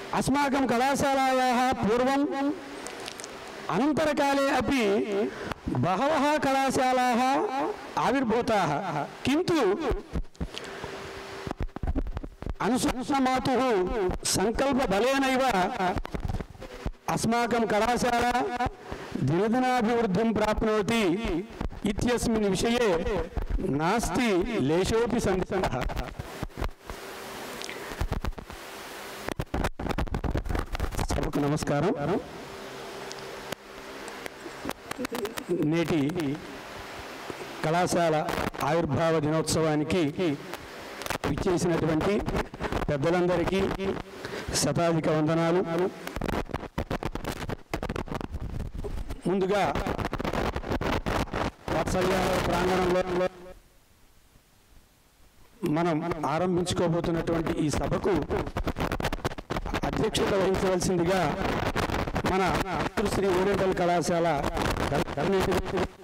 अस्माकं कलाशालायाः पूर्वम् अनन्तरकाले अपि बहवः कलाशालाः आविर्भूताः किन्तु अनुसमातुः सङ्कल्पबलेनैव अस्माकं कलाशाला दिनदिनाभिवृद्धिं प्राप्नोति इत्यस्मिन् विषये नास्ति लेशोऽपि संशयः సభకు నమస్కారం నేటి కళాశాల ఆవిర్భావ దినోత్సవానికి విచ్చేసినటువంటి పెద్దలందరికీ శతాధిక వందనాలు ముందుగా వాత్సల్యాల ప్రాంగణంలో మనం ఆరంభించుకోబోతున్నటువంటి ఈ సభకు అధ్యక్షత వహించవలసిందిగా మన శ్రీ ఓరియంటల్ కళాశాల కర్ణిటి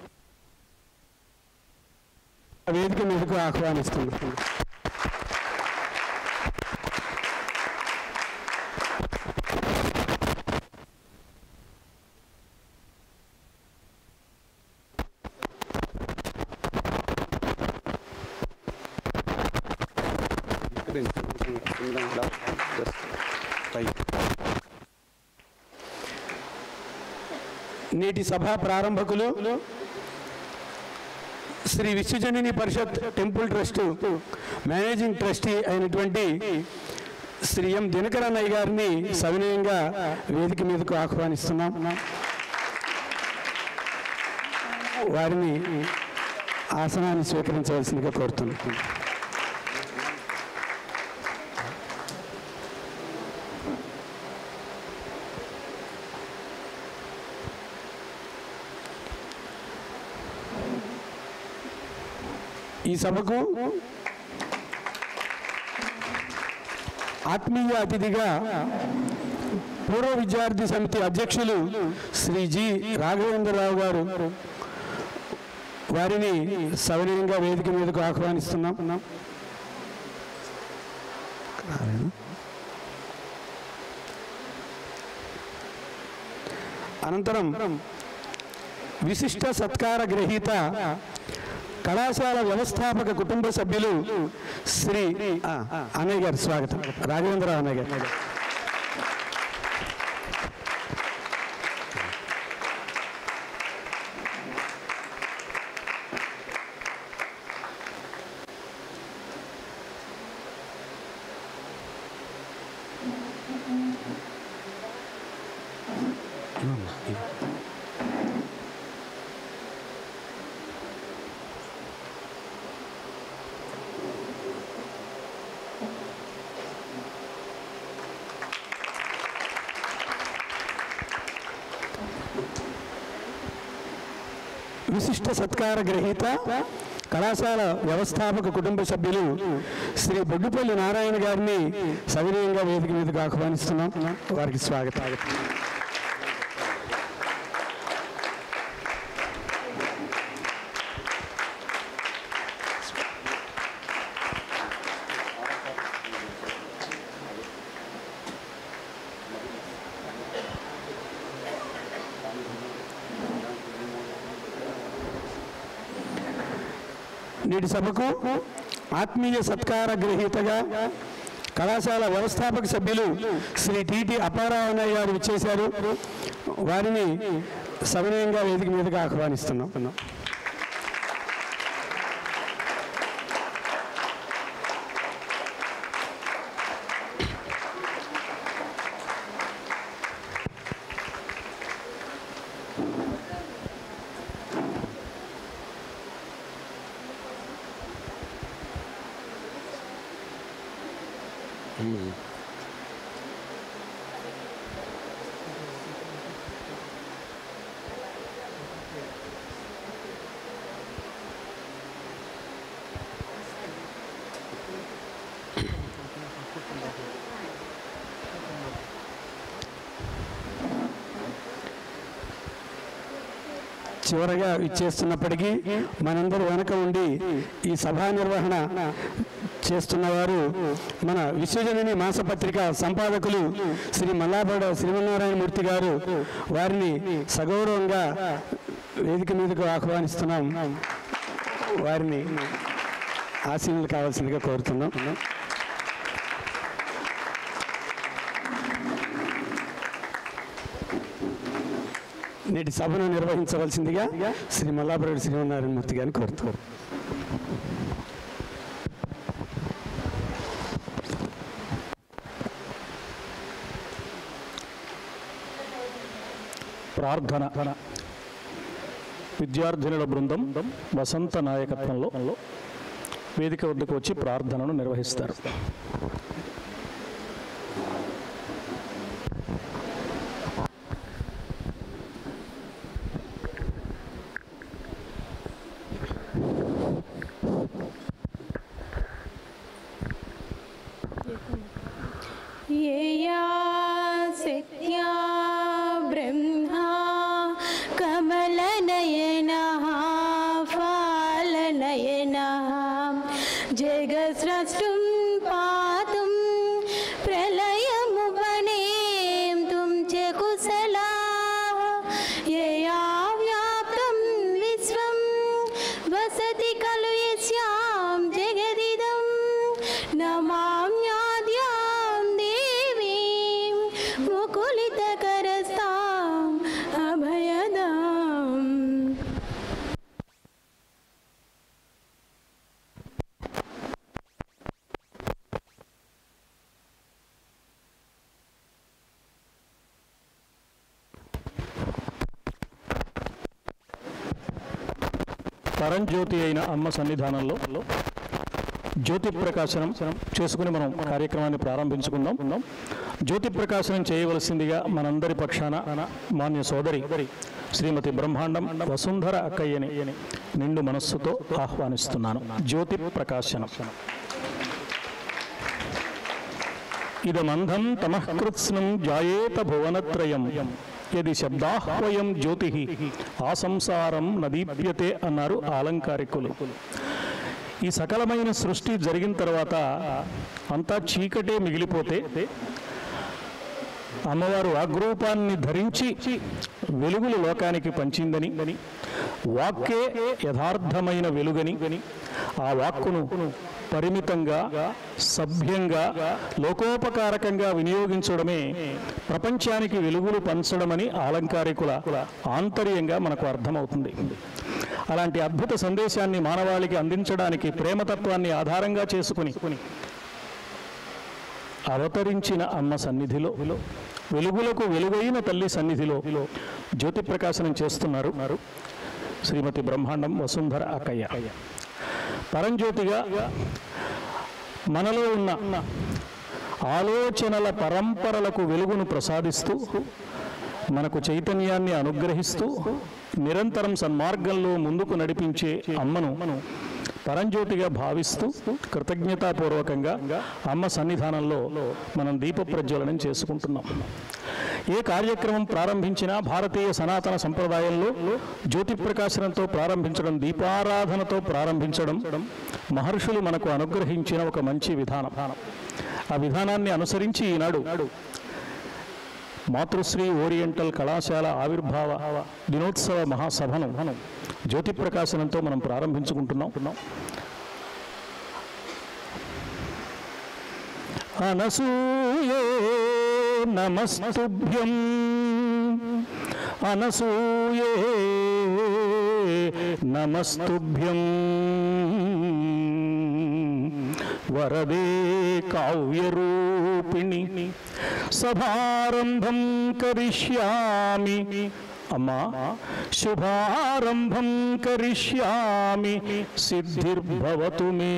వేదిక మీదకు ఆహ్వానిస్తుంది నేటి సభా ప్రారంభకులు Shri Vishwajanani Parishat temple trust managing trustee అయినటువంటి శ్రీ ఎం దినకరన్నయ్య గారిని సవినయంగా వేదిక మీదకు ఆహ్వానిస్తున్నాం వారిని ఆసనాన్ని స్వీకరించవలసిందిగా కోరుతున్నాం ఈ సభకు ఆత్మీయ అతిథిగా పూర్వ విద్యార్థి సమితి అధ్యక్షులు శ్రీ జి రాఘవేంద్రరావు గారు వారిని సవినయంగా వేదిక మీదకు ఆహ్వానిస్తున్నాం అనంతరం విశిష్ట సత్కార గ్రహీత కళాశాల వ్యవస్థాపక కుటుంబ సభ్యులు శ్రీ ఆ, అన్నయ్య గారు స్వాగతం రాఘవేంద్రరావు అన్నయ్య గారు విశిష్ట సత్కార గ్రహీత కళాశాల వ్యవస్థాపక కుటుంబ సభ్యులు శ్రీ బొడ్డుపల్లి నారాయణ గారిని సవినయంగా వేదిక మీదకు ఆహ్వానిస్తున్నాం వారికి స్వాగతం నేటి సభకు ఆత్మీయ సత్కార గ్రహీతగా కళాశాల వ్యవస్థాపక సభ్యులు శ్రీ టిటి అప్పారావు అన్నయ్య గారు ఇచ్చేశారు వారిని సవినయంగా వేదిక మీదకి ఆహ్వానిస్తున్నాం చివరగా ఇచ్చేస్తున్నప్పటికీ మనందరూ వెనక ఉండి ఈ సభా నిర్వహణ చేస్తున్నవారు మన విశ్వజనని మాసపత్రిక సంపాదకులు శ్రీ మల్లాపడ శ్రీమన్నారాయణమూర్తి గారు వారిని సగౌరవంగా వేదిక మీదకు ఆహ్వానిస్తున్నాం వారిని ఆశీనులు కావాల్సిందిగా కోరుతున్నాం నేటి సభను నిర్వహించవలసిందిగా శ్రీ మల్లాపురెడ్డి శ్రీమన్నారాయణమూర్తి గారిని కోరుతున్నారు ప్రార్థన విద్యార్థినుల బృందం వసంత నాయకత్వంలో వేదిక వద్దకు వచ్చి ప్రార్థనను నిర్వహిస్తారు येया सत्या ब्रह्मा कमलनयनः फालनयनः जगस्रष्टुं पातुं प्रलयमुपनेतुं च कुशलाः यया व्याप्तं विश्वं वसति खलु यस्यां जगदिदं नमाम्याद्यां देवीं मुकुलितकरस्ताम् अभयदाम् పరంజ్యోతి అయిన అమ్మ సన్నిధానంలో జ్యోతి ప్రకాశనం చేసుకుని మనం కార్యక్రమాన్ని ప్రారంభించుకుందాం జ్యోతి ప్రకాశనం చేయవలసిందిగా మనందరి పక్షాన మాన్య సోదరి శ్రీమతి బ్రహ్మాండం వసుంధర అక్కయ్యని నిండు మనస్సుతో ఆహ్వానిస్తున్నాను జ్యోతి ప్రకాశనం ఇదమంధం తమఃకృత్స్నం జాయేత భువనత్రయం యది శబ్దాహ్వయం జ్యోతి ఆ సంసారం నదీప్యతే అన్నారు ఆలంకారికులు ఈ సకలమైన సృష్టి జరిగిన తర్వాత అంతా చీకటే మిగిలిపోతే అమ్మవారు వాగ్రూపాన్ని ధరించి వెలుగులు లోకానికి పంచిందని వాక్కే యథార్థమైన వెలుగని ఆ వాక్కును పరిమితంగా సభ్యంగా లోకోపకారకంగా వినియోగించడమే ప్రపంచానికి వెలుగులు పంచడమని ఆలంకారికుల ఆంతర్యంగా మనకు అర్థమవుతుంది అలాంటి అద్భుత సందేశాన్ని మానవాళికి అందించడానికి ప్రేమతత్వాన్ని ఆధారంగా చేసుకుని అవతరించిన అమ్మ సన్నిధిలో వెలుగులకు వెలుగైన తల్లి సన్నిధిలో జ్యోతి ప్రకాశనం చేస్తున్నారు శ్రీమతి బ్రహ్మాండం వసుంధర అక్కయ్య పరంజ్యోతిగా మనలో ఉన్న ఆలోచనల పరంపరలకు వెలుగును ప్రసాదిస్తూ మనకు చైతన్యాన్ని అనుగ్రహిస్తూ నిరంతరం సన్మార్గంలో ముందుకు నడిపించే అమ్మను పరంజ్యోతిగా భావిస్తూ కృతజ్ఞతాపూర్వకంగా అమ్మ సన్నిధానంలో మనం దీప ప్రజ్వలనం చేసుకుంటున్నాం ఏ కార్యక్రమం ప్రారంభించినా భారతీయ సనాతన సంప్రదాయంలో జ్యోతి ప్రకాశనంతో ప్రారంభించడం దీపారాధనతో ప్రారంభించడం మహర్షులు మనకు అనుగ్రహించిన ఒక మంచి విధానం ఆ విధానాన్ని అనుసరించి ఈనాడు మాతృశ్రీ ఓరియంటల్ కళాశాల ఆవిర్భావ దినోత్సవ మహాసభను జ్యోతి ప్రకాశనంతో మనం ప్రారంభించుకుంటున్నాం అనసూయే నమస్తుభ్యం అనసూయే నమస్తుభ్యం వరదే కావ్యరూపిణి సభారంభం కరిష్యామి అమ్మా శుభారంభం కరిష్యామి సిద్ధిర్భవతు మే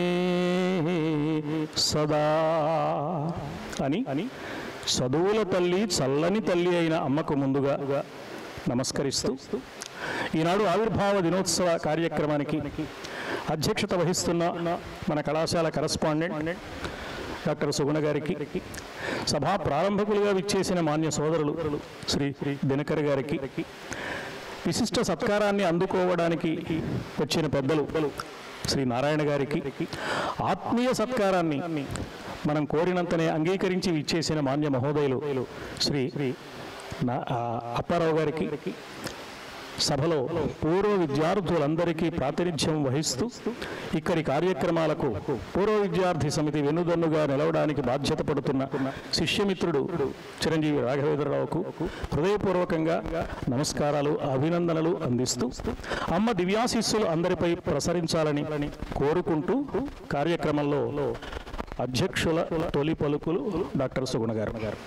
సదా అని అని చదువుల తల్లి చల్లని తల్లి అయిన అమ్మకు ముందుగా నమస్కరిస్తూ ఈనాడు ఆవిర్భావ దినోత్సవ కార్యక్రమానికి అధ్యక్షత వహిస్తున్న మన కళాశాల కరస్పాండెంట్ డాక్టర్ సుగుణ గారికి సభా ప్రారంభకులుగా విచ్చేసిన మాన్య సోదరులు శ్రీ దినకర్ గారికి విశిష్ట సత్కారాన్ని అందుకోవడానికి వచ్చిన పెద్దలు శ్రీ నారాయణ గారికి ఆత్మీయ సత్కారాన్ని మనం కోరినంతనే అంగీకరించి ఇచ్చేసిన మాన్య మహోదయులు శ్రీ నా- ఆ, అప్పారావు గారికి సభలో పూర్వ విద్యార్థులందరికీ ప్రాతినిధ్యం వహిస్తూ ఇక్కడి కార్యక్రమాలకు పూర్వ విద్యార్థి సమితి వెన్నుదన్నుగా నిలవడానికి బాధ్యత పడుతున్న శిష్యమిత్రుడు చిరంజీవి రాఘవేంద్రరావుకు హృదయపూర్వకంగా నమస్కారాలు అభినందనలు అందిస్తూ అమ్మ దివ్యాశిస్సులు అందరిపై ప్రసరించాలని కోరుకుంటూ కార్యక్రమంలో అధ్యక్షుల తొలి పలుకులు డాక్టర్ సుగుణ గారు గారు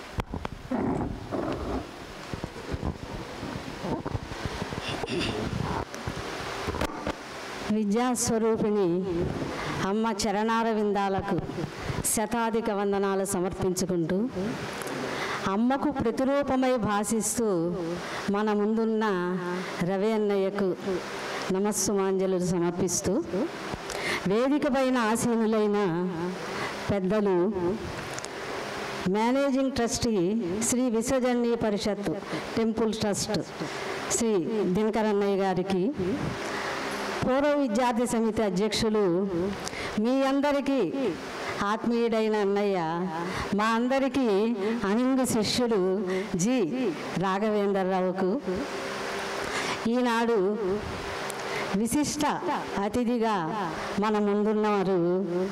విద్యాస్వరూపిణి అమ్మ చరణార విందాలకు శతాధిక వందనాలు సమర్పించుకుంటూ అమ్మకు ప్రతిరూపమై భాషిస్తూ మన ముందున్న రవి అన్నయ్యకు నమస్సుమాంజలు సమర్పిస్తూ వేదిక పైన ఆసీనులైన పెద్దలు managing trustee Shri Vishwajanya Parishat temple trust Shri Dinakar అన్నయ్య గారికి పూర్వ విద్యార్థి సమితి అధ్యక్షులు మీ అందరికీ ఆత్మీయుడైన అన్నయ్య మా అందరికీ అనింగు శిష్యుడు జి రాఘవేంద్రరావుకు ఈనాడు విశిష్ట అతిథిగా మన ముందున్నవారు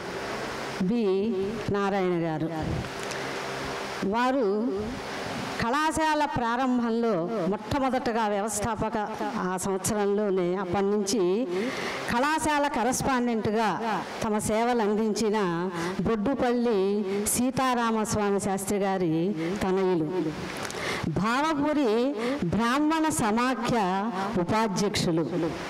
బి నారాయణ గారు వారు కళాశాల ప్రారంభంలో మొట్టమొదటగా వ్యవస్థాపక ఆ సంవత్సరంలోనే అప్పటి నుంచి కళాశాల కరస్పాండెంట్గా తమ సేవలు అందించిన బొడ్డుపల్లి సీతారామస్వామి శాస్త్రి గారి తనయులు భావపురి బ్రాహ్మణ సమాఖ్య ఉపాధ్యక్షులు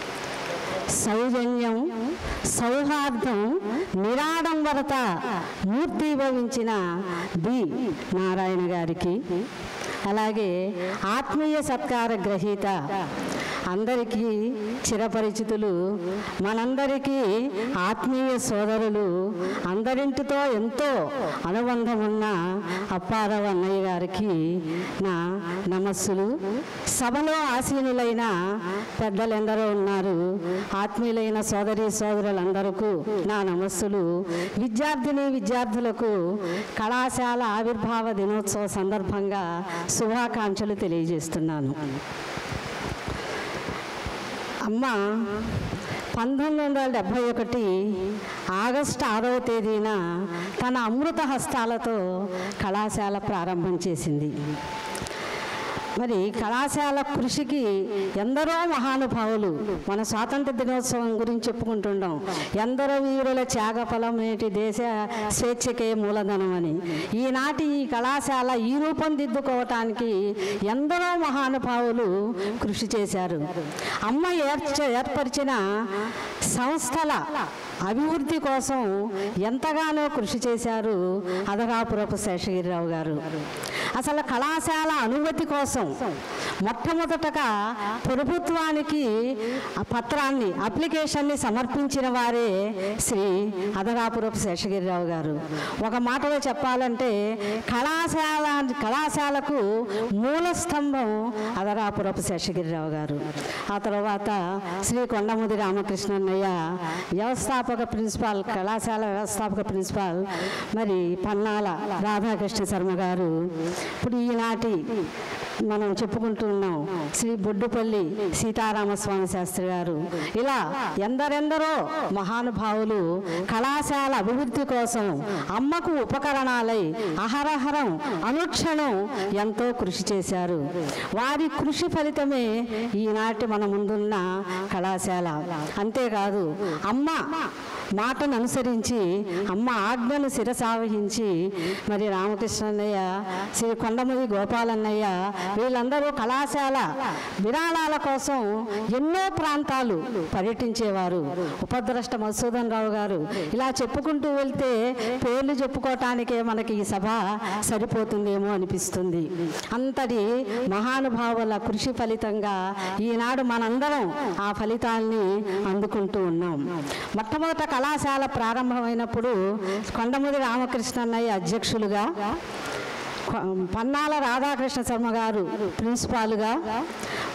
సౌజన్యం సౌహార్దం నిరాడంబరత మూర్తిభవించిన బి నారాయణ గారికి అలాగే ఆత్మీయ సత్కార గ్రహీత అందరికీ చిరపరిచితులు మనందరికీ ఆత్మీయ సోదరులు అందరింటితో ఎంతో అనుబంధం ఉన్న అప్పారావు అన్నయ్య గారికి నా నమస్సులు సభలో ఆసీనులైన పెద్దలెందరో ఉన్నారు ఆత్మీయులైన సోదరి సోదరులందరకు నా నమస్సులు విద్యార్థిని విద్యార్థులకు కళాశాల ఆవిర్భావ దినోత్సవ సందర్భంగా శుభాకాంక్షలు తెలియజేస్తున్నాను అమ్మ పంతొమ్మిది వందల డెబ్భై ఒకటి ఆగస్టు ఆరవ తేదీన తన అమృత హస్తాలతో కళాశాల ప్రారంభం చేసింది మరి కళాశాల కృషికి ఎందరో మహానుభావులు మన స్వాతంత్ర దినోత్సవం గురించి చెప్పుకుంటుంటాం ఎందరో వీరుల త్యాగఫలం నేటి దేశ స్వేచ్ఛకే మూలధనం అని ఈనాటి ఈ కళాశాల ఈ రూపొందిద్దుకోవటానికి ఎందరో మహానుభావులు కృషి చేశారు అమ్మ ఏర్చ ఏర్పరిచిన సంస్థల అభివృద్ధి కోసం ఎంతగానో కృషి చేశారు అదరాపురపు శేషగిరిరావు గారు అసలు కళాశాల అనుమతి కోసం మొట్టమొదటగా ప్రభుత్వానికి ఆ పత్రాన్ని అప్లికేషన్ని సమర్పించిన వారే శ్రీ అదరాపురపు శేషగిరిరావు గారు ఒక మాటలో చెప్పాలంటే కళాశాల కళాశాలకు మూల స్తంభం అదరాపురపు శేషగిరిరావు గారు ఆ తర్వాత శ్రీ కొండముది రామకృష్ణన్నయ్య వ్యవస్థాపక ప్రిన్సిపాల్ కళాశాల వ్యవస్థాపక ప్రిన్సిపాల్ మరి పన్నాల రాధాకృష్ణ శర్మ గారు ఇప్పుడు ఈనాటి మనం చెప్పుకుంటున్నాం శ్రీ బొడ్డుపల్లి సీతారామస్వామి శాస్త్రి గారు ఇలా ఎందరెందరో మహానుభావులు కళాశాల అభివృద్ధి కోసం అమ్మకు ఉపకరణాలై అహరహరం అనుక్షణం ఎంతో కృషి చేశారు వారి కృషి ఫలితమే ఈనాటి మన ముందున్న కళాశాల అంతేకాదు అమ్మ మాటను అనుసరించి అమ్మ ఆజ్ఞను శిరసావహించి మరి రామకృష్ణన్నయ్య శ్రీ కొండమూరి గోపాలన్నయ్య వీళ్ళందరూ కళాశాల విరాళాల కోసం ఎన్నో ప్రాంతాలు పర్యటించేవారు ఉపద్రష్ట మధుసూదన్ రావు గారు ఇలా చెప్పుకుంటూ వెళ్తే పేర్లు చెప్పుకోవటానికే మనకి ఈ సభ సరిపోతుందేమో అనిపిస్తుంది అంతటి మహానుభావుల కృషి ఫలితంగా ఈనాడు మనందరం ఆ ఫలితాల్ని అందుకుంటూ ఉన్నాం మొట్టమొదట కళాశాల ప్రారంభమైనప్పుడు కొండమూరి రామకృష్ణన్నయ్య అధ్యక్షులుగా కొ- పన్నాల రాధాకృష్ణ శర్మ గారు ప్రిన్సిపాల్గా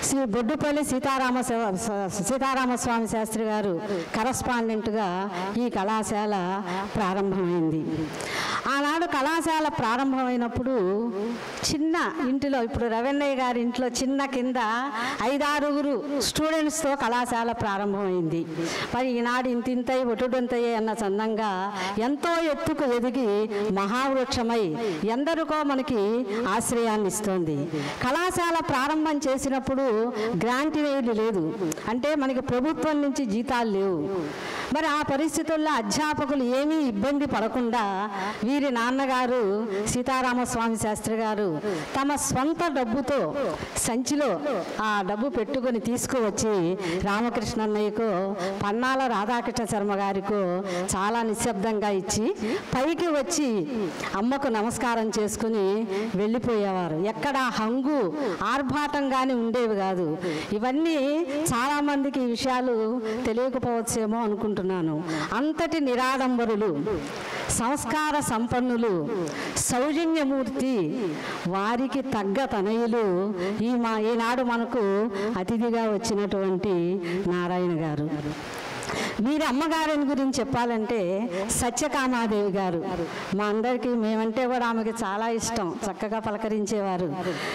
శ్రీ బొడ్డుపల్లి సీతారామ శివ- స- సీతారామస్వామి శాస్త్రి గారు కరస్పాండెంట్గా ఈ కళాశాల ప్రారంభమైంది ఆనాడు కళాశాల ప్రారంభమైనప్పుడు చిన్న ఇంటిలో ఇప్పుడు రవెన్నయ్య గారి ఇంట్లో చిన్న కింద ఐదారుగురు స్టూడెంట్స్తో కళాశాల ప్రారంభమైంది మరి ఈనాడు ఇంతింతై ఒటుడంతయ్యే అన్న చందంగా ఎంతో ఎత్తుకు ఎదిగి మహావృక్షమై ఎందరికో మనకి ఆశ్రయాన్ని ఇస్తోంది కళాశాల ప్రారంభం చేసినప్పుడు గ్రాంట్ వేయలు లేదు అంటే మనకి ప్రభుత్వం నుంచి జీతాలు లేవు మరి ఆ పరిస్థితుల్లో అధ్యాపకులు ఏమీ ఇబ్బంది పడకుండా వీరి నాన్నగారు సీతారామస్వామి శాస్త్రి గారు తమ స్వంత డబ్బుతో సంచిలో ఆ డబ్బు పెట్టుకొని తీసుకువచ్చి రామకృష్ణన్నయ్యకు పన్నాల రాధాకృష్ణ శర్మ గారికు చాలా నిశ్శబ్దంగా ఇచ్చి పైకి వచ్చి అమ్మకు నమస్కారం చేసుకుని వెళ్ళిపోయేవారు ఎక్కడ హంగు ఆర్భాటంగానే ఉండేవి కాదు ఇవన్నీ చాలామందికి ఈ విషయాలు తెలియకపోవచ్చేమో అనుకుంటున్నాను అంతటి నిరాడంబరులు సంస్కార సంపన్నులు సౌజన్యమూర్తి వారికి తగ్గ తనయులు ఈ మా ఈనాడు మనకు అతిథిగా వచ్చినటువంటి నారాయణ గారు వీరి అమ్మగారిని గురించి చెప్పాలంటే సత్యకామాదేవి గారు మా అందరికీ మేమంటే కూడా ఆమెకి చాలా ఇష్టం చక్కగా పలకరించేవారు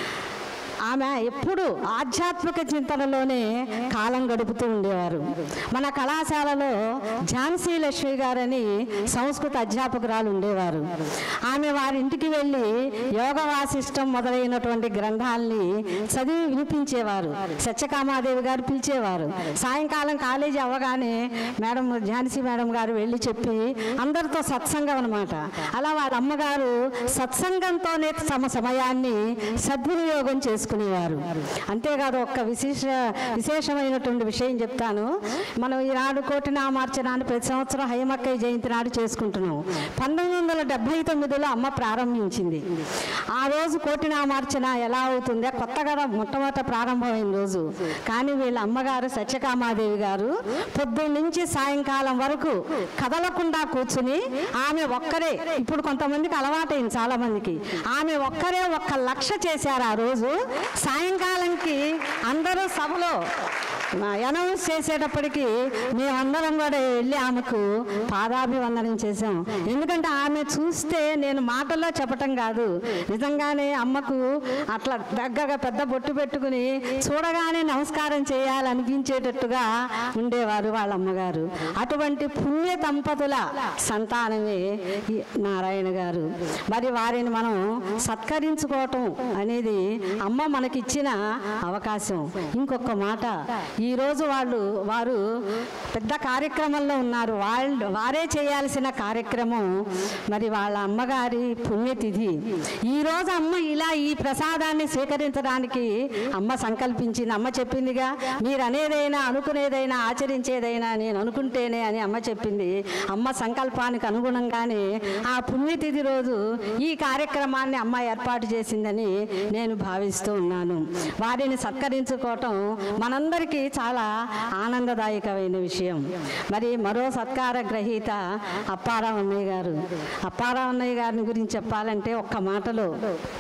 ఆమె ఎప్పుడు ఆధ్యాత్మిక చింతనలోనే కాలం గడుపుతూ ఉండేవారు మన కళాశాలలో ఝాన్సీ లక్ష్మి గారని సంస్కృత అధ్యాపకురాలు ఉండేవారు ఆమె వారి ఇంటికి వెళ్ళి యోగ వాసిష్టం మొదలైనటువంటి గ్రంథాలని చదివి వినిపించేవారు సత్యకామాదేవి గారు పిలిచేవారు సాయంకాలం కాలేజీ అవ్వగానే మేడం ఝాన్సీ మేడం గారు వెళ్ళి చెప్పి అందరితో సత్సంగం అనమాట అలా వాళ్ళ అమ్మగారు సత్సంగంతోనే తమ సమయాన్ని సద్వినియోగం చేసుకునేవారు అంతేకాదు ఒక్క విశేష విశేషమైనటువంటి విషయం చెప్తాను మనం ఈనాడు కోటి నామార్చనాన్ని ప్రతి సంవత్సరం హైమక్కయ్య జయంతి నాడు చేసుకుంటున్నాం పంతొమ్మిది వందల డెబ్బై తొమ్మిదిలో అమ్మ ప్రారంభించింది ఆ రోజు కోటి నామార్చన ఎలా అవుతుందో కొత్తగా మొట్టమొదట ప్రారంభమైన రోజు కానీ వీళ్ళ అమ్మగారు సత్యకామాదేవి గారు పొద్దున్న నుంచి సాయంకాలం వరకు కదలకుండా కూర్చుని ఆమె ఒక్కరే ఇప్పుడు కొంతమందికి అలవాటైంది చాలా మందికి ఆమె ఒక్కరే ఒక్క లక్ష చేశారు ఆ రోజు సాయంకాలంకి అందరూ సభలో అనౌన్స్ చేసేటప్పటికి మేమందరం కూడా వెళ్ళి ఆమెకు పాదాభివందనం చేశాం ఎందుకంటే ఆమె చూస్తే నేను మాటల్లో చెప్పటం కాదు నిజంగానే అమ్మకు అట్లా దగ్గరగా పెద్ద బొట్టు పెట్టుకుని చూడగానే నమస్కారం చేయాలనిపించేటట్టుగా ఉండేవారు వాళ్ళ అమ్మగారు అటువంటి పుణ్య దంపతుల సంతానమే ఈ నారాయణ గారు మరి వారిని మనం సత్కరించుకోవటం అనేది అమ్మ మనకిచ్చిన అవకాశం ఇంకొక మాట ఈరోజు వాళ్ళు వారు పెద్ద కార్యక్రమంలో ఉన్నారు వాళ్ళు వారే చేయాల్సిన కార్యక్రమం మరి వాళ్ళ అమ్మగారి పుణ్యతిథి ఈరోజు అమ్మ ఇలా ఈ ప్రసాదాన్ని స్వీకరించడానికి అమ్మ సంకల్పించింది అమ్మ చెప్పిందిగా మీరు అనేదైనా అనుకునేదైనా ఆచరించేదైనా నేను అనుకుంటేనే అని అమ్మ చెప్పింది అమ్మ సంకల్పానికి అనుగుణంగానే ఆ పుణ్యతిథి రోజు ఈ కార్యక్రమాన్ని అమ్మ ఏర్పాటు చేసిందని నేను భావిస్తూ ఉన్నాను వారిని సత్కరించుకోవటం మనందరికీ చాలా ఆనందదాయకమైన విషయం మరి మరో సత్కార గ్రహీత అప్పారావు అన్నయ్య గారు అప్పారావు అన్నయ్య గారిని గురించి చెప్పాలంటే ఒక్క మాటలో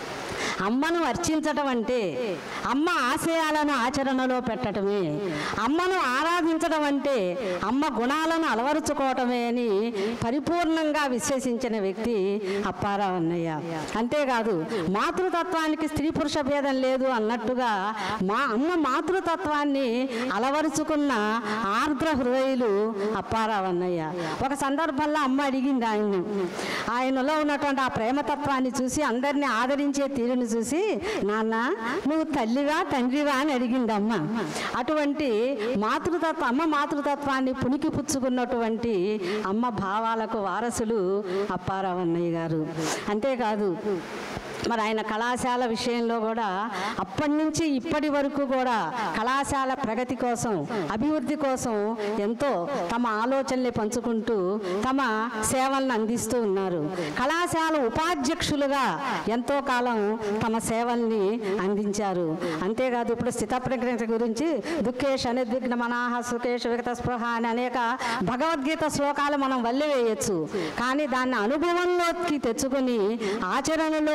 అమ్మను అర్చించటం అంటే అమ్మ ఆశయాలను ఆచరణలో పెట్టడమే అమ్మను ఆరాధించడం అంటే అమ్మ గుణాలను అలవరుచుకోవటమే అని పరిపూర్ణంగా విశ్వసించిన వ్యక్తి అప్పారావు అన్నయ్య అంతేకాదు మాతృతత్వానికి స్త్రీ పురుష భేదం లేదు అన్నట్టుగా మా అమ్మ మాతృతత్వాన్ని అలవరుచుకున్న ఆర్ద్ర హృదయులు అప్పారావు అన్నయ్య ఒక సందర్భంలో అమ్మ అడిగింది ఆయన్ను ఆయనలో ఉన్నటువంటి ఆ ప్రేమతత్వాన్ని చూసి అందరినీ ఆదరించే తీరుని చూసి నాన్న నువ్వు తల్లివా తండ్రివా అని అడిగింది అమ్మ అటువంటి మాతృతత్వ అమ్మ మాతృతత్వాన్ని పుణికి పుచ్చుకున్నటువంటి అమ్మ భావాలకు వారసులు అప్పారావు అన్నయ్య గారు అంతేకాదు మరి ఆయన కళాశాల విషయంలో కూడా అప్పటి నుంచి ఇప్పటి వరకు కూడా కళాశాల ప్రగతి కోసం అభివృద్ధి కోసం ఎంతో తమ ఆలోచనల్ని పంచుకుంటూ తమ సేవలను అందిస్తూ ఉన్నారు కళాశాల ఉపాధ్యక్షులుగా ఎంతో కాలం తమ సేవల్ని అందించారు అంతేకాదు ఇప్పుడు స్థితప్రజ్ఞ గురించి దుఃఖేష్ అనిర్విఘ్న మనాహ సుఖేష్ విగత స్పృహ అని అనేక భగవద్గీత శ్లోకాలు మనం వల్లివేయచ్చు కానీ దాన్ని అనుభవంలోకి తెచ్చుకొని ఆచరణలో చూపి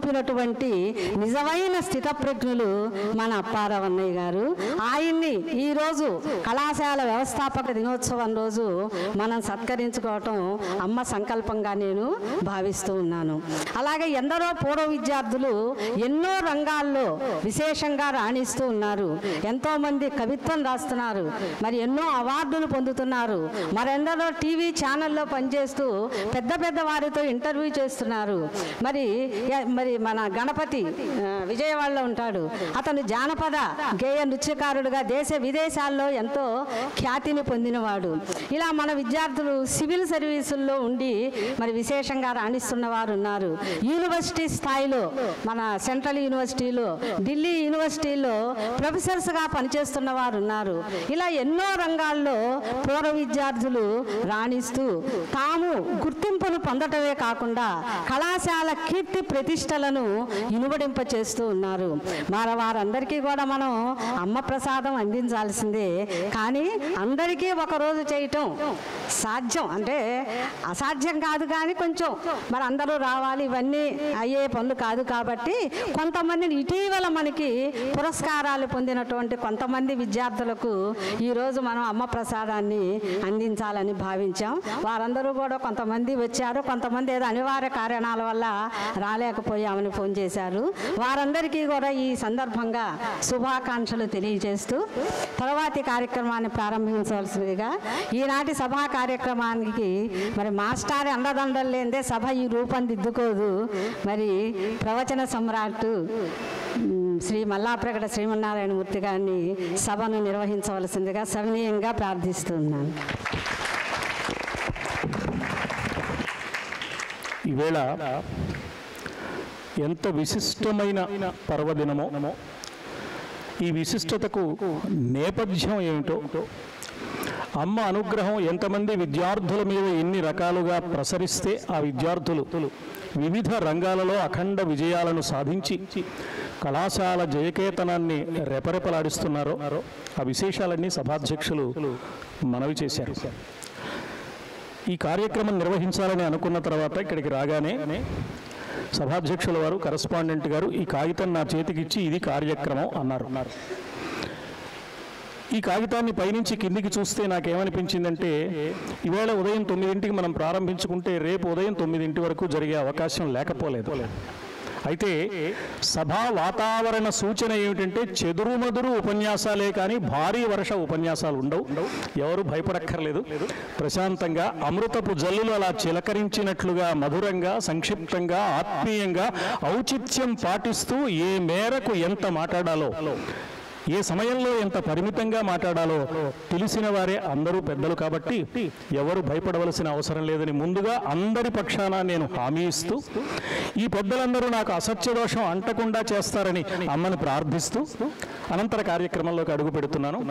చూపినటువంటి నిజమైన స్థితప్రజ్ఞులు మన అప్పారావు అన్నయ్య గారు ఆయన్ని ఈరోజు కళాశాల వ్యవస్థాపక దినోత్సవం రోజు మనం సత్కరించుకోవటం అమ్మ సంకల్పంగా నేను భావిస్తూ ఉన్నాను అలాగే ఎందరో పూర్వ విద్యార్థులు ఎన్నో రంగాల్లో విశేషంగా రాణిస్తూ ఉన్నారు ఎంతో మంది కవిత్వం రాస్తున్నారు మరి ఎన్నో అవార్డులు పొందుతున్నారు మరెందరో టీవీ ఛానల్లో పనిచేస్తూ పెద్ద పెద్ద వారితో ఇంటర్వ్యూ చేస్తున్నారు మరి య- మరి మన గణపతి ఆ, విజయవాడలో ఉంటాడు అతను జానపద గేయ నృత్యకారుడుగా దేశ విదేశాల్లో ఎంతో ఖ్యాతిని పొందినవాడు ఇలా మన విద్యార్థులు సివిల్ సర్వీసుల్లో ఉండి మరి విశేషంగా రాణిస్తున్న వారు ఉన్నారు యూనివర్సిటీ స్థాయిలో మన సెంట్రల్ యూనివర్సిటీలో ఢిల్లీ యూనివర్సిటీలో ప్రొఫెసర్స్గా పనిచేస్తున్న వారు ఉన్నారు ఇలా ఎన్నో రంగాల్లో పూర్వ విద్యార్థులు రాణిస్తూ తాము గుర్తింపును పొందటమే కాకుండా కళాశాల కీర్తి ప్రతిష్టలను ఇనుబడింప చేస్తూ ఉన్నారు మరి వారందరికీ కూడా మనం అమ్మ ప్రసాదం అందించాల్సిందే కానీ అందరికీ ఒకరోజు చేయటం సాధ్యం అంటే అసాధ్యం కాదు కానీ కొంచెం మరి అందరూ రావాలి ఇవన్నీ అయ్యే పనులు కాదు కాబట్టి కొంతమందిని ఇటీవల మనకి పురస్కారాలు పొందినటువంటి కొంతమంది విద్యార్థులకు ఈరోజు మనం అమ్మ ప్రసాదాన్ని అందించాలని భావించాం వారందరూ కూడా కొంతమంది వచ్చారు కొంతమంది ఏదో అనివార్య కారణాల వల్ల రాలేకపోయామని ఫోన్ చేశారు వారందరికీ కూడా ఈ సందర్భంగా శుభాకాంక్షలు తెలియజేస్తూ తర్వాతి కార్యక్రమాన్ని ప్రారంభించవలసిందిగా ఈనాటి సభా కార్యక్రమానికి మరి మాస్టారి అండదండలు లేదే సభ ఈ రూపొందిద్దుకోదు మరి ప్రవచన సమ్రాట్ ఉమ్, శ్రీ మల్లాప్రగడ శ్రీమన్నారాయణమూర్తి గారిని సభను నిర్వహించవలసిందిగా సవినీయంగా ప్రార్థిస్తున్నాను ఈవేళ ఎంత విశిష్టమైన పర్వదినమో ఈ విశిష్టతకు నేపథ్యం ఏమిటో అమ్మ అనుగ్రహం ఎంతమంది విద్యార్థుల మీద ఎన్ని రకాలుగా ప్రసరిస్తే ఆ విద్యార్థులు వివిధ రంగాలలో అఖండ విజయాలను సాధించి కళాశాల జయకేతనాన్ని రెపరెపలాడిస్తున్నారో ఆ విశేషాలన్నీ సభాధ్యక్షులు మనవి చేశారు ఈ కార్యక్రమం నిర్వహించాలని అనుకున్న తర్వాత ఇక్కడికి రాగానే సభాధ్యక్షుల వారు కరస్పాండెంట్ గారు ఈ కాగితం నా చేతికిచ్చి ఇది కార్యక్రమం అన్నారు ఈ కాగితాన్ని పైనుంచి కిందికి చూస్తే నాకేమనిపించిందంటే ఈవేళ ఉదయం తొమ్మిదింటికి మనం ప్రారంభించుకుంటే రేపు ఉదయం తొమ్మిదింటి వరకు జరిగే అవకాశం లేకపోలేదు అయితే సభా వాతావరణ సూచన ఏమిటంటే చెదురుమదురు ఉపన్యాసాలే కానీ భారీ వర్ష ఉపన్యాసాలు ఉండవు ఎవరు భయపడక్కర్లేదు ప్రశాంతంగా అమృతపు జల్లులు అలా చిలకరించినట్లుగా మధురంగా సంక్షిప్తంగా ఆత్మీయంగా ఔచిత్యం పాటిస్తూ ఏ మేరకు ఎంత మాట్లాడాలో ఏ సమయంలో ఎంత పరిమితంగా మాట్లాడాలో తెలిసిన వారే అందరూ పెద్దలు కాబట్టి ఎవరు భయపడవలసిన అవసరం లేదని ముందుగా అందరి పక్షాన నేను హామీ ఇస్తూ ఈ పెద్దలందరూ నాకు అసత్య దోషం అంటకుండా చేస్తారని అమ్మని ప్రార్థిస్తూ అనంతర కార్యక్రమంలోకి అడుగు పెడుతున్నాను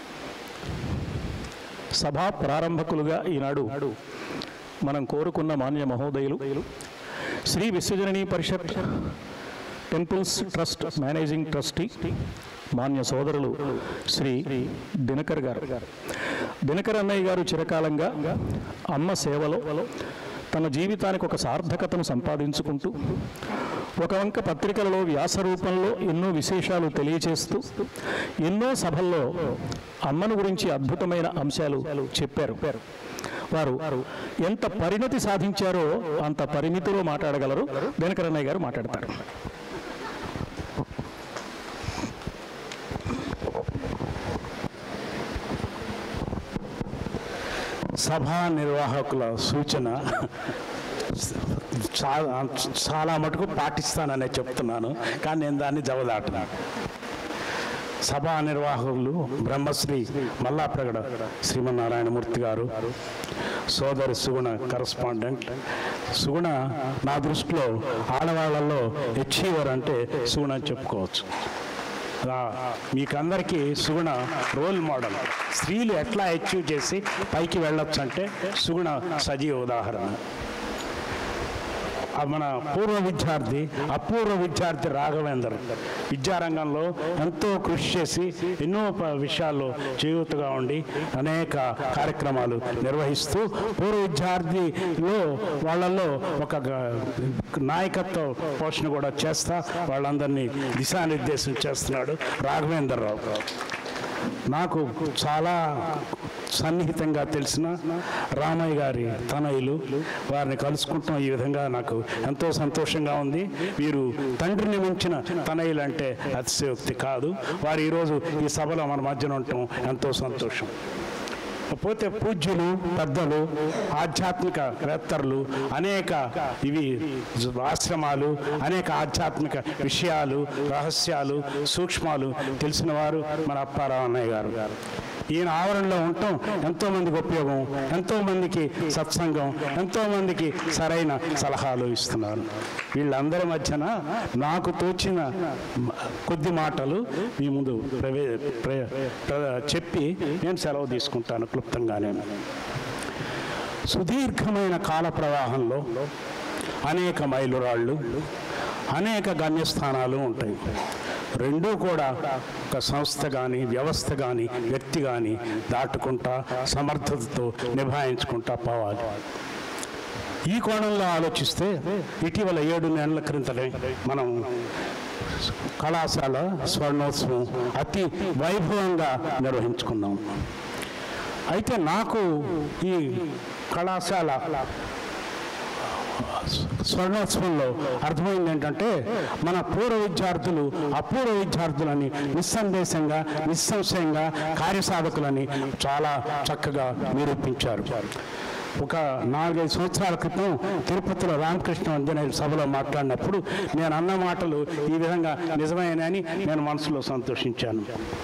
సభా ప్రారంభకులుగా ఈనాడు మనం కోరుకున్న మాన్య మహోదయులు Shri Vishwajanani Parishat temples trust managing trustee మాన్య సోదరులు శ్రీ దినకర్ గారు దినకర్ అన్నయ్య గారు చిరకాలంగా అమ్మ సేవలో తన జీవితానికి ఒక సార్థకతను సంపాదించుకుంటూ ఒక వంక పత్రికలలో వ్యాస రూపంలో ఎన్నో విశేషాలు తెలియచేస్తూ ఎన్నో సభల్లో అమ్మను గురించి అద్భుతమైన అంశాలు చెప్పారు వారు ఎంత పరిణతి సాధించారో అంత పరిమితిలో మాట్లాడగలరు దినకర్ అన్నయ్య గారు మాట్లాడతారు సభా నిర్వాహకుల సూచన చాలా చాలా మటుకు పాటిస్తాననే చెప్తున్నాను కానీ నేను దాన్ని జవదాటను సభా నిర్వాహకులు బ్రహ్మశ్రీ మల్లాప్రగడ శ్రీమన్నారాయణమూర్తి గారు సోదరి సుగుణ కరస్పాండెంట్ సుగుణ నా దృష్టిలో ఆడవాళ్ళల్లో అచీవర్ అంటే సుగుణ అని చెప్పుకోవచ్చు ఆ, మీకందరికీ సుగుణ రోల్ మోడల్ స్త్రీలు ఎట్లా అచీవ్ చేసి పైకి వెళ్ళొచ్చు అంటే సుగుణ సజీవ ఉదాహరణ ఆ మన పూర్వ విద్యార్థి అపూర్వ విద్యార్థి రాఘవేందర్ విద్యారంగంలో ఎంతో కృషి చేసి ఎన్నో ప- విషయాల్లో చేయూతగా ఉండి అనేక కార్యక్రమాలు నిర్వహిస్తూ పూర్వ విద్యార్థిలో వాళ్ళల్లో ఒక గ- నాయకత్వ పోషణ కూడా చేస్తా వాళ్ళందరినీ దిశానిర్దేశం చేస్తున్నాడు రాఘవేందర్ రావు నాకు చాలా సన్నిహితంగా తెలిసిన రామయ్య గారి తనయులు వారిని కలుసుకుంటాం ఈ విధంగా నాకు ఎంతో సంతోషంగా ఉంది వీరు తండ్రిని మించిన తనయులు అంటే అతిశయోక్తి కాదు వారు ఈరోజు ఈ సభలో మన మధ్యన ఉండటం ఎంతో సంతోషం పోతే పూజ్యులు పెద్దలు ఆధ్యాత్మిక వేత్తరులు అనేక ఇవి ఆశ్రమాలు అనేక ఆధ్యాత్మిక విషయాలు రహస్యాలు సూక్ష్మాలు తెలిసిన వారు మన అప్పారావు అన్నయ్య గారు ఈయన ఆవరణలో ఉండటం ఎంతో మందికి ఉపయోగం ఎంతో మందికి సత్సంగం ఎంతో మందికి సరైన సలహాలు ఇస్తున్నారు వీళ్ళందరి మధ్యన నాకు తోచిన మ- కొద్ది మాటలు మీ ముందు ప్రవే ప్ర- ప్ర- చెప్పి నేను సెలవు తీసుకుంటాను క్లుప్తంగానే సుదీర్ఘమైన కాల ప్రవాహంలో అనేక మైలురాళ్ళు అనేక గమ్యస్థానాలు ఉంటాయి రెండూ కూడా ఒక సంస్థ కానీ వ్యవస్థ కానీ వ్యక్తి కానీ దాటుకుంటా సమర్థతతో నిభాయించుకుంటా పోవాలి ఈ కోణంలో ఆలోచిస్తే ఇటీవల ఏడు నెలల క్రిందనే మనం కళాశాల స్వర్ణోత్సవం అతి వైభవంగా నిర్వహించుకున్నాం అయితే నాకు ఈ కళాశాల స్వర్ణోత్సవంలో అర్థమైంది ఏంటంటే మన పూర్వ విద్యార్థులు అపూర్వ విద్యార్థులని నిస్సందేశంగా నిస్సంశయంగా కార్యసాధకులని చాలా చక్కగా నిరూపించారు ఒక నాలుగైదు సంవత్సరాల క్రితం తిరుపతిలో రామకృష్ణ అంజనేయుల సభలో మాట్లాడినప్పుడు నేను అన్న మాటలు ఈ విధంగా నిజమేనని నేను మనసులో సంతోషించాను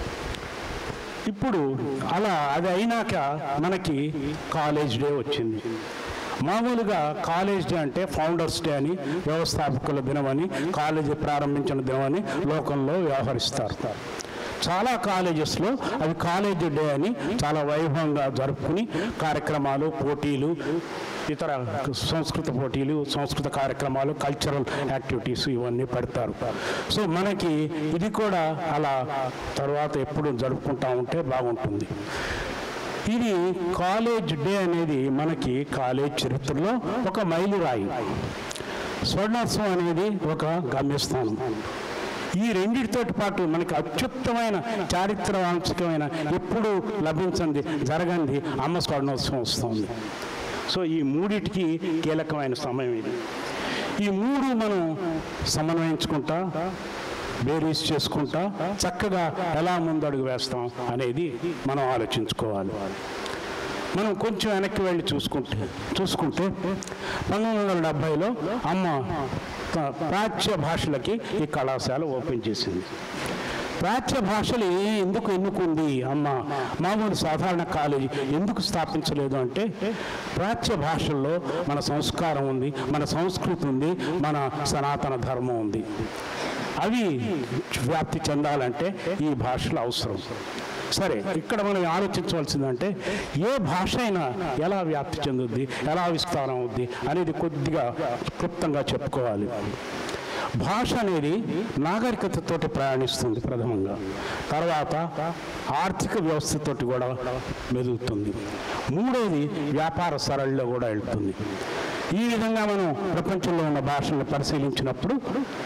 ఇప్పుడు అలా అది అయినాక మనకి కాలేజ్ డే వచ్చింది మామూలుగా కాలేజ్ డే అంటే ఫౌండర్స్ డే అని వ్యవస్థాపకుల దినమని కాలేజీ ప్రారంభించిన దినమని లోకంలో వ్యవహరిస్తారు చాలా కాలేజెస్లో అవి కాలేజ్ డే అని చాలా వైభవంగా జరుపుకుని కార్యక్రమాలు పోటీలు ఇతర సంస్కృత పోటీలు సంస్కృత కార్యక్రమాలు కల్చరల్ యాక్టివిటీస్ ఇవన్నీ పెడతారు సో మనకి ఇది కూడా అలా తర్వాత ఎప్పుడు జరుపుకుంటా ఉంటే బాగుంటుంది ఇది కాలేజ్ డే అనేది మనకి కాలేజ్ చరిత్రలో ఒక మైలురాయి స్వర్ణోత్సవం అనేది ఒక గమ్యస్థానం ఈ రెండింటితోటి పాటు మనకి అత్యుత్తమైన చారిత్రాంశకమైన ఎప్పుడు లభించింది జరగంది అమ్మ స్వర్ణోత్సవం వస్తుంది సో ఈ మూడిటికి కీలకమైన సమయం ఇది ఈ మూడు మనం సమన్వయించుకుంటా బేరీస్ చేసుకుంటా చక్కగా ఎలా ముందడుగు వేస్తాం అనేది మనం ఆలోచించుకోవాలి మనం కొంచెం వెనక్కి వెళ్ళి చూసుకుంటే చూసుకుంటే పంతొమ్మిది వందల డెబ్భైలో అమ్మ త- ప్రాచ్య భాషలకి ఈ కళాశాల ఓపెన్ చేసింది ప్రాచ్య భాషలు ఏ- ఎందుకు ఎన్నుకుంది అమ్మ మామూలు సాధారణ కాలేజీ ఎందుకు స్థాపించలేదు అంటే ప్రాచ్య భాషల్లో మన సంస్కారం ఉంది మన సంస్కృతి ఉంది మన సనాతన ధర్మం ఉంది అవి వ్యాప్తి చెందాలంటే ఈ భాషలు అవసరం సరే ఇక్కడ మనం ఆలోచించవలసిందంటే ఏ భాష అయినా ఎలా వ్యాప్తి చెందుద్ది ఎలా విస్తారం అవుద్ది అనేది కొద్దిగా క్లుప్తంగా చెప్పుకోవాలి భాష అనేది నాగరికతతోటి ప్రయాణిస్తుంది ప్రథమంగా తర్వాత ఆర్థిక వ్యవస్థతోటి కూడా మెదుగుతుంది మూడోది వ్యాపార సరళిలో కూడా వెళ్తుంది ఈ విధంగా మనం ప్రపంచంలో ఉన్న భాషలను పరిశీలించినప్పుడు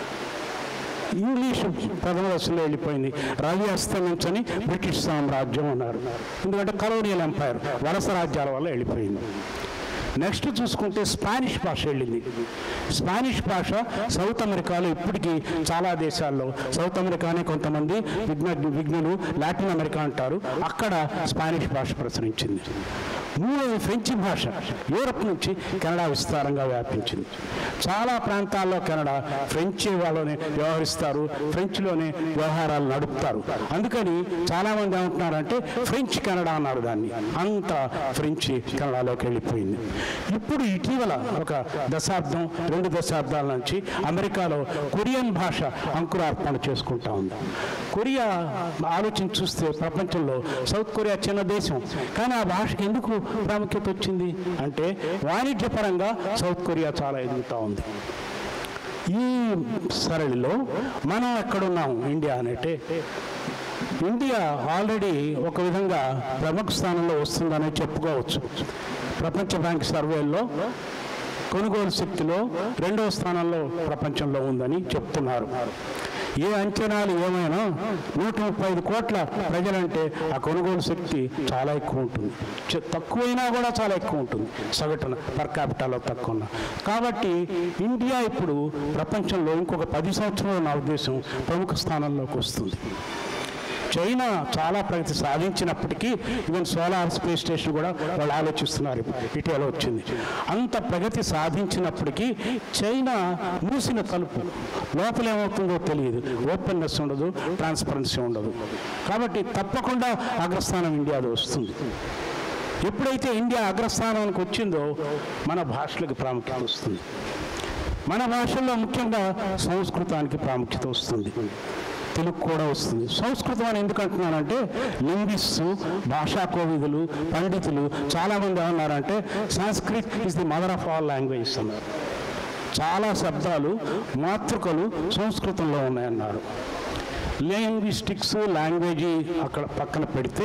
ఇంగ్లీష్ ప్రథమ దశలో వెళ్ళిపోయింది రవి అస్తమించని బ్రిటిష్ సామ్రాజ్యం అన్నారు ఎందుకంటే కలోనియల్ ఎంపైర్ వలస రాజ్యాల వల్ల వెళ్ళిపోయింది నెక్స్ట్ చూసుకుంటే స్పానిష్ భాష వెళ్ళింది స్పానిష్ భాష సౌత్ అమెరికాలో ఇప్పటికీ చాలా దేశాల్లో సౌత్ అమెరికానే కొంతమంది విజ్ఞ విజ్ఞులు లాటిన్ అమెరికా అంటారు అక్కడ స్పానిష్ భాష ప్రచురించింది మూడవది ఫ్రెంచి భాష యూరప్ నుంచి కెనడా విస్తారంగా వ్యాపించింది చాలా ప్రాంతాల్లో కెనడా ఫ్రెంచ్ వాళ్ళని వ్యవహరిస్తారు ఫ్రెంచ్లోనే వ్యవహారాలు నడుపుతారు అందుకని చాలామంది ఏమంటున్నారంటే ఫ్రెంచ్ కెనడా అన్నారు దాన్ని అంత ఫ్రెంచ్ కెనడాలోకి వెళ్ళిపోయింది ఇప్పుడు ఇటీవల ఒక దశాబ్దం రెండు దశాబ్దాల నుంచి అమెరికాలో కొరియన్ భాష అంకురార్పణ చేసుకుంటా ఉంది కొరియా ఆలోచించి చూస్తే ప్రపంచంలో సౌత్ కొరియా చిన్న దేశం కానీ ఆ భాషకి ఎందుకు ప్రాముఖ్యత వచ్చింది అంటే వాణిజ్యపరంగా సౌత్ కొరియా చాలా ఎదుగుతూ ఉంది ఈ సరళిలో మనం ఎక్కడున్నాం ఇండియా అంటే ఇండియా ఆల్రెడీ ఒక విధంగా ప్రముఖ స్థానంలో వస్తుందని చెప్పుకోవచ్చు ప్రపంచ బ్యాంక్ సర్వేల్లో కొనుగోలు శక్తిలో రెండవ స్థానంలో ప్రపంచంలో ఉందని చెప్తున్నారు ఏ అంచనాలు ఏమైనా నూట ముప్పై ఐదు కోట్ల ప్రజలంటే ఆ కొనుగోలు శక్తి చాలా ఎక్కువ ఉంటుంది చ- తక్కువైనా కూడా చాలా ఎక్కువ ఉంటుంది సగటున పర్ క్యాపిటల్లో తక్కువ ఉన్న కాబట్టి ఇండియా ఇప్పుడు ప్రపంచంలో ఇంకొక పది సంవత్సరాలు నా ఉద్దేశం ప్రముఖ స్థానంలోకి వస్తుంది చైనా చాలా ప్రగతి సాధించినప్పటికీ ఈవెన్ సోలార్ స్పేస్ స్టేషన్ కూడా వాళ్ళు ఆలోచిస్తున్నారు ఇటీవల వచ్చింది అంత ప్రగతి సాధించినప్పటికీ చైనా మూసిన తలుపు లోపల ఏమవుతుందో తెలియదు ఓపెన్నెస్ ఉండదు ట్రాన్స్పరెన్సీ ఉండదు కాబట్టి తప్పకుండా అగ్రస్థానం ఇండియాలో వస్తుంది ఎప్పుడైతే ఇండియా అగ్రస్థానానికి వచ్చిందో మన భాషలకు ప్రాముఖ్యత వస్తుంది మన భాషల్లో ముఖ్యంగా సంస్కృతానికి ప్రాముఖ్యత వస్తుంది తెలుగు కూడా వస్తుంది సంస్కృతం అని ఎందుకు అంటున్నానంటే లింగ్విస్ట్స్ భాషా కోవిదులు పండితులు చాలామంది ఏమన్నారంటే Sanskrit is the mother of all languages అన్నారు చాలా శబ్దాలు మాతృకలు సంస్కృతంలో ఉన్నాయన్నారు లింగ్విస్టిక్స్ లాంగ్వేజీ అక్కడ పక్కన పెడితే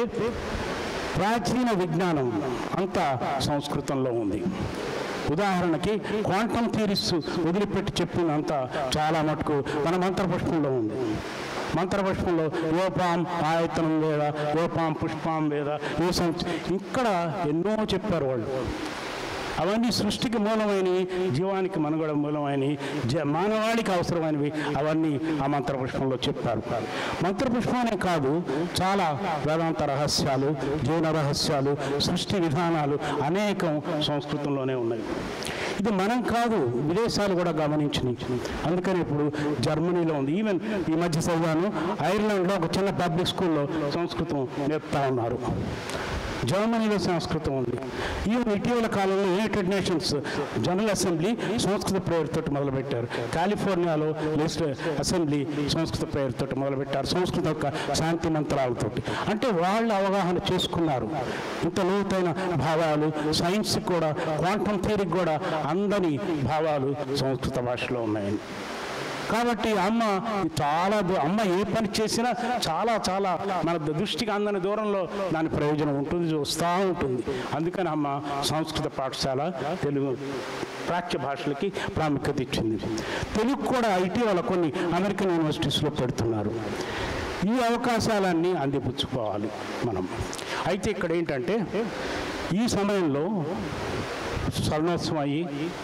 ప్రాచీన విజ్ఞానం అంతా సంస్కృతంలో ఉంది ఉదాహరణకి క్వాంటమ్ థియరీస్ వదిలిపెట్టి చెప్పినంత చాలా మటుకు మన మంత్రపుష్పంలో ఉంది మంత్రపుష్పంలో యోపాం ఆయతనం వేద యోపాం పుష్పాం వేద యోసం ఇక్కడ ఎన్నో చెప్పారు వాళ్ళు అవన్నీ సృష్టికి మూలమైనవి జీవానికి మనుగడ మూలమైనవి జ మానవాళికి అవసరమైనవి అవన్నీ ఆ మంత్రపుష్పంలో చెప్పారు మంత్రపుష్పమే కాదు చాలా వేదాంత రహస్యాలు జీవన రహస్యాలు సృష్టి విధానాలు అనేకం సంస్కృతంలోనే ఉన్నాయి ఇది మనం కాదు విదేశాలు కూడా గమనించినాయి అందుకని ఇప్పుడు జర్మనీలో ఉంది ఈవెన్ ఈ మధ్య చదివాను ఐర్లాండ్లో ఒక చిన్న పబ్లిక్ స్కూల్లో సంస్కృతం నేర్పుతా ఉన్నారు జర్మనీలో సంస్కృతం ఉంది ఈవెన్ ఇటీవల కాలంలో యునైటెడ్ నేషన్స్ జనరల్ అసెంబ్లీ సంస్కృత ప్రేయర్తో మొదలుపెట్టారు కాలిఫోర్నియాలో లెజిస్ల అసెంబ్లీ సంస్కృత ప్రేయర్తో మొదలుపెట్టారు సంస్కృత యొక్క శాంతి మంత్రాలతోటి అంటే వాళ్ళు అవగాహన చేసుకున్నారు ఇంత లోతైన భావాలు సైన్స్ కూడా క్వాంటమ్ థియరీకి కూడా అందని భావాలు సంస్కృత భాషలో ఉన్నాయని కాబట్టి అమ్మ చాలా దూ- అమ్మ ఏ పని చేసినా చాలా చాలా మన దృష్టికి అందని దూరంలో దాని ప్రయోజనం ఉంటుంది చూస్తూ ఉంటుంది అందుకని అమ్మ సంస్కృత పాఠశాల తెలుగు ప్రాచ్య భాషలకి ప్రాముఖ్యత ఇచ్చింది తెలుగు కూడా ఇటీవల కొన్ని అమెరికన్ యూనివర్సిటీస్లో పెడుతున్నారు ఈ అవకాశాలన్నీ అందిపుచ్చుకోవాలి మనం అయితే ఇక్కడ ఏంటంటే ఈ సమయంలో స్వర్ణోత్సవం అయ్యి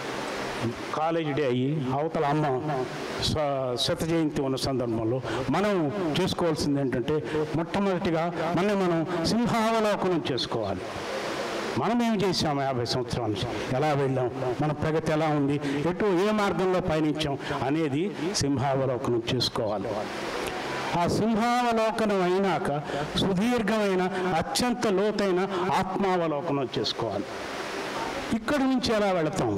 కాలేజీ డే అయ్యి అవతల అమ్మ స్వ- శత జయంతి ఉన్న సందర్భంలో మనం చేసుకోవాల్సింది ఏంటంటే మొట్టమొదటిగా మనం మనం సింహావలోకనం చేసుకోవాలి మనం ఏం చేసాము యాభై సంవత్సరాల నుంచి ఎలా వెళ్ళాం మన ప్రగతి ఎలా ఉంది ఎటు ఏ మార్గంలో పయనించాం అనేది సింహావలోకనం చేసుకోవాలి ఆ సింహావలోకనం అయినాక సుదీర్ఘమైన అత్యంత లోతైన ఆత్మావలోకనం చేసుకోవాలి ఇక్కడి నుంచి ఎలా వెళతాం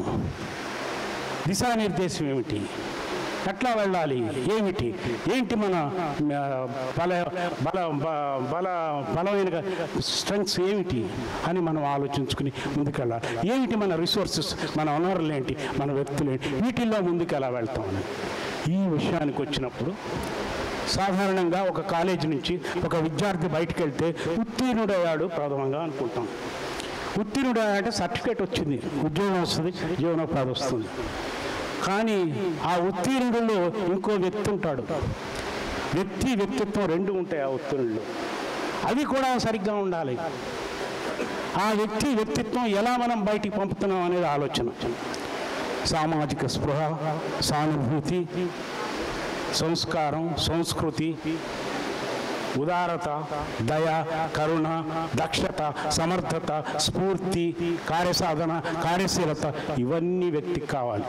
దిశానిర్దేశం ఏమిటి ఎట్లా వెళ్ళాలి ఏమిటి ఏంటి మన ఆ, బల బల బ- బల బలమైన స్ట్రెంగ్స్ ఏమిటి అని మనం ఆలోచించుకుని ముందుకెళ్ళాలి ఏమిటి మన రిసోర్సెస్ మన వనరులు ఏంటి మన వ్యక్తులు ఏంటి వీటిల్లో ముందుకు ఎలా వెళ్తామని ఈ విషయానికి వచ్చినప్పుడు సాధారణంగా ఒక కాలేజీ నుంచి ఒక విద్యార్థి బయటికి వెళ్తే ఉత్తీర్ణుడయ్యాడు ప్రథమంగా అనుకుంటాం ఉత్తీర్ణుడు అంటే సర్టిఫికేట్ వచ్చింది ఉద్యోగం వస్తుంది జీవనోపాధి వస్తుంది కానీ ఆ ఉత్తీర్ణుడిలో ఇంకో వ్యక్తి ఉంటాడు వ్యక్తి వ్యక్తిత్వం రెండు ఉంటాయి ఆ ఉత్తీర్ణుల్లో అవి కూడా సరిగ్గా ఉండాలి ఆ వ్యక్తి వ్యక్తిత్వం ఎలా మనం బయటికి పంపుతున్నాం అనేది ఆలోచన సామాజిక స్పృహ సానుభూతి సంస్కారం సంస్కృతి ఉదారత దయ కరుణ దక్షత సమర్థత స్ఫూర్తి కార్యసాధన కార్యశీలత ఇవన్నీ వ్యక్తికి కావాలి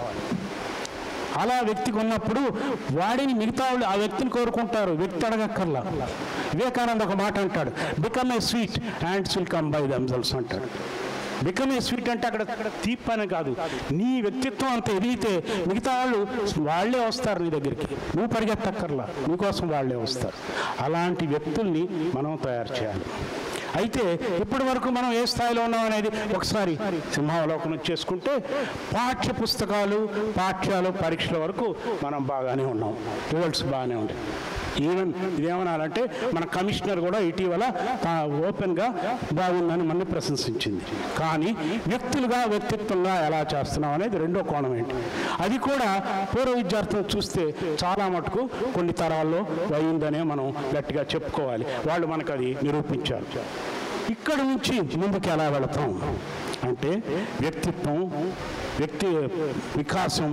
అలా వ్యక్తికి ఉన్నప్పుడు వాడిని మిగతా వాళ్ళు ఆ వ్యక్తిని కోరుకుంటారు వ్యక్తి అడగక్కర్లా వివేకానంద ఒక మాట అంటాడు become a sweet hands will come by damsels అంటాడు బికమ్ ఏ స్వీట్ అంటే అక్కడ అక్కడ తీపి అని కాదు నీ వ్యక్తిత్వం అంత ఎదిగితే మిగతా వాళ్ళు వాళ్ళే వస్తారు నీ దగ్గరికి నువ్వు పరిగెత్తక్కర్లా నీకోసం వాళ్ళే వస్తారు అలాంటి వ్యక్తుల్ని మనం తయారు చేయాలి అయితే ఇప్పటి వరకు మనం ఏ స్థాయిలో ఉన్నాం అనేది ఒకసారి సింహావలోకనం చేసుకుంటే పాఠ్య పుస్తకాలు పాఠ్యాలు పరీక్షల వరకు మనం బాగానే ఉన్నాం రిజల్ట్స్ బాగానే ఉంటాయి ఈవెన్ ఇదేమనాలంటే మన కమిషనర్ కూడా ఇటీవల తా- ఓపెన్గా బాగుందని మనని ప్రశంసించింది కానీ వ్యక్తులుగా వ్యక్తిత్వంగా ఎలా చేస్తున్నాం అనేది రెండో కోణం ఏంటి అది కూడా పూర్వ విద్యార్థులు చూస్తే చాలా మటుకు కొన్ని తరాల్లో అయిందనే మనం గట్టిగా చెప్పుకోవాలి వాళ్ళు మనకు అది నిరూపించారు ఇక్కడ నుంచి ముందుకు ఎలా వెళతాం అంటే వ్యక్తిత్వం వ్యక్తి వికాసం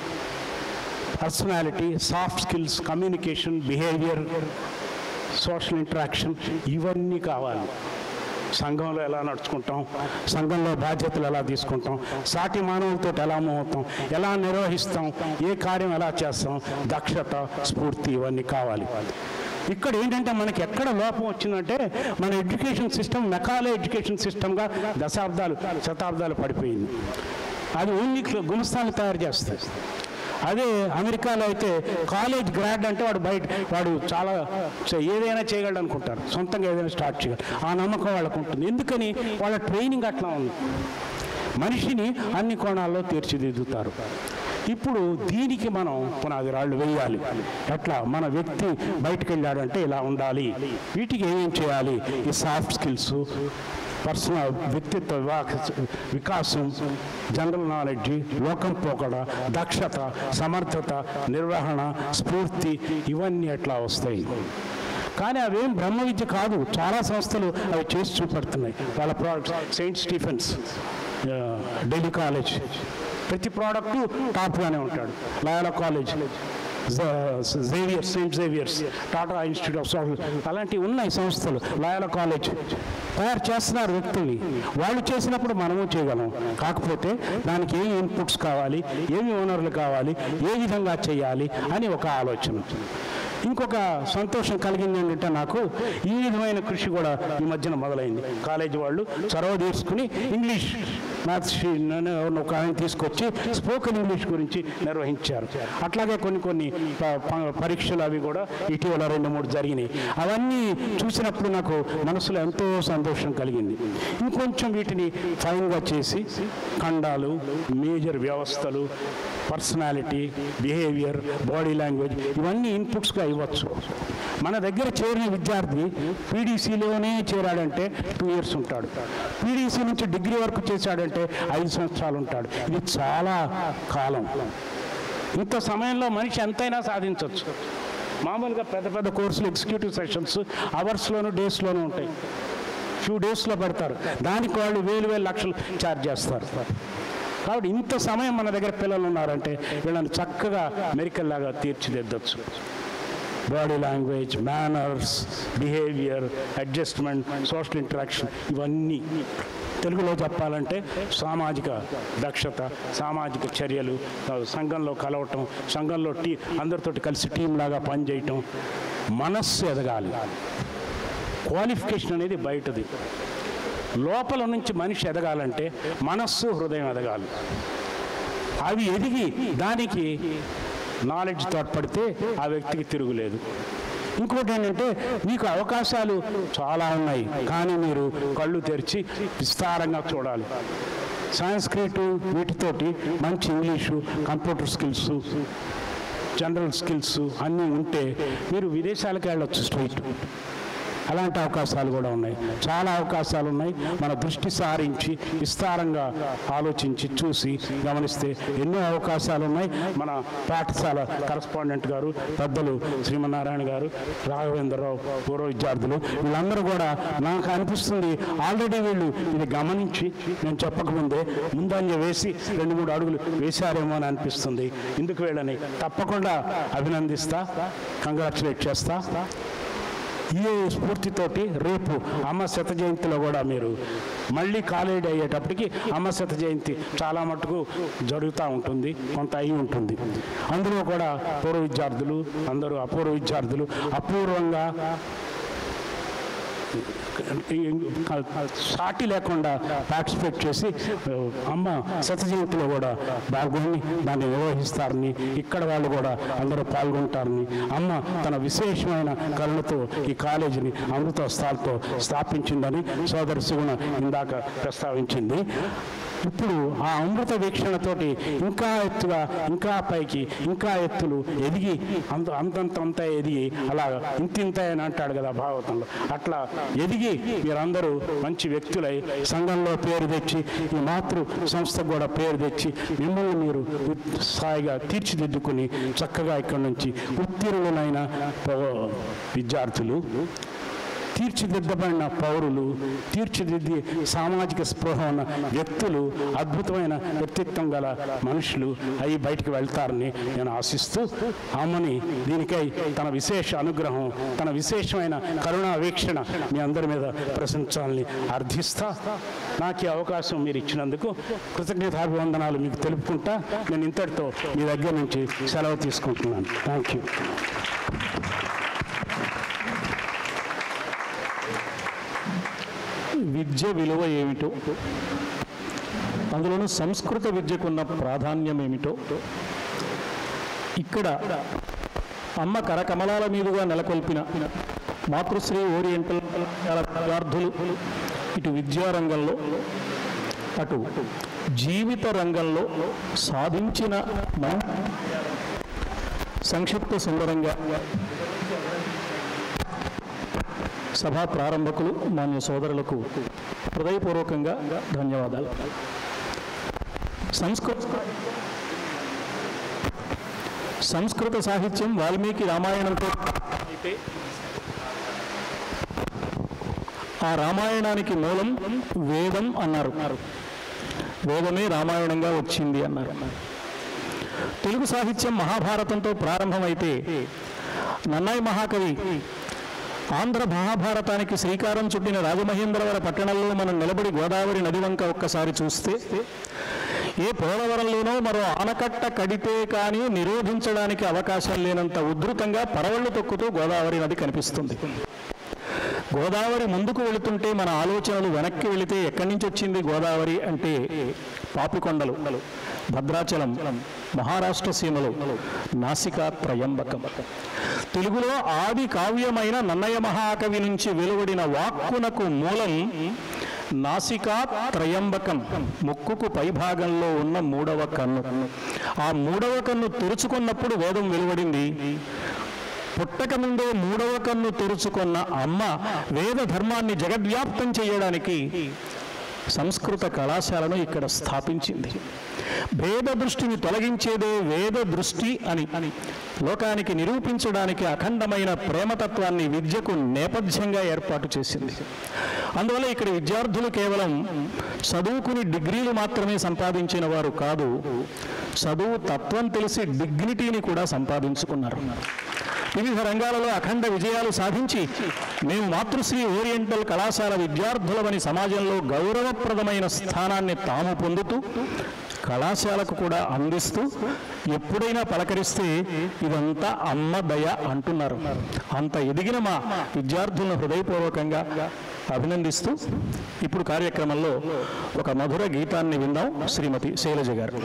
personality soft skills communication behaviour social interaction ఇవన్నీ కావాలి సంఘంలో ఎలా నడుచుకుంటాం సంఘంలో బాధ్యతలు ఎలా తీసుకుంటాం సాటి మానవులతో ఎలా మోగుతాం ఎలా నిర్వహిస్తాం ఏ కార్యం ఎలా చేస్తాం దక్షత స్ఫూర్తి ఇవన్నీ కావాలి ఇక్కడ ఏంటంటే మనకి ఎక్కడ లోపం వచ్చిందంటే మన ఎడ్యుకేషన్ సిస్టమ్ మెకాలే ఎడ్యుకేషన్ సిస్టమ్గా దశాబ్దాలు శతాబ్దాలు పడిపోయింది అది ఓన్లీ గుమస్తాన్ని తయారు చేస్తుంది అదే అమెరికాలో అయితే కాలేజ్ గ్రాడ్ అంటే వాడు బయట వాడు చాలా చే- ఏదైనా చేయగలడు అనుకుంటారు సొంతంగా ఏదైనా స్టార్ట్ చేయగలరు ఆ నమ్మకం వాళ్ళకు ఉంటుంది ఎందుకని వాళ్ళ ట్రైనింగ్ అట్లా ఉంది మనిషిని అన్ని కోణాల్లో తీర్చిదిద్దుతారు ఇప్పుడు దీనికి మనం పునాది రాళ్ళు వేయాలి ఎట్లా మన వ్యక్తి బయటకు వెళ్ళాడంటే ఇలా ఉండాలి వీటికి ఏమేం చేయాలి ఈ సాఫ్ట్ స్కిల్స్ పర్సనల్ వ్యక్తిత్వ వివాహ- వికాసం జనరల్ నాలెడ్జ్ లోకం పోకడ దక్షత సమర్థత నిర్వహణ స్ఫూర్తి ఇవన్నీ ఎట్లా వస్తాయి కానీ అవేం బ్రహ్మ విద్య కాదు చాలా సంస్థలు అవి చేసి చూపెడుతున్నాయి వాళ్ళ ప్రోడక్ట్స్ సెయింట్ స్టీఫెన్స్ ఆ, ఢిల్లీ కాలేజ్ ప్రతి ప్రోడక్టు టాప్గానే ఉంటాడు Loyola college Xavier Saint Xavier's Tata institute of social అలాంటివి ఉన్నాయి సంస్థలు లయాలా కాలేజ్ తయారు చేస్తున్నారు వ్యక్తుల్ని వాళ్ళు చేసినప్పుడు మనము చేయగలం కాకపోతే దానికి ఏ ఇన్పుట్స్ కావాలి ఏమి ఓనర్లు కావాలి ఏ విధంగా చేయాలి అని ఒక ఆలోచన ఇంకొక సంతోషం కలిగింది ఏంటంటే నాకు ఈ విధమైన కృషి కూడా ఈ మధ్యన మొదలైంది కాలేజీ వాళ్ళు చొరవ తీసుకుని ఇంగ్లీష్ మ్యాథ్స్ ఒక ఆయన తీసుకొచ్చి స్పోకెన్ ఇంగ్లీష్ గురించి నిర్వహించారు అట్లాగే కొన్ని కొన్ని ప- ప- పరీక్షలు అవి కూడా ఇటీవల రెండు మూడు జరిగినాయి అవన్నీ చూసినప్పుడు నాకు మనసులో ఎంతో సంతోషం కలిగింది ఇంకొంచెం వీటిని ఫైన్గా చేసి ఖండాలు మేజర్ వ్యవస్థలు పర్సనాలిటీ బిహేవియర్ బాడీ లాంగ్వేజ్ ఇవన్నీ ఇన్పుట్స్గా ఇవ్వచ్చు మన దగ్గర చేరిన విద్యార్థి పీడీసీలోనే చేరాడంటే టూ ఇయర్స్ ఉంటాడు పీడీసీ నుంచి డిగ్రీ వరకు చేశాడంటే ఐదు సంవత్సరాలు ఉంటాడు ఇది చాలా కాలం ఇంత సమయంలో మనిషి ఎంతైనా సాధించవచ్చు మామూలుగా పెద్ద పెద్ద కోర్సులు ఎగ్జిక్యూటివ్ సెషన్స్ అవర్స్లోను డేస్లోనూ ఉంటాయి ఫ్యూ డేస్లో పెడతారు దానికి వాళ్ళు వేలు వేలు లక్షలు ఛార్జ్ చేస్తారు కాబట్టి ఇంత సమయం మన దగ్గర పిల్లలు ఉన్నారంటే వీళ్ళని చక్కగా మెరికల్ లాగా తీర్చిదిద్దొచ్చు body language manners behaviour adjustment social interaction ఇవన్నీ తెలుగులో చెప్పాలంటే సామాజిక దక్షత సామాజిక చర్యలు ఆ, సంఘంలో కలవటం సంఘంలో టీ అందరితోటి కలిసి టీం లాగా పనిచేయటం మనస్సు ఎదగాలి క్వాలిఫికేషన్ అనేది బయటది లోపల నుంచి మనిషి ఎదగాలంటే మనస్సు హృదయం ఎదగాలి అవి ఎదిగి దానికి నాలెడ్జ్ తోడ్పడితే ఆ వ్యక్తికి తిరుగులేదు ఇంకోటి ఏంటంటే మీకు అవకాశాలు చాలా ఉన్నాయి కానీ మీరు కళ్ళు తెరిచి విస్తారంగా చూడాలి సాంస్క్రిట్ వీటితోటి మంచి English computer skills general skills అన్నీ ఉంటే మీరు విదేశాలకు వెళ్ళొచ్చు స్ట్రైట్ అలాంటి అవకాశాలు కూడా ఉన్నాయి చాలా అవకాశాలు ఉన్నాయి మన దృష్టి సారించి విస్తారంగా ఆలోచించి చూసి గమనిస్తే ఎన్నో అవకాశాలు ఉన్నాయి మన పాఠశాల కరస్పాండెంట్ గారు పెద్దలు శ్రీమన్నారాయణ గారు రాఘవేంద్రరావు పూర్వ విద్యార్థులు వీళ్ళందరూ కూడా నాకు అనిపిస్తుంది ఆల్రెడీ వీళ్ళు ఇది గమనించి నేను చెప్పకముందే ముందంజ వేసి రెండు మూడు అడుగులు వేశారేమో అని అనిపిస్తుంది ఇందుకు వీళ్ళని తప్పకుండా అభినందిస్తా కంగ్రాచులేట్ చేస్తా ఈ స్ఫూర్తితోటి రేపు అమ్మ శత జయంతిలో కూడా మీరు మళ్ళీ కాలేజీ అయ్యేటప్పటికి అమ్మ శత జయంతి చాలా మటుకు జరుగుతూ ఉంటుంది కొంత అయి ఉంటుంది అందులో కూడా పూర్వ విద్యార్థులు అందరూ అపూర్వ విద్యార్థులు అపూర్వంగా సాటి లేకుండా పార్టిసిపేట్ చేసి అమ్మ శత జయంతిలో కూడా పాల్గొని దాన్ని నిర్వహిస్తారని ఇక్కడ వాళ్ళు కూడా అందరూ పాల్గొంటారని అమ్మ తన విశేషమైన కరుణతో ఈ కాలేజీని అమృతోత్సవాలతో స్థాపించిందని సోదరి సుగుణ ఇందాక ప్రస్తావించింది ఇప్పుడు ఆ అమృత వీక్షణతోటి ఇంకా ఎత్తుగా ఇంకా పైకి ఇంకా ఎత్తులు ఎదిగి అంత అంతంత అంత ఎదిగి అలా ఇంతింత అని అంటాడు కదా భాగవతంలో అట్లా ఎదిగి మీరందరూ మంచి వ్యక్తులై సంఘంలో పేరు తెచ్చి ఈ మాతృ సంస్థకు కూడా పేరు తెచ్చి మిమ్మల్ని మీరు స్థాయిగా తీర్చిదిద్దుకుని చక్కగా ఇక్కడి నుంచి ఉత్తీర్ణులైన ప- విద్యార్థులు తీర్చిదిద్దబడిన పౌరులు తీర్చిదిద్ది సామాజిక స్పృహ ఉన్న వ్యక్తులు అద్భుతమైన వ్యక్తిత్వం గల మనుషులు అవి బయటికి వెళ్తారని నేను ఆశిస్తూ ఆమెని దీనికై తన విశేష అనుగ్రహం తన విశేషమైన కరుణా వీక్షణ మీ అందరి మీద ప్రశంసాలని అర్థిస్తా నాకు ఈ అవకాశం మీరు ఇచ్చినందుకు కృతజ్ఞతాభివందనాలు మీకు తెలుపుకుంటా నేను ఇంతటితో మీ దగ్గర నుంచి సెలవు తీసుకుంటున్నాను థ్యాంక్ యూ విద్య విలువ ఏమిటో అందులోనూ సంస్కృత విద్యకున్న ప్రాధాన్యం ఏమిటో ఇక్కడ అమ్మ కరకమలాల మీదుగా నెలకొల్పిన మాతృశ్రీ ఓరియంటల్ కళాశాల విద్యార్థులు ఇటు విద్యారంగంలో అటు జీవిత రంగంలో సాధించిన మన సంక్షిప్త సుందరంగా సభా ప్రారంభకులు మాన్య సోదరులకు హృదయపూర్వకంగా ధన్యవాదాలు సంస్కృత సంస్కృత సాహిత్యం వాల్మీకి రామాయణంతో అయితే ఆ రామాయణానికి మూలం వేదం అన్నారు వేదమే రామాయణంగా వచ్చింది అన్నారు తెలుగు సాహిత్యం మహాభారతంతో ప్రారంభమైతే నన్నయ్య మహాకవి ఆంధ్ర మహాభారతానికి శ్రీకారం చుట్టిన రాజమహేంద్రవర పట్టణంలో మనం నిలబడి గోదావరి నది వంక ఒక్కసారి చూస్తే ఏ పోలవరంలోనో మరో ఆనకట్ట కడితే కానీ నిరోధించడానికి అవకాశం లేనంత ఉధృతంగా పరవళ్లు తొక్కుతూ గోదావరి నది కనిపిస్తుంది గోదావరి ముందుకు వెళుతుంటే మన ఆలోచనలు వెనక్కి వెళితే ఎక్కడి నుంచి వచ్చింది గోదావరి అంటే పాపికొండలు భద్రాచలం మహారాష్ట్ర సీమలు నాసికా త్రయంబకం తెలుగులో ఆది కావ్యమైన నన్నయ మహాకవి నుంచి వెలువడిన వాక్కునకు మూలం నాసికా త్రయంబకం ముక్కుకు పైభాగంలో ఉన్న మూడవ కన్ను ఆ మూడవ కన్ను తెరుచుకున్నప్పుడు వేదం వెలువడింది పుట్టక ముందే మూడవ కన్ను తెరుచుకున్న అమ్మ వేద ధర్మాన్ని జగద్వ్యాప్తం చేయడానికి సంస్కృత కళాశాలను ఇక్కడ స్థాపించింది భేద దృష్టిని తొలగించేదే వేద దృష్టి అని అని లోకానికి నిరూపించడానికి అఖండమైన ప్రేమతత్వాన్ని విద్యకు నేపథ్యంగా ఏర్పాటు చేసింది అందువల్ల ఇక్కడ విద్యార్థులు కేవలం చదువుకుని డిగ్రీలు మాత్రమే సంపాదించిన వారు కాదు చదువు తత్వం తెలిసి డిగ్నిటీని కూడా సంపాదించుకున్నారు వివిధ రంగాలలో అఖండ విజయాలు సాధించి మేము మాతృశ్రీ ఓరియంటల్ కళాశాల విద్యార్థులమని సమాజంలో గౌరవప్రదమైన స్థానాన్ని తాము పొందుతూ కళాశాలకు కూడా అందిస్తూ ఎప్పుడైనా పలకరిస్తే ఇదంతా అమ్మ దయ అంటున్నారు అంత ఎదిగిన మా విద్యార్థులను హృదయపూర్వకంగా అభినందిస్తూ ఇప్పుడు కార్యక్రమంలో ఒక మధుర గీతాన్ని విందాం శ్రీమతి శైలజ గారు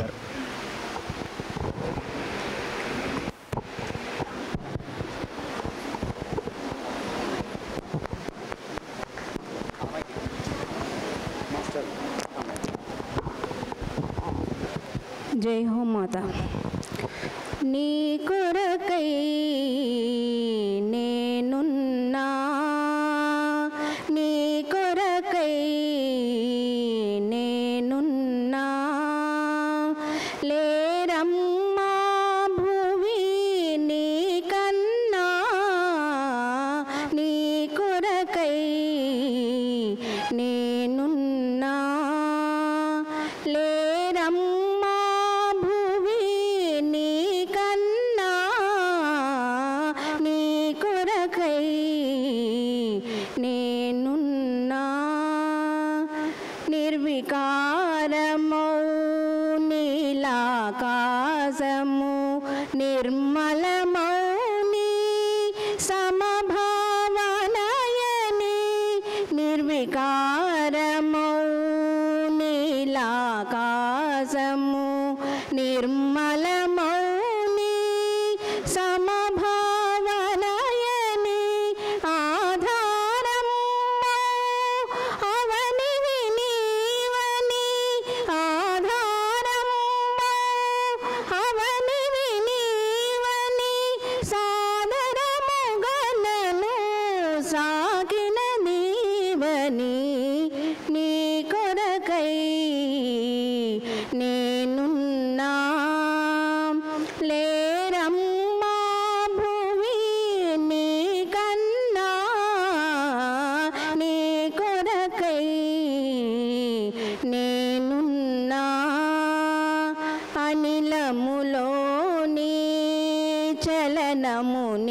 జై హో మాత నీ కొరకై నేనున్నా నీ కొరకై నేనున్నా లేరమ్మా భువి నీ కన్నా నీ కొరకై నేనున్నా లేరమ్మా భువి నీ కన్నా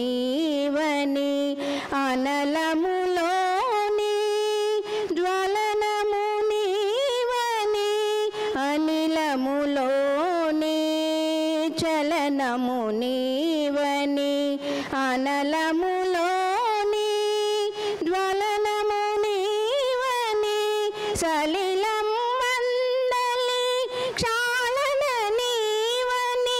నీవని అనలములోని జ్వలనము నీవని అనిలములోని చలనము నీవని అనలములోని జ్వలనము నీవని సలిలం మండలి క్షాళన నీవని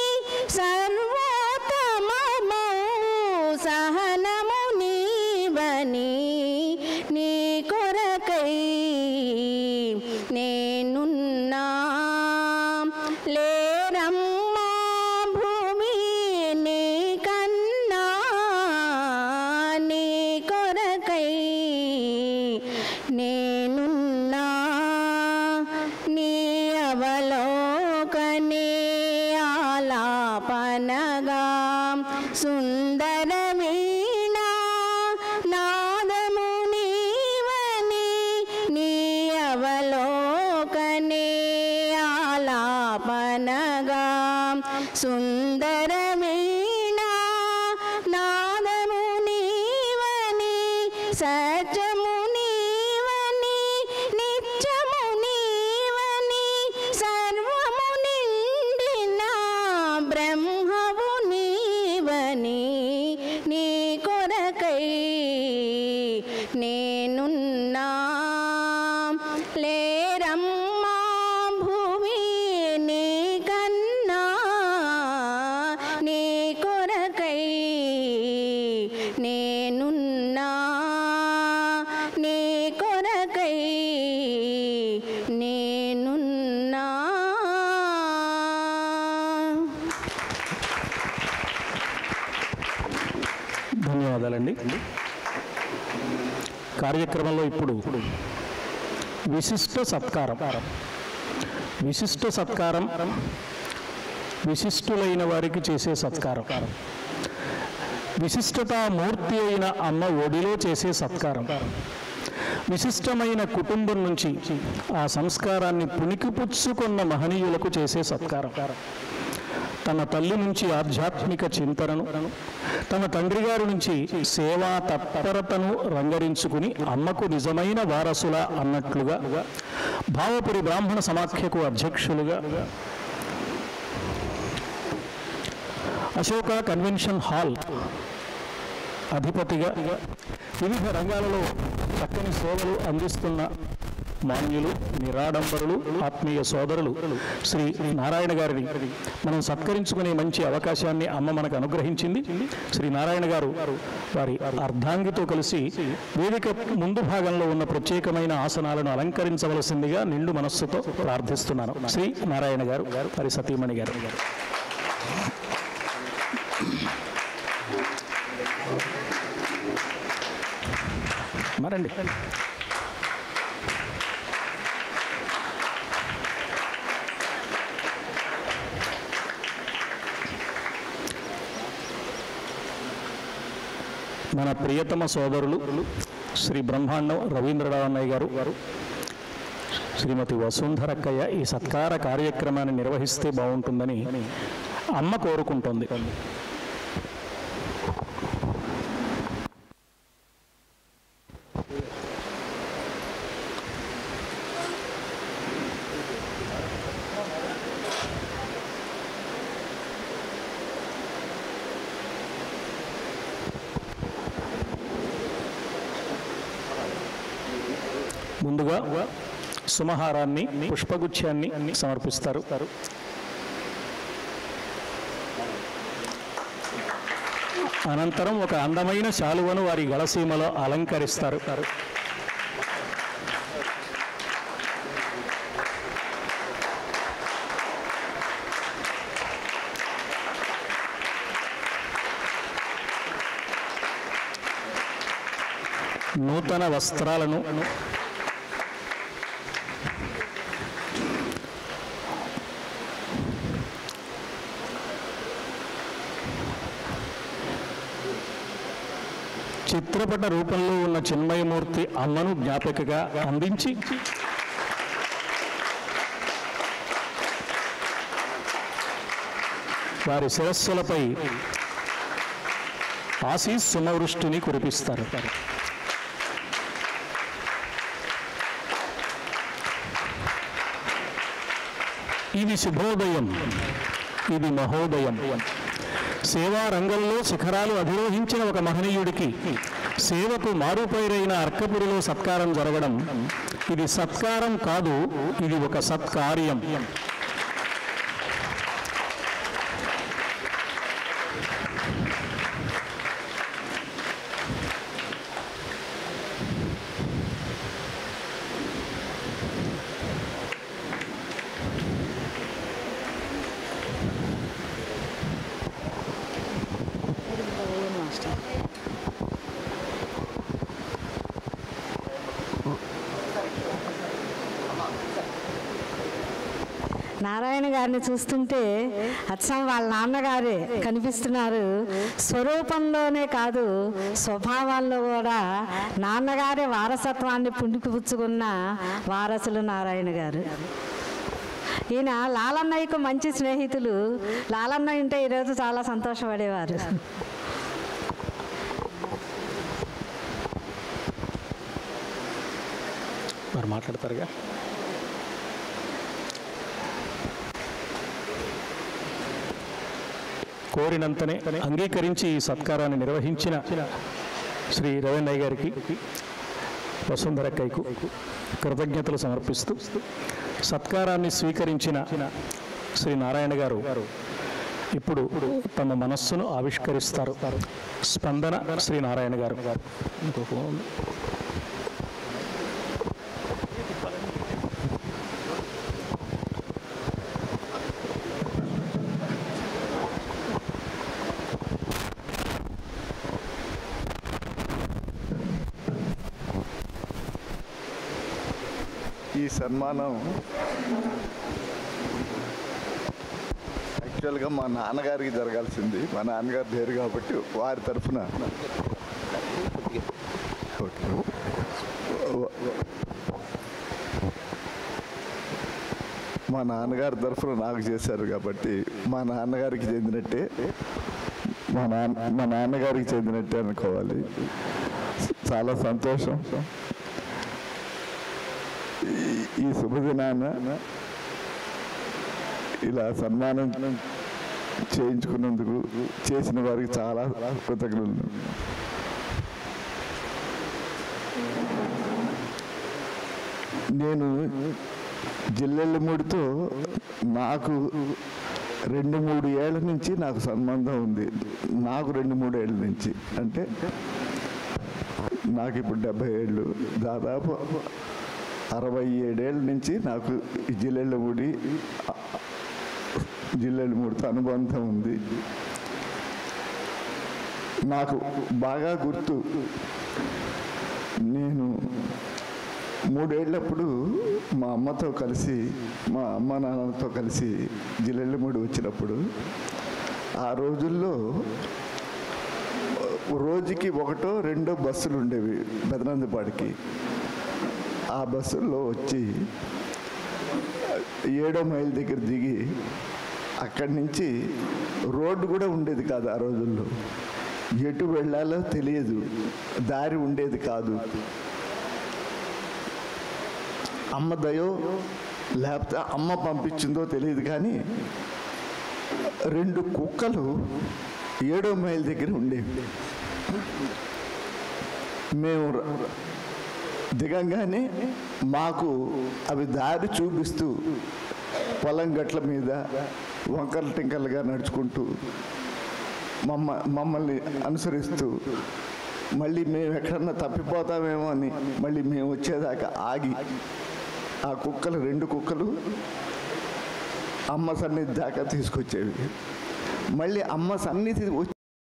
సర్వోత్తమమౌ సహనము నీవని నీ కొరకై నేనున్నా లేరమ్మా భూమి నీ కన్నా నీ కొరకై నేనున్నా నీ అవలోకనే ఆలాపనగా సుందర వీణా నాదము నీవని నీ అవలోకనే ఆలాపనగా సుందర వీణా నాదము నీవని సత్యము నీవని నిత్యము నీవని సర్వము నిండిన బ్రహ్మవు నీవని నీ కొరకై నేనున్నా లేరమ్మా భూమి నీ కన్నా నీ కొరకై నేనున్నా నీ కొరకై నేనున్నా ధన్యవాదాలండి కార్యక్రమంలో ఇప్పుడు విశిష్ట సత్కారం విశిష్ట సత్కారం విశిష్టులైన వారికి చేసే సత్కారం విశిష్టతా మూర్తి అయిన అమ్మ ఒడిలో చేసే సత్కారం విశిష్టమైన కుటుంబం నుంచి ఆ సంస్కారాన్ని పుణికిపుచ్చుకున్న మహనీయులకు చేసే సత్కారం తన తల్లి నుంచి ఆధ్యాత్మిక చింతనను తన తండ్రి గారి నుంచి సేవా తత్పరతను రంగరించుకుని అమ్మకు నిజమైన వారసుల అన్నట్లుగా భావపురి బ్రాహ్మణ సమాఖ్యకు అధ్యక్షులుగా అశోక కన్వెన్షన్ హాల్ అధిపతిగా వివిధ రంగాలలో చక్కని సేవలు అందిస్తున్న మాన్యులు నిరాడంబరులు ఆత్మీయ సోదరులు శ్రీ నారాయణ గారిని మనం సత్కరించుకునే మంచి అవకాశాన్ని అమ్మ మనకు అనుగ్రహించింది శ్రీ నారాయణ గారు వారి అర్ధాంగితో కలిసి వేదిక ముందు భాగంలో ఉన్న ప్రత్యేకమైన ఆసనాలను అలంకరించవలసిందిగా నిండు మనస్సుతో ప్రార్థిస్తున్నాను శ్రీ నారాయణ గారు వారి సతీమణి గారు మరండి మన ప్రియతమ సోదరులు శ్రీ బ్రహ్మాండం రవీంద్రరావు అన్నయ్య గారు గారు శ్రీమతి వసుంధరక్కయ్య ఈ సత్కార కార్యక్రమాన్ని నిర్వహిస్తే బాగుంటుందని అమ్మ కోరుకుంటోంది ముందుగా సుమహారాన్ని పుష్పగుచ్ఛాన్ని సమర్పిస్తారు అనంతరం ఒక అందమైన శాలువను వారి గళసీమలో అలంకరిస్తారు నూతన వస్త్రాలను చిత్రపట రూపంలో ఉన్న చిన్మయమూర్తి అమ్మను జ్ఞాపికగా అందించి వారి శిరస్సులపై ఆశీస్ సుమవృష్టిని కురిపిస్తారు ఇది శుభోదయం ఇది మహోదయం సేవా రంగంలో శిఖరాలు అధిరోహించిన ఒక మహనీయుడికి సేవకు మారుపైరైన అర్కపురిలో సత్కారం జరగడం ఇది సత్కారం కాదు ఇది ఒక సత్కార్యం నారాయణ గారిని చూస్తుంటే అచ్చం వాళ్ళ నాన్నగారే కనిపిస్తున్నారు స్వరూపంలోనే కాదు స్వభావాల్లో కూడా నాన్నగారే వారసత్వాన్ని పుణికిపుచ్చుకున్న వారసులు నారాయణ గారు ఈయన లాలన్నయ్యకు మంచి స్నేహితులు లాలన్నయ్య ఉంటే ఈరోజు చాలా సంతోషపడేవారు వారు మాట్లాడతారుగా కోరినంతనే అంగీకరించి ఈ సత్కారాన్ని నిర్వహించిన శ్రీ రవీణయ్య గారికి వసుంధరక్కయ్యకు కృతజ్ఞతలు సమర్పిస్తూ సత్కారాన్ని స్వీకరించిన శ్రీ నారాయణ గారు ఇప్పుడు తమ మనస్సును ఆవిష్కరిస్తారు స్పందన శ్రీ నారాయణ గారు ఇంకో ఫోన్. ఈ సన్మానం యాక్చువల్గా మా నాన్నగారికి జరగాల్సింది మా నాన్నగారు లేరు కాబట్టి వారి తరఫున ఓకే. మా నాన్నగారి తరఫున నాకు చేశారు కాబట్టి మా నాన్నగారికి చెందినట్టే మా నాన్న మా నాన్నగారికి చెందినట్టే అనుకోవాలి చాలా సంతోషం ఈ- ఈ శుభదినాన ఇలా సన్మానం చేయించుకున్నందుకు చేసిన వారికి చాలా కృతజ్ఞతలు నేను జిల్లెళ్ళమూడితో నాకు రెండు మూడు ఏళ్ల నుంచి నాకు సంబంధం ఉంది నాకు రెండు మూడు ఏళ్ళ నుంచి అంటే నాకు ఇప్పుడు డెబ్బై ఏళ్ళు దాదాపు అరవై ఏడేళ్ళ నుంచి నాకు ఈ జిల్లెళ్ళమూడి జిల్లెళ్ళమూడితో అనుబంధం ఉంది నాకు బాగా గుర్తు నేను మూడేళ్ళప్పుడు మా అమ్మతో కలిసి మా అమ్మ నాన్నలతో కలిసి జిల్లెళ్ళమూడి వచ్చినప్పుడు ఆ రోజుల్లో రోజుకి ఒకటో రెండో బస్సులు ఉండేవి బెదనందిపాడికి ఆ బస్సుల్లో వచ్చి ఏడో మైల్ దగ్గర దిగి అక్కడి నుంచి రోడ్డు కూడా ఉండేది కాదు ఆ రోజుల్లో ఎటు వెళ్ళాలో తెలియదు దారి ఉండేది కాదు అమ్మ దయో లేకపోతే అమ్మ పంపించిందో తెలియదు కానీ రెండు కుక్కలు ఏడో మైల్ దగ్గర ఉండేవి మేము ర- దిగంగానే మాకు అవి దారి చూపిస్తూ పొలం గట్ల మీద వంకర టింకలుగా నడుచుకుంటూ మమ్మ మమ్మల్ని అనుసరిస్తూ మళ్ళీ మేము ఎక్కడన్నా తప్పిపోతామేమో అని మళ్ళీ మేము వచ్చేదాకా ఆగి ఆ కుక్కలు రెండు కుక్కలు అమ్మ సన్నిధి దాకా తీసుకొచ్చేవి మళ్ళీ అమ్మ సన్నిధి వచ్చి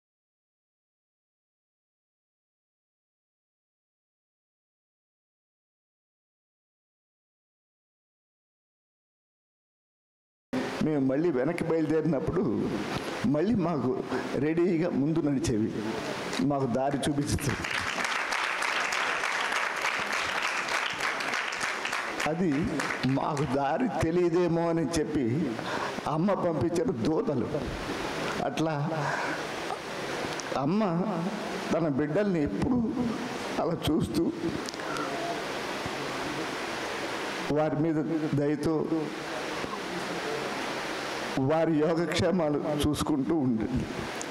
మేము మళ్ళీ వెనక్కి బయలుదేరినప్పుడు మళ్ళీ మాకు రెడీగా ముందు నడిచేవి మాకు దారి చూపిస్తుంది అది మాకు దారి తెలియదేమో అని చెప్పి అమ్మ పంపించిన దూతలు అట్లా అమ్మ తన బిడ్డల్ని ఎప్పుడు అలా చూస్తూ వారి మీద దయతో వారి యోగక్షేమాలు చూసుకుంటూ ఉండేది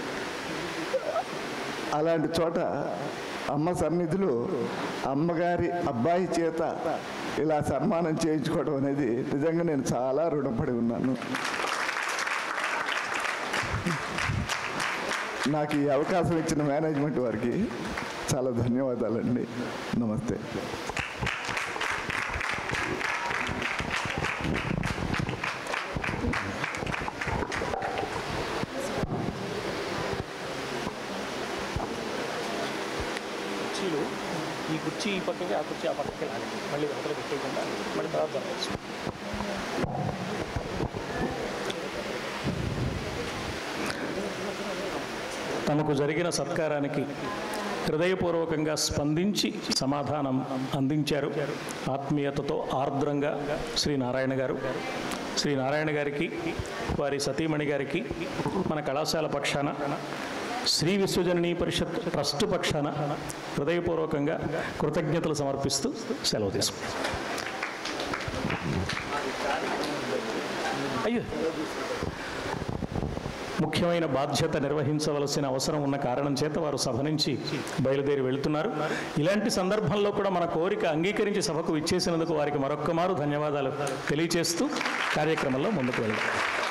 అలాంటి చోట అమ్మ సన్నిధిలో అమ్మగారి అబ్బాయి చేత ఇలా సన్మానం చేయించుకోవడం అనేది నిజంగా నేను చాలా రుణపడి ఉన్నాను నాకు ఈ అవకాశం ఇచ్చిన మేనేజ్మెంట్ వారికి చాలా ధన్యవాదాలండి నమస్తే కుర్చీలు ఈ కుర్చీ ఈ పక్కకి ఆ కుర్చీ ఆ పక్కకి లాగండి మళ్ళీ అవతల పెట్టేయకుండా మళ్ళీ తర్వాత జరగచ్చు తమకు జరిగిన సత్కారానికి హృదయపూర్వకంగా స్పందించి సమాధానం అందించారు ఆత్మీయతతో ఆర్ద్రంగా శ్రీ నారాయణ గారు శ్రీ నారాయణ గారికి వారి సతీమణి గారికి మన కళాశాల పక్షాన శ్రీ విశ్వజననీ పరిషత్ ట్రస్ట్ పక్షాన హృదయపూర్వకంగా కృతజ్ఞతలు సమర్పిస్తూ సెలవు తీసుకుంటాం అయ్యో ముఖ్యమైన బాధ్యత నిర్వహించవలసిన అవసరం ఉన్న కారణం చేత వారు సభ నుంచి బయలుదేరి వెళుతున్నారు ఇలాంటి సందర్భంలో కూడా మన కోరిక అంగీకరించి సభకు ఇచ్చేసినందుకు వారికి మరొక్క మారు ధన్యవాదాలు తెలియచేస్తూ కార్యక్రమంలో ముందుకు వెళ్దాం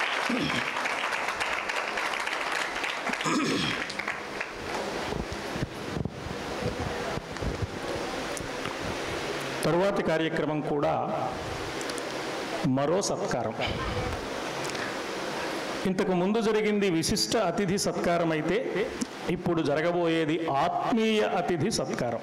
తరువాతి కార్యక్రమం కూడా మరో సత్కారం ఇంతకు ముందు జరిగింది విశిష్ట అతిథి సత్కారం అయితే ఇప్పుడు జరగబోయేది ఆత్మీయ అతిథి సత్కారం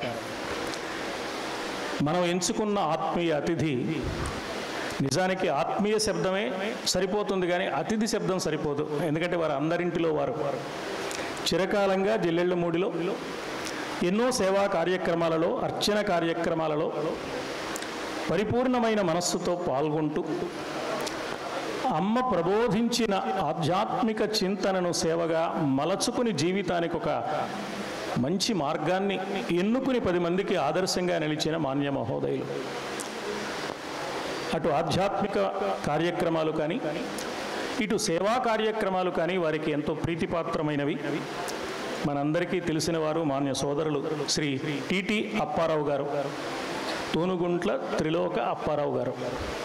మనం ఎంచుకున్న ఆత్మీయ అతిథి నిజానికి ఆత్మీయ శబ్దమే సరిపోతుంది కానీ అతిథి శబ్దం సరిపోదు ఎందుకంటే వారు అందరింటిలో వారు చిరకాలంగా జిల్లెళ్ళమూడిలో ఎన్నో సేవా కార్యక్రమాలలో అర్చన కార్యక్రమాలలో పరిపూర్ణమైన మనస్సుతో పాల్గొంటూ అమ్మ ప్రబోధించిన ఆధ్యాత్మిక చింతనను సేవగా మలచుకుని జీవితానికి ఒక మంచి మార్గాన్ని ఎన్నుకుని పది మందికి ఆదర్శంగా నిలిచిన మాన్య మహోదయులు అటు ఆధ్యాత్మిక కార్యక్రమాలు కానీ ఇటు సేవా కార్యక్రమాలు కానీ వారికి ఎంతో ప్రీతిపాత్రమైనవి మనందరికీ తెలిసిన వారు మాన్య సోదరులు శ్రీ టిటి అప్పారావు గారు తూనుగుంట్ల త్రిలోక అప్పారావు గారు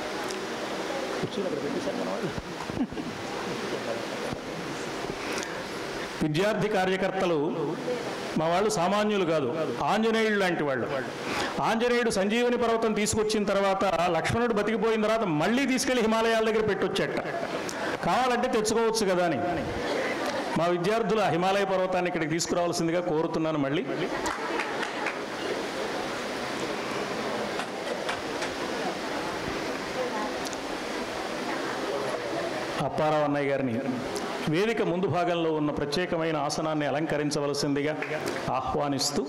విద్యార్థి కార్యకర్తలు మా వాళ్ళు సామాన్యులు కాదు ఆంజనేయులు లాంటి వాళ్ళు ఆంజనేయుడు సంజీవని పర్వతం తీసుకొచ్చిన తర్వాత లక్ష్మణుడు బతికిపోయిన తర్వాత మళ్ళీ తీసుకెళ్లి హిమాలయాల దగ్గర పెట్టొచ్చట కావాలంటే తెచ్చుకోవచ్చు కదా అని మా విద్యార్థులు ఆ హిమాలయ పర్వతాన్ని ఇక్కడికి తీసుకురావాల్సిందిగా కోరుతున్నాను మళ్ళీ అప్పారావు అన్నయ్య గారిని వేదిక ముందు భాగంలో ఉన్న ప్రత్యేకమైన ఆసనాన్ని అలంకరించవలసిందిగా ఆహ్వానిస్తూ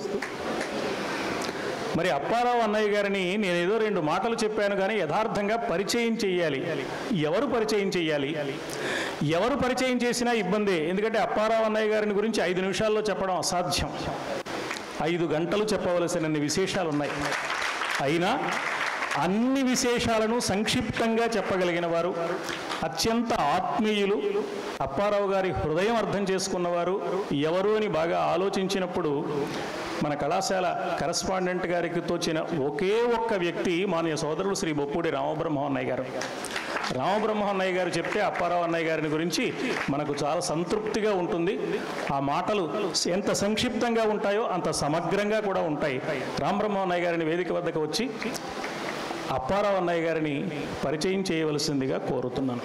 మరి అప్పారావు అన్నయ్య గారిని నేను ఏదో రెండు మాటలు చెప్పాను కానీ యథార్థంగా పరిచయం చెయ్యాలి ఎవరు పరిచయం చెయ్యాలి ఎవరు పరిచయం చేసినా ఇబ్బందే ఎందుకంటే అప్పారావు అన్నయ్య గారిని గురించి ఐదు నిమిషాల్లో చెప్పడం అసాధ్యం ఐదు గంటలు చెప్పవలసినన్ని విశేషాలు ఉన్నాయి అయినా అన్ని విశేషాలను సంక్షిప్తంగా చెప్పగలిగిన వారు అత్యంత ఆత్మీయులు అప్పారావు గారి హృదయం అర్థం చేసుకున్నవారు ఎవరు అని బాగా ఆలోచించినప్పుడు మన కళాశాల కరస్పాండెంట్ గారికి తోచిన ఒకే ఒక్క వ్యక్తి మానయ్య సోదరుడు శ్రీ బొప్పూడి రామబ్రహ్మన్నయ్య గారు రామబ్రహ్మన్నయ్య గారు చెప్తే అప్పారావు అన్నయ్య గారిని గురించి మనకు చాలా సంతృప్తిగా ఉంటుంది ఆ మాటలు ఎంత సంక్షిప్తంగా ఉంటాయో అంత సమగ్రంగా కూడా ఉంటాయి రామబ్రహ్మన్నయ్య గారిని వేదిక వద్దకు వచ్చి అప్పారావు అన్నయ్య గారిని పరిచయం చేయవలసిందిగా కోరుతున్నాను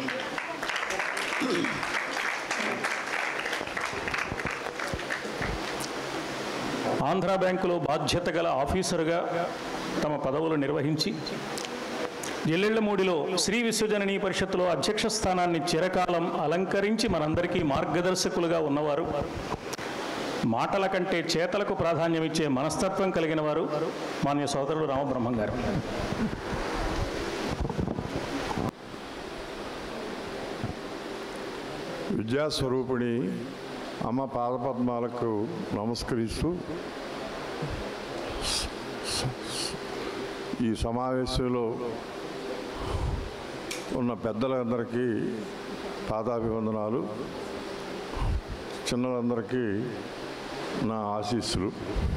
ఆంధ్ర బ్యాంకులో బాధ్యత గల ఆఫీసరుగా తమ పదవులు నిర్వహించి జిల్లెళ్లమూడిలో శ్రీ విశ్వజననీ పరిషత్తులో అధ్యక్ష స్థానాన్ని చిరకాలం అలంకరించి మనందరికీ మార్గదర్శకులుగా ఉన్నవారు మాటల కంటే చేతలకు ప్రాధాన్యమిచ్చే మనస్తత్వం కలిగిన వారు మాన్య సోదరుడు రామబ్రహ్మం గారు విద్యాస్వరూపిణి అమ్మ పాదపద్మాలకు నమస్కరిస్తూ ఈ సమావేశంలో ఉన్న పెద్దలందరికీ పాదాభివందనాలు చిన్నలందరికీ నా ఆశీస్సులు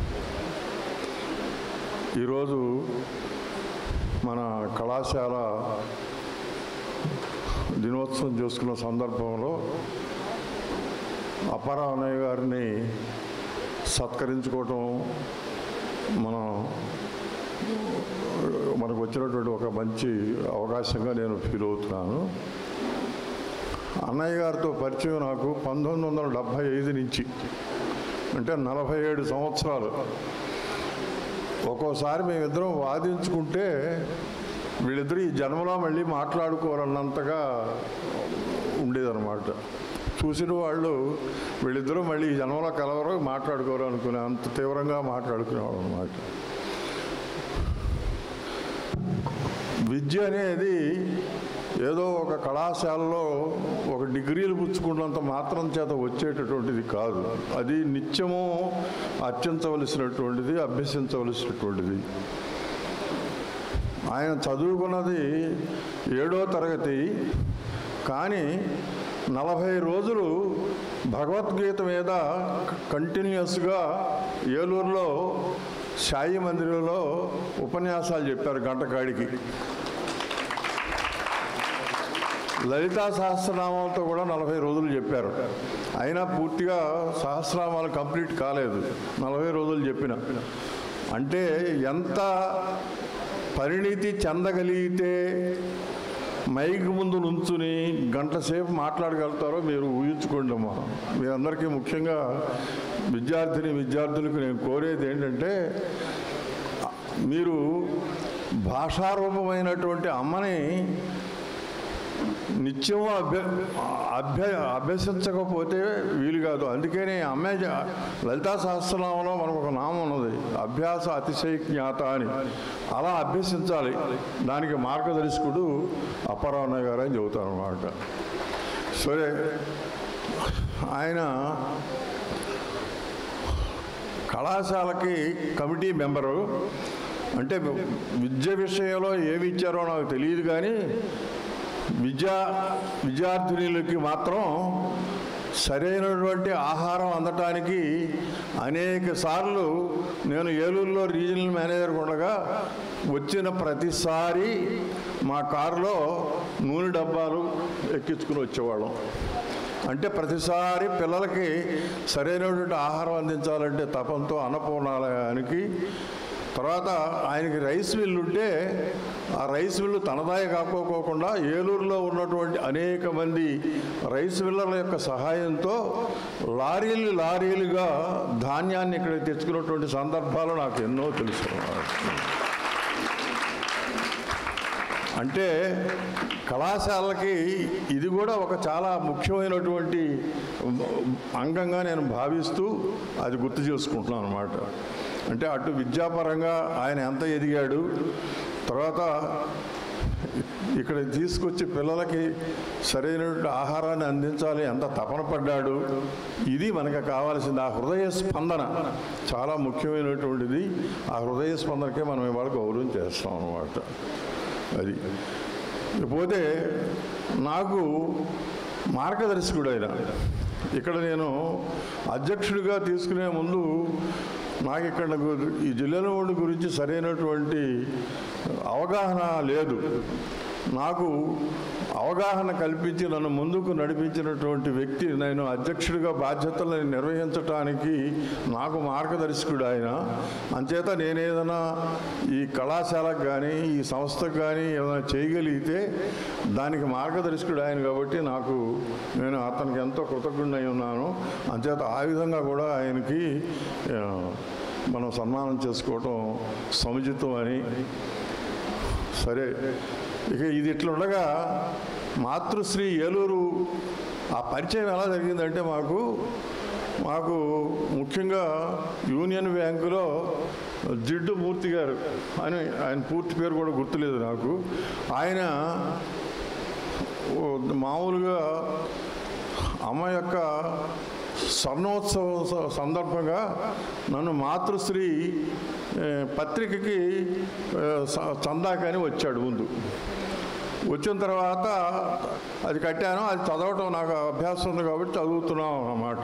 ఈరోజు మన కళాశాల దినోత్సవం చేసుకున్న సందర్భంలో అపరా అన్నయ్య గారిని సత్కరించుకోవటం మనం మనకు వచ్చినటువంటి ఒక మంచి అవకాశంగా నేను ఫీల్ అవుతున్నాను అన్నయ్య గారితో పరిచయం నాకు పంతొమ్మిది వందల డెబ్భై ఐదు నుంచి అంటే నలభై ఏడు సంవత్సరాలు ఒక్కోసారి మేమిద్దరం వాదించుకుంటే వీళ్ళిద్దరూ ఈ జన్మలో మళ్ళీ మాట్లాడుకోవాలన్నంతగా ఉండేదన్నమాట చూసిన వాళ్ళు వీళ్ళిద్దరూ మళ్ళీ ఈ జన్మలో కలవరు మాట్లాడుకోరు అనుకునే అంత తీవ్రంగా మాట్లాడుకునేవాడు అనమాట విద్య అనేది ఏదో ఒక కళాశాలలో ఒక డిగ్రీలు పుచ్చుకున్నంత మాత్రం చేత వచ్చేటటువంటిది కాదు అది నిత్యము అర్చించవలసినటువంటిది అభ్యసించవలసినటువంటిది ఆయన చదువుకున్నది ఏడో తరగతి కానీ నలభై రోజులు భగవద్గీత మీద కంటిన్యూస్గా ఏలూరులో సాయి మందిరంలో ఉపన్యాసాలు చెప్పారు గంటకాడికి లలితా సహస్రనామాలతో కూడా నలభై రోజులు చెప్పారు అయినా పూర్తిగా సహస్రనామాలు కంప్లీట్ కాలేదు నలభై రోజులు చెప్పిన అంటే ఎంత పరిణితి చెందగలిగితే మైక్ ముందు నుంచుని గంట సేపు మాట్లాడగలుగుతారో మీరు ఊహించుకోండి అమ్మా మీరందరికీ ముఖ్యంగా విద్యార్థిని విద్యార్థులకు నేను కోరేది ఏంటంటే మీరు భాషారూపమైనటువంటి అమ్మని నిత్యం అభ్య అభ్య అభ్యసించకపోతే వీలు కాదు అందుకని అమ్మే జ- లలితా సహస్రనామంలో మనకు ఒక నామం ఉన్నది అభ్యాస అతిశయ జ్ఞాత అని అలా అభ్యసించాలి దానికి మార్గదర్శకుడు అప్పారావు గారు అని చెబుతారు అన్నమాట సరే ఆయన కళాశాలకి కమిటీ మెంబరు అంటే విద్య విషయంలో ఏమి ఇచ్చారో నాకు తెలియదు కానీ విద్యా విద్యార్థినులకి మాత్రం సరైనటువంటి ఆహారం అందటానికి అనేక సార్లు నేను ఏలూరులో రీజనల్ మేనేజర్ ఉండగా వచ్చిన ప్రతిసారి మా కారులో నూనె డబ్బాలు ఎక్కించుకుని వచ్చేవాళ్ళం అంటే ప్రతిసారి పిల్లలకి సరైనటువంటి ఆహారం అందించాలంటే తపంతో అన్నపూర్ణాలయానికి తర్వాత ఆయనకి రైస్ మిల్లు ఉంటే ఆ రైస్ మిల్లు తనదాయ కాకోకుండా ఏలూరులో ఉన్నటువంటి అనేక మంది రైస్ మిల్లర్ల యొక్క సహాయంతో లారీలు లారీలుగా ధాన్యాన్ని ఇక్కడ తెచ్చుకున్నటువంటి సందర్భాలు నాకు ఎన్నో తెలుసు అంటే కళాశాలకి ఇది కూడా ఒక చాలా ముఖ్యమైనటువంటి అంగంగా నేను భావిస్తూ అది గుర్తు చేసుకుంటున్నాను అనమాట అంటే అటు విద్యాపరంగా ఆయన ఎంత ఎదిగాడు తర్వాత ఇక్కడ తీసుకొచ్చి పిల్లలకి సరైనటువంటి ఆహారాన్ని అందించాలి ఎంత తపన పడ్డాడు ఇది మనకు కావాల్సింది ఆ హృదయ స్పందన చాలా ముఖ్యమైనటువంటిది ఆ హృదయ స్పందనకే మనం ఇవాళ గౌరవం చేస్తాం అన్నమాట అది పోతే నాకు మార్గదర్శకుడు ఆయన ఇక్కడ నేను అధ్యక్షుడిగా తీసుకునే ముందు నాకు ఇక్కడ నాకు ఈ జిల్లాలో ఉండి గురించి సరైనటువంటి అవగాహన లేదు నాకు అవగాహన కల్పించి నన్ను ముందుకు నడిపించినటువంటి వ్యక్తి నేను అధ్యక్షుడిగా బాధ్యతలను నిర్వహించడానికి నాకు మార్గదర్శకుడు ఆయన అంచేత నేనేదైనా ఈ కళాశాలకు కానీ ఈ సంస్థకు కానీ ఏదైనా చేయగలిగితే దానికి మార్గదర్శకుడు ఆయన కాబట్టి నాకు నేను అతనికి ఎంతో కృతజ్ఞుడై ఉన్నాను అంచేత ఆ విధంగా కూడా ఆయనకి ఆ, మనం సన్మానం చేసుకోవటం సముచితం అని సరే ఇక ఇది ఇట్లుండగా మాతృశ్రీ ఏలూరు ఆ పరిచయం ఎలా జరిగిందంటే మాకు మాకు ముఖ్యంగా యూనియన్ బ్యాంకులో జిడ్డు మూర్తి గారు అని ఆయన పూర్తి పేరు కూడా గుర్తులేదు నాకు ఆయన ఓ మామూలుగా అమ్మ యొక్క స్వర్ణోత్సవం స- సందర్భంగా నన్ను మాతృశ్రీ ఏ, పత్రికకి ఏ, స- చందాకని వచ్చాడు ముందు వచ్చిన తర్వాత అది కట్టాను అది చదవటం నాకు అభ్యాసం ఉంది కాబట్టి చదువుతున్నాం అన్నమాట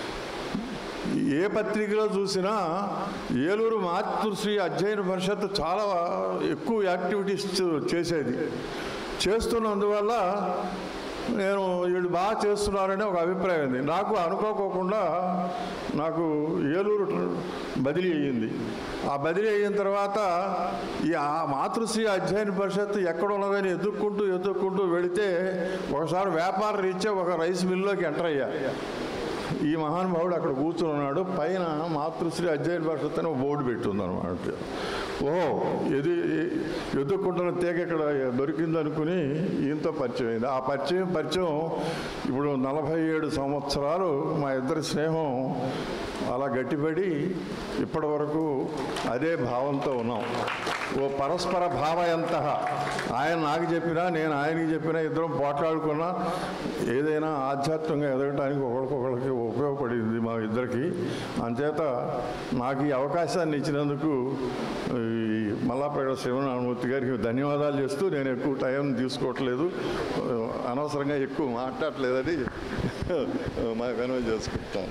ఏ పత్రికలో చూసినా ఏలూరు మాతృశ్రీ అధ్యయన పరిషత్ చాలా ఎక్కువ యాక్టివిటీస్ చేసేది చేస్తున్నందువల్ల నేను వీళ్ళు బాగా చేస్తున్నారని ఒక అభిప్రాయం ఉంది నాకు అనుకోకోకుండా నాకు ఏలూరు బదిలీ అయ్యింది ఆ బదిలీ అయిన తర్వాత ఈ ఆ మాతృశ్రీ అధ్యయన పరిషత్ ఎక్కడ ఉన్నదని ఎదుక్కుంటూ ఎదుక్కుంటూ వెళితే ఒకసారి వ్యాపార రీత్యా ఒక రైస్ మిల్లోకి ఎంటర్ అయ్యా ఈ మహానుభావుడు అక్కడ కూర్చుని ఉన్నాడు పైన మాతృశ్రీ అధ్యయన పరిషత్ అని ఒక బోర్డు పెట్టుంది అనమాట ఓహో ఎది ఎదుర్కొంటున్న తీగ ఇక్కడ దొరికింది అనుకుని ఈయంతో పరిచయం అయింది ఆ పరిచయం పరిచయం ఇప్పుడు నలభై ఏడు సంవత్సరాలు మా ఇద్దరి స్నేహం అలా గట్టిపడి ఇప్పటి వరకు అదే భావంతో ఉన్నాం ఓ పరస్పర భావ ఎంత ఆయన నాకు చెప్పినా నేను ఆయనకి చెప్పినా ఇద్దరం పోట్లాడుకున్నా ఏదైనా ఆధ్యాత్మికంగా ఎదగటానికి ఒకరికొకరికి ఉపయోగపడింది మా ఇద్దరికి అంచేత నాకు ఈ అవకాశాన్ని ఇచ్చినందుకు ఈ మల్లాపేట శివనారాయణమూర్తి గారికి ధన్యవాదాలు చేస్తూ నేను ఎక్కువ టైం తీసుకోవట్లేదు అనవసరంగా ఎక్కువ మాట్లాడలేదని మా వెనవ చేసుకుంటాను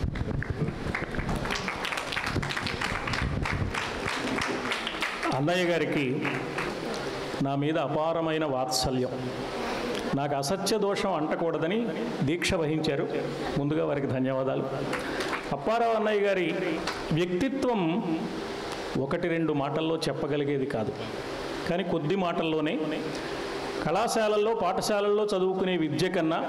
అన్నయ్య గారికి నా మీద అపారమైన వాత్సల్యం నాకు అసత్య దోషం అంటకూడదని దీక్ష వహించారు ముందుగా వారికి ధన్యవాదాలు అప్పారావు అన్నయ్య గారి వ్యక్తిత్వం ఒకటి రెండు మాటల్లో చెప్పగలిగేది కాదు కానీ కొద్ది మాటల్లోనే కళాశాలల్లో పాఠశాలల్లో చదువుకునే విద్య కన్నా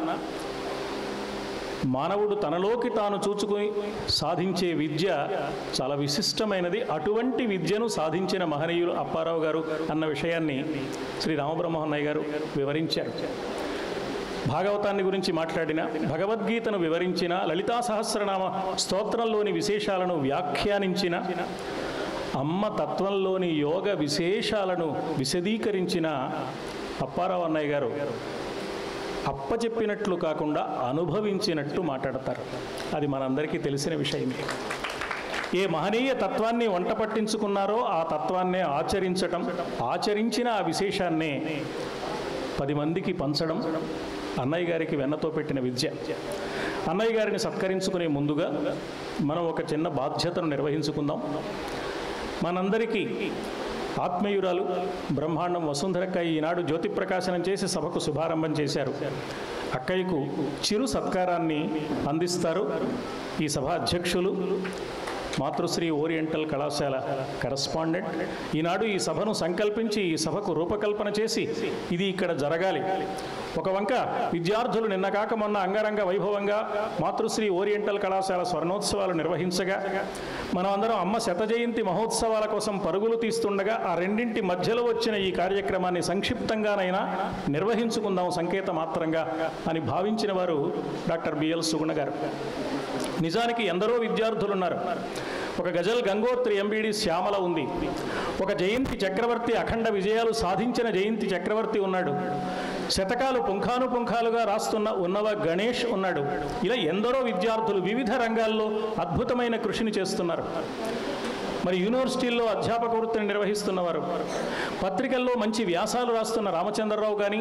మానవుడు తనలోకి తాను చూచుకుని సాధించే విద్య చాలా విశిష్టమైనది అటువంటి విద్యను సాధించిన మహనీయులు అప్పారావు గారు అన్న విషయాన్ని శ్రీ రామబ్రహ్మన్నయ్య గారు వివరించారు భాగవతాన్ని గురించి మాట్లాడిన భగవద్గీతను వివరించిన లలితా సహస్రనామ స్తోత్రంలోని విశేషాలను వ్యాఖ్యానించిన అమ్మ తత్వంలోని యోగ విశేషాలను విశదీకరించిన అప్పారావు అన్నయ్య గారు అప్పచెప్పినట్లు కాకుండా అనుభవించినట్టు మాట్లాడతారు అది మనందరికీ తెలిసిన విషయమే ఏ మహనీయ తత్వాన్ని వంట పట్టించుకున్నారో ఆ తత్వాన్నే ఆచరించటం ఆచరించిన ఆ విశేషాన్నే పది మందికి పంచడం అన్నయ్య గారికి వెన్నతో పెట్టిన విద్య అన్నయ్య గారిని సత్కరించుకునే ముందుగా మనం ఒక చిన్న బాధ్యతను నిర్వహించుకుందాం మనందరికీ ఆత్మీయురాలు బ్రహ్మాండం వసుంధరక్క ఈనాడు జ్యోతి ప్రకాశనం చేసి సభకు శుభారంభం చేశారు అక్కయ్యకు చిరు సత్కారాన్ని అందిస్తారు ఈ సభ అధ్యక్షులు మాతృశ్రీ ఓరియంటల్ కళాశాల కరస్పాండెంట్ ఈనాడు ఈ సభను సంకల్పించి ఈ సభకు రూపకల్పన చేసి ఇది ఇక్కడ జరగాలి ఒక వంక విద్యార్థులు నిన్న కాక మొన్న అంగరంగ వైభవంగా మాతృశ్రీ ఓరియంటల్ కళాశాల స్వర్ణోత్సవాలు నిర్వహించగా మనం అందరం అమ్మ శత జయంతి మహోత్సవాల కోసం పరుగులు తీస్తుండగా ఆ రెండింటి మధ్యలో వచ్చిన ఈ కార్యక్రమాన్ని సంక్షిప్తంగానైనా నిర్వహించుకుందాం సంకేత మాత్రంగా అని భావించిన వారు డాక్టర్ బిఎల్ సుగుణ గారు నిజానికి ఎందరో విద్యార్థులు ఉన్నారు ఒక గజల్ గంగోత్రి ఎంబీడి శ్యామల ఉంది ఒక జయంతి చక్రవర్తి అఖండ విజయాలు సాధించిన జయంతి చక్రవర్తి ఉన్నాడు శతకాలు పుంఖానుపుంఖాలుగా రాస్తున్న ఉన్నవ గణేష్ ఉన్నాడు ఇలా ఎందరో విద్యార్థులు వివిధ రంగాల్లో అద్భుతమైన కృషిని చేస్తున్నారు మరి యూనివర్సిటీల్లో అధ్యాపక వృత్తిని నిర్వహిస్తున్నవారు పత్రికల్లో మంచి వ్యాసాలు రాస్తున్న రామచంద్రరావు కానీ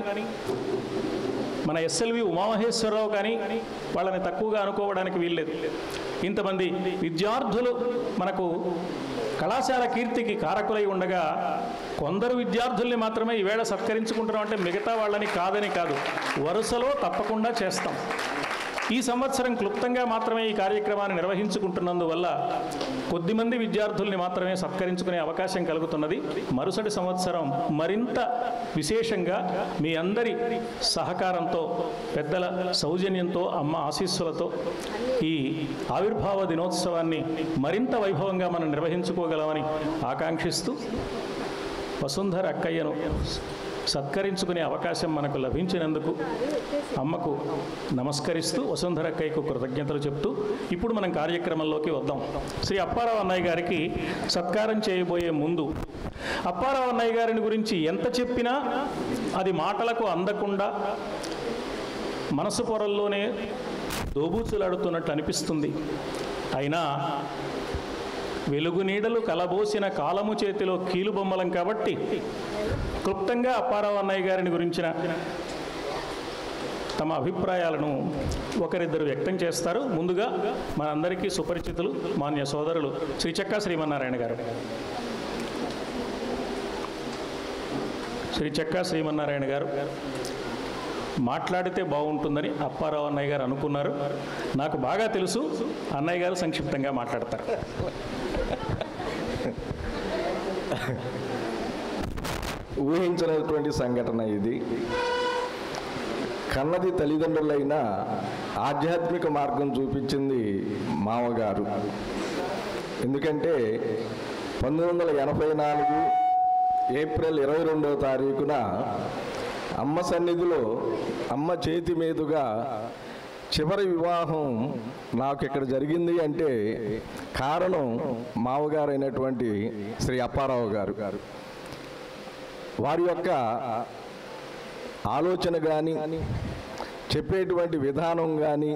మన ఎస్ఎల్వి ఉమామహేశ్వరరావు కానీ వాళ్ళని తక్కువగా అనుకోవడానికి వీల్లేదు ఇంతమంది విద్యార్థులు మనకు కళాశాల కీర్తికి కారకులై ఉండగా కొందరు విద్యార్థుల్ని మాత్రమే ఈవేళ సత్కరించుకుంటున్నాం అంటే మిగతా వాళ్ళని కాదని కాదు వరుసలో తప్పకుండా చేస్తాం ఈ సంవత్సరం క్లుప్తంగా మాత్రమే ఈ కార్యక్రమాన్ని నిర్వహించుకుంటున్నందువల్ల కొద్దిమంది విద్యార్థుల్ని మాత్రమే సత్కరించుకునే అవకాశం కలుగుతున్నది మరుసటి సంవత్సరం మరింత విశేషంగా మీ అందరి సహకారంతో పెద్దల సౌజన్యంతో అమ్మ ఆశీస్సులతో ఈ ఆవిర్భావ దినోత్సవాన్ని మరింత వైభవంగా మనం నిర్వహించుకోగలమని ఆకాంక్షిస్తూ వసుంధర అక్కయ్యను సత్కరించుకునే అవకాశం మనకు లభించినందుకు అమ్మకు నమస్కరిస్తూ వసుంధర అక్కయ్యకు కృతజ్ఞతలు చెప్తూ ఇప్పుడు మనం కార్యక్రమంలోకి వద్దాం శ్రీ అప్పారావు అన్నయ్య గారికి సత్కారం చేయబోయే ముందు అప్పారావు అన్నయ్య గారిని గురించి ఎంత చెప్పినా అది మాటలకు అందకుండా మనసు పొరల్లోనే దోబూచులాడుతున్నట్లు అనిపిస్తుంది అయినా వెలుగు నీడలు కలబోసిన కాలము చేతిలో కీలు బొమ్మలం కాబట్టి క్లుప్తంగా అప్పారావు అన్నయ్య గారిని గురించిన తమ అభిప్రాయాలను ఒకరిద్దరు వ్యక్తం చేస్తారు ముందుగా మనందరికీ సుపరిచితులు మాన్య సోదరులు శ్రీచక్కా శ్రీమన్నారాయణ గారు శ్రీ చక్కా శ్రీమన్నారాయణ గారు మాట్లాడితే బాగుంటుందని అప్పారావు అన్నయ్య గారు అనుకున్నారు నాకు బాగా తెలుసు అన్నయ్య గారు సంక్షిప్తంగా మాట్లాడతారు ఊహించినటువంటి సంఘటన ఇది కన్నది తల్లిదండ్రులైన ఆధ్యాత్మిక మార్గం చూపించింది మామగారు ఎందుకంటే పంతొమ్మిది వందల ఎనభై నాలుగు ఏప్రిల్ ఇరవై రెండవ తారీఖున అమ్మ సన్నిధిలో అమ్మ చేతి మీదుగా చివరి వివాహం నాకు ఇక్కడ జరిగింది అంటే కారణం మామగారైనటువంటి శ్రీ అప్పారావు గారు వారి యొక్క ఆలోచన కానీ చెప్పేటువంటి విధానం కానీ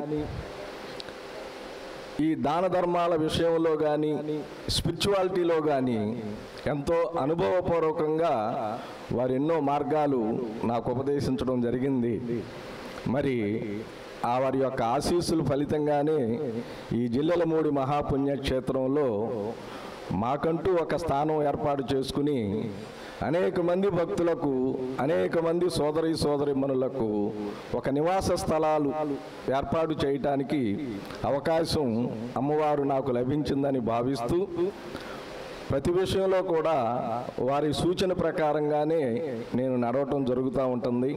ఈ దాన ధర్మాల విషయంలో కానీ స్పిరిచువాలిటీలో కానీ ఎంతో అనుభవపూర్వకంగా వారు ఎన్నో మార్గాలు నాకు ఉపదేశించడం జరిగింది మరి ఆ వారి యొక్క ఆశీస్సుల ఫలితంగానే ఈ జిల్లెల మూడి మహాపుణ్యక్షేత్రంలో మాకంటూ ఒక స్థానం ఏర్పాటు చేసుకుని అనేక మంది భక్తులకు అనేక మంది సోదరి సోదరిమణులకు ఒక నివాస స్థలాలు ఏర్పాటు చేయటానికి అవకాశం అమ్మవారు నాకు లభించిందని భావిస్తూ ప్రతి విషయంలో కూడా వారి సూచన ప్రకారంగానే నేను నడవటం జరుగుతూ ఉంటుంది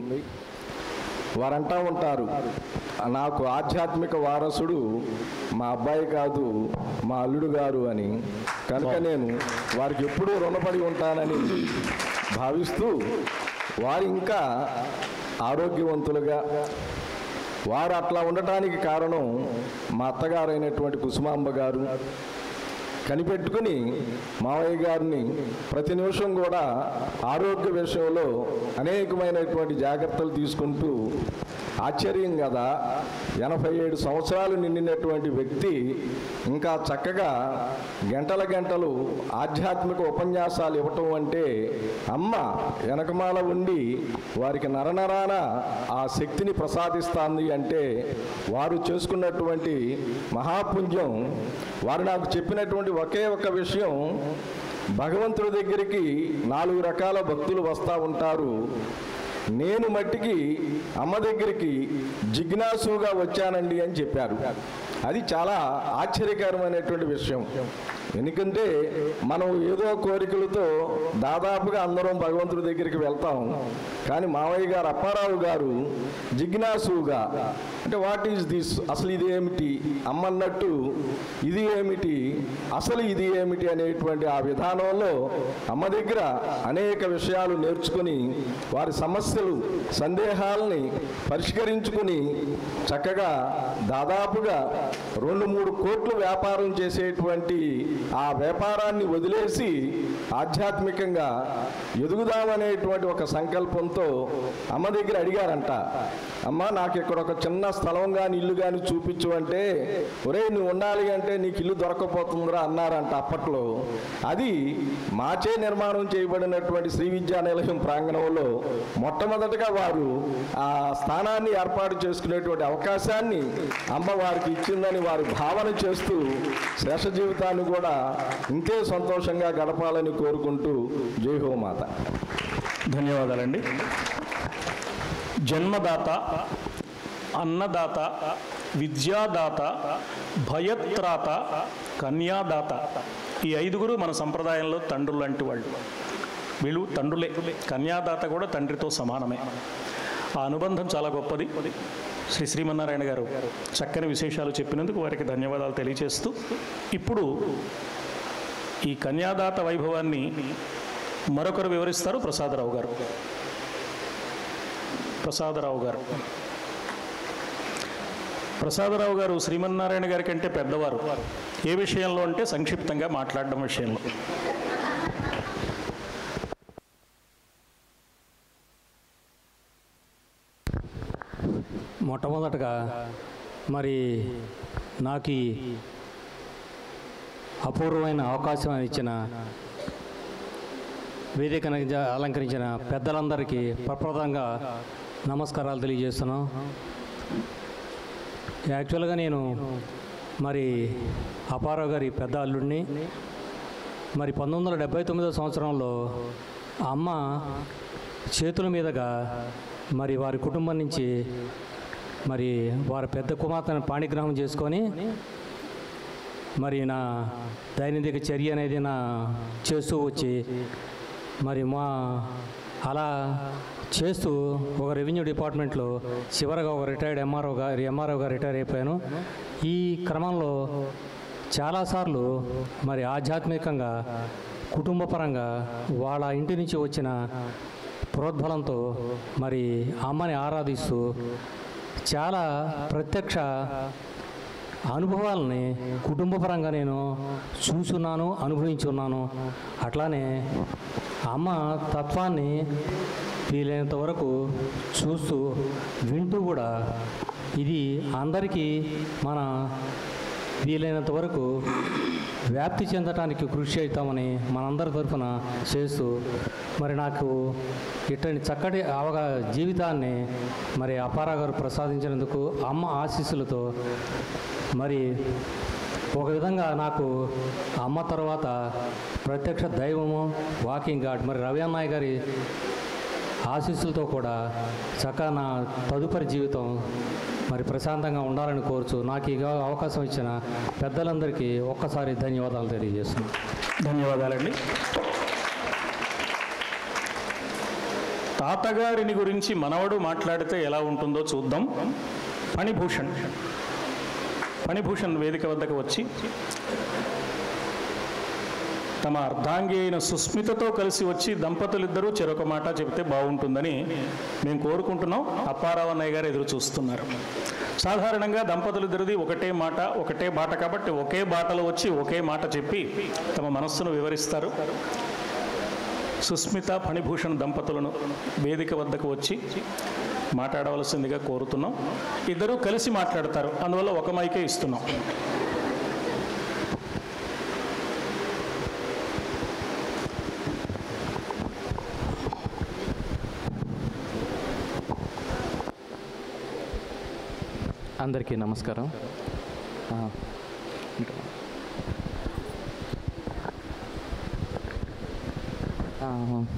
వారంటా ఉంటారు నాకు ఆధ్యాత్మిక వారసుడు మా అబ్బాయి కాదు మా అల్లుడు గారు అని కనుక నేను వారికి ఎప్పుడూ రుణపడి ఉంటానని భావిస్తూ వారు ఇంకా ఆరోగ్యవంతులుగా వారు అట్లా ఉండటానికి కారణం మా అత్తగారైనటువంటి కుసుమాంబ గారు కనిపెట్టుకుని మావయ్య గారిని ప్రతి నిమిషం కూడా ఆరోగ్య విషయంలో అనేకమైనటువంటి జాగ్రత్తలు తీసుకుంటూ ఆశ్చర్యం కదా ఎనభై ఏడు సంవత్సరాలు నిండినటువంటి వ్యక్తి ఇంకా చక్కగా గంటల గంటలు ఆధ్యాత్మిక ఉపన్యాసాలు ఇవ్వటం అంటే అమ్మ వెనకమాల ఉండి వారికి నరనరాన ఆ శక్తిని ప్రసాదిస్తుంది అంటే వారు చేసుకున్నటువంటి మహాపుణ్యం వారు నాకు చెప్పినటువంటి ఒకే ఒక విషయం భగవంతుడి దగ్గరికి నాలుగు రకాల భక్తులు వస్తూ ఉంటారు నేను మట్టికి అమ్మ దగ్గరికి జిజ్ఞాసుగా వచ్చానండి అని చెప్పారు అది చాలా ఆశ్చర్యకరమైనటువంటి విషయం ఎందుకంటే మనం ఏదో కోరికలతో దాదాపుగా అందరం భగవంతుడి దగ్గరికి వెళ్తాం కానీ మావయ్య గారు అప్పారావు గారు జిజ్ఞాసుగా అంటే వాట్ ఈజ్ దిస్ అసలు ఇది ఏమిటి అమ్మన్నట్టు ఇది ఏమిటి అసలు ఇది ఏమిటి అనేటువంటి ఆ విధానంలో అమ్మ దగ్గర అనేక విషయాలు నేర్చుకుని వారి సమస్యలు సందేహాలని పరిష్కరించుకుని చక్కగా దాదాపుగా రెండు మూడు కోట్లు వ్యాపారం చేసేటువంటి ఆ వ్యాపారాన్ని వదిలేసి ఆధ్యాత్మికంగా ఎదుగుదామనేటువంటి ఒక సంకల్పంతో అమ్మ దగ్గర అడిగారంట అమ్మ నాకు ఇక్కడ ఒక చిన్న స్థలం కానీ ఇల్లు కానీ చూపించు అంటే ఒరే నువ్వు ఉండాలి అంటే నీకు ఇల్లు దొరకపోతుందిరా అన్నారంట అప్పట్లో అది మాచే నిర్మాణం చేయబడినటువంటి శ్రీ విద్యా నిలయం ప్రాంగణంలో మొట్టమొదటగా వారు ఆ స్థానాన్ని ఏర్పాటు చేసుకునేటువంటి అవకాశాన్ని అమ్మ వారికి ఇచ్చిందని వారు భావన చేస్తూ శేష జీవితాన్ని కూడా ఇంకే సంతోషంగా గడపాలని కోరుకుంటూ జై హో మాత ధన్యవాదాలండి జన్మదాత అన్నదాత విద్యాదాత భయత్రాత కన్యాదాత ఈ ఐదుగురు మన సంప్రదాయంలో తండ్రులు లాంటి వాళ్ళు వీళ్ళు తండ్రులే కన్యాదాత కూడా తండ్రితో సమానమే ఆ అనుబంధం చాలా గొప్పది శ్రీ శ్రీమన్నారాయణ గారు చక్కని విశేషాలు చెప్పినందుకు వారికి ధన్యవాదాలు తెలియజేస్తూ ఇప్పుడు ఈ కన్యాదాత వైభవాన్ని మరొకరు వివరిస్తారు ప్రసాదరావు గారు ప్రసాదరావు గారు ప్రసాదరావు గారు శ్రీమన్నారాయణ గారి కంటే పెద్దవారు ఏ విషయంలో అంటే సంక్షిప్తంగా మాట్లాడడం విషయంలో మొట్టమొదటగా మరి నాకు ఈ అపూర్వమైన అవకాశం ఇచ్చిన వేదికను జ- అలంకరించిన పెద్దలందరికీ ప్రప్రదంగా నమస్కారాలు తెలియజేస్తున్నాం యాక్చువల్గా నేను మరి అపారావు గారి పెద్ద అల్లుడిని మరి పంతొమ్మిది వందల డెబ్బై తొమ్మిదో సంవత్సరంలో ఆ అమ్మ చేతుల మీదుగా మరి వారి కుటుంబం నుంచి మరి వారి పెద్ద కుమార్తెను పాణిగ్రహం చేసుకొని మరి నా దైనందిక చర్య అనేది నా చేస్తూ వచ్చి మరి మా అలా చేస్తూ ఒక రెవెన్యూ డిపార్ట్మెంట్లో చివరగా ఒక రిటైర్డ్ ఎంఆర్ఓ గారు ఎంఆర్ఓగా రిటైర్ అయిపోయాను ఈ క్రమంలో చాలాసార్లు మరి ఆధ్యాత్మికంగా కుటుంబపరంగా వాళ్ళ ఇంటి నుంచి వచ్చిన ప్రోద్బలంతో మరి అమ్మని ఆరాధిస్తూ చాలా ప్రత్యక్ష అనుభవాలని కుటుంబపరంగా నేను చూసున్నాను అనుభవించున్నాను అట్లానే అమ్మ తత్వాన్ని వీలైనంత వరకు చూస్తూ వింటూ కూడా ఇది అందరికీ మన వీలైనంత వరకు వ్యాప్తి చెందటానికి కృషి అవుతామని మనందరి తరఫున చేస్తూ మరి నాకు ఇట్టని చక్కటి అవగా జీవితాన్ని మరి అపారా గారు ప్రసాదించినందుకు అమ్మ ఆశీస్సులతో మరి ఒక విధంగా నాకు అమ్మ తర్వాత ప్రత్యక్ష దైవము వాకింగ్ గాడ్ మరి రవి అన్నయ్య గారి ఆశీస్సులతో కూడా చక్కగా నా తదుపరి జీవితం మరి ప్రశాంతంగా ఉండాలని కోరుచు నాకు ఈ అవకాశం ఇచ్చిన పెద్దలందరికీ ఒక్కసారి ధన్యవాదాలు తెలియజేస్తున్నాను ధన్యవాదాలండి తాతగారిని గురించి మనవడు మాట్లాడితే ఎలా ఉంటుందో చూద్దాం ఫణిభూషణ్ ఫణిభూషణ్ వేదిక వద్దకు వచ్చి తమ అర్ధాంగి అయిన సుస్మితతో కలిసి వచ్చి దంపతులిద్దరూ చెరొక మాట చెబితే బాగుంటుందని మేము కోరుకుంటున్నాం అప్పారావన్నయ్య గారు ఎదురు చూస్తున్నారు సాధారణంగా దంపతులిద్దరిది ఒకటే మాట ఒకటే బాట కాబట్టి ఒకే బాటలో వచ్చి ఒకే మాట చెప్పి తమ మనస్సును వివరిస్తారు సుస్మిత ఫణిభూషణ్ దంపతులను వేదిక వద్దకు వచ్చి మాట్లాడవలసిందిగా కోరుతున్నాం ఇద్దరూ కలిసి మాట్లాడతారు అందువల్ల ఒక మైకే ఇస్తున్నాం అందరికీ నమస్కారం ఆ, ఆ,